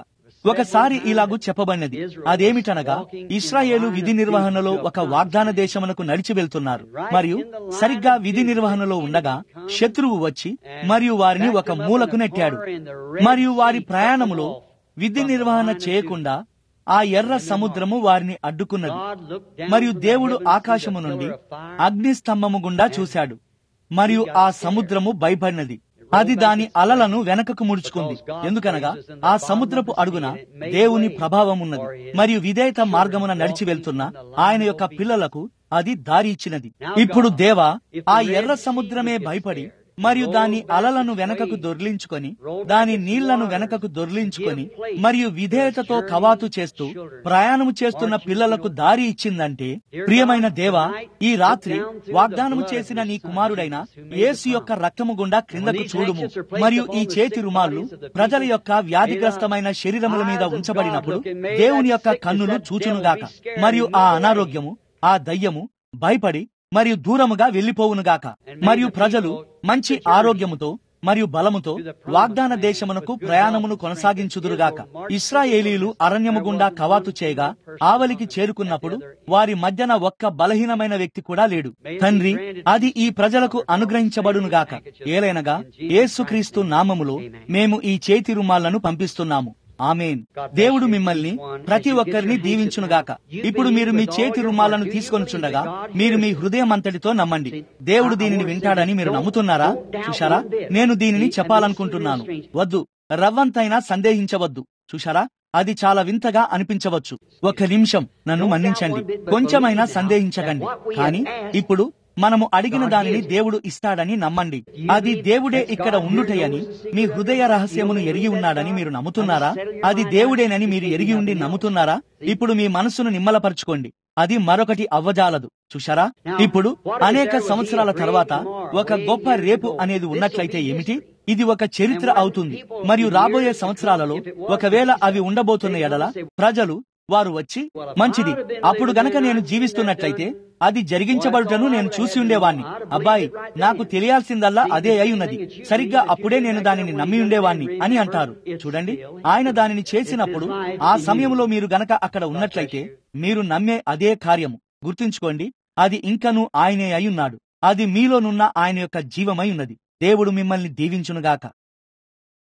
ఒకసారి ఇలాగూ చెప్పబడినది అదేమిటనగా ఇస్రాయేలు విధి నిర్వహణలో ఒక వాగ్దాన దేశమునకు నడిచి వెళ్తున్నారు మరియు సరిగ్గా విధి నిర్వహణలో ఉండగా శత్రువు వచ్చి మరియు వారిని ఒక మూలకు నెట్టాడు మరియు వారి ప్రయాణములో విధి నిర్వహణ చేయకుండా ఆ ఎర్ర సముద్రము వారిని అడ్డుకున్నది మరియు దేవుడు ఆకాశము నుండి అగ్ని స్తంభము గుండా చూశాడు మరియు ఆ సముద్రము భయపడినది అది దాని అలలను వెనకకు ముడుచుకుంది ఎందుకనగా ఆ సముద్రపు అడుగున దేవుని ప్రభావం ఉన్నది మరియు విధేయత మార్గమున నడిచి వెళ్తున్న ఆయన యొక్క పిల్లలకు అది దారి ఇచ్చినది ఇప్పుడు దేవ ఆ ఎర్ర సముద్రమే భయపడి మరియు దాని అలలను వెనకకు దొర్లించుకొని దాని నీళ్లను వెనకకు దొర్లించుకొని మరియు విధేయతతో కవాతు చేస్తూ ప్రయాణము చేస్తున్న పిల్లలకు దారి ఇచ్చిందంటే ప్రియమైన దేవ ఈ రాత్రి వాగ్దానము చేసిన నీ కుమారుడైన యేసు యొక్క రక్తము గుండా క్రిందకు చూడుము మరియు ఈ చేతి రుమాలు ప్రజల యొక్క వ్యాధిగ్రస్తమైన శరీరముల మీద ఉంచబడినప్పుడు దేవుని యొక్క కన్నులు చూచునుగాక మరియు ఆ అనారోగ్యము ఆ దయ్యము భయపడి మరియు దూరముగా వెళ్లిపోవునుగాక మరియు ప్రజలు మంచి ఆరోగ్యముతో మరియు బలముతో వాగ్దాన దేశమునకు ప్రయాణమును కొనసాగించుదురుగాక ఇస్రాయేలీలు అరణ్యము గుండా కవాతు చేయగా ఆవలికి చేరుకున్నప్పుడు వారి మధ్యన ఒక్క బలహీనమైన వ్యక్తి కూడా లేడు తండ్రి అది ఈ ప్రజలకు అనుగ్రహించబడునుగాక ఏలైనగా యేసుక్రీస్తు నామములో మేము ఈ చేతి రుమాలను పంపిస్తున్నాము ఆమెన్ దేవుడు మిమ్మల్ని ప్రతి ఒక్కరిని దీవించునుగాక ఇప్పుడు మీరు మీ చేతి రుమాలను తీసుకొనిచుండగా మీరు మీ హృదయం అంతటితో నమ్మండి దేవుడు దీనిని వింటాడని మీరు నమ్ముతున్నారా చూశారా నేను దీనిని చెప్పాలనుకుంటున్నాను వద్దు రవ్వంతైనా సందేహించవద్దు చూశారా అది చాలా వింతగా అనిపించవచ్చు ఒక్క నిమిషం నన్ను మన్నించండి కొంచెమైనా సందేహించకండి కానీ ఇప్పుడు మనము అడిగిన దానిని దేవుడు ఇస్తాడని నమ్మండి అది దేవుడే ఇక్కడ ఉండుటయని మీ హృదయ రహస్యమును ఎరిగి ఉన్నాడని మీరు నమ్ముతున్నారా అది దేవుడేనని మీరు ఎరిగి ఉండి నమ్ముతున్నారా ఇప్పుడు మీ మనస్సును నిమ్మలపరచుకోండి అది మరొకటి అవ్వజాలదు చూశారా ఇప్పుడు అనేక సంవత్సరాల తర్వాత ఒక గొప్ప రేపు అనేది ఉన్నట్లయితే ఏమిటి ఇది ఒక చరిత్ర అవుతుంది మరియు రాబోయే సంవత్సరాలలో ఒకవేళ అవి ఉండబోతున్న ఎడల ప్రజలు వారు వచ్చి మంచిది అప్పుడు గనక నేను జీవిస్తున్నట్లయితే అది జరిగించబడుటను నేను చూసి ఉండేవాణ్ణి అబ్బాయి నాకు తెలియాల్సిందల్లా అదే అయి ఉన్నది సరిగ్గా అప్పుడే నేను దానిని నమ్మి ఉండేవాణ్ణి అని అంటారు చూడండి ఆయన దానిని చేసినప్పుడు ఆ సమయంలో మీరు గనక అక్కడ ఉన్నట్లయితే మీరు నమ్మే అదే కార్యము గుర్తుంచుకోండి అది ఇంకను ఆయనే అయి ఉన్నాడు అది మీలోనున్న ఆయన యొక్క జీవమై ఉన్నది దేవుడు మిమ్మల్ని దీవించునుగాక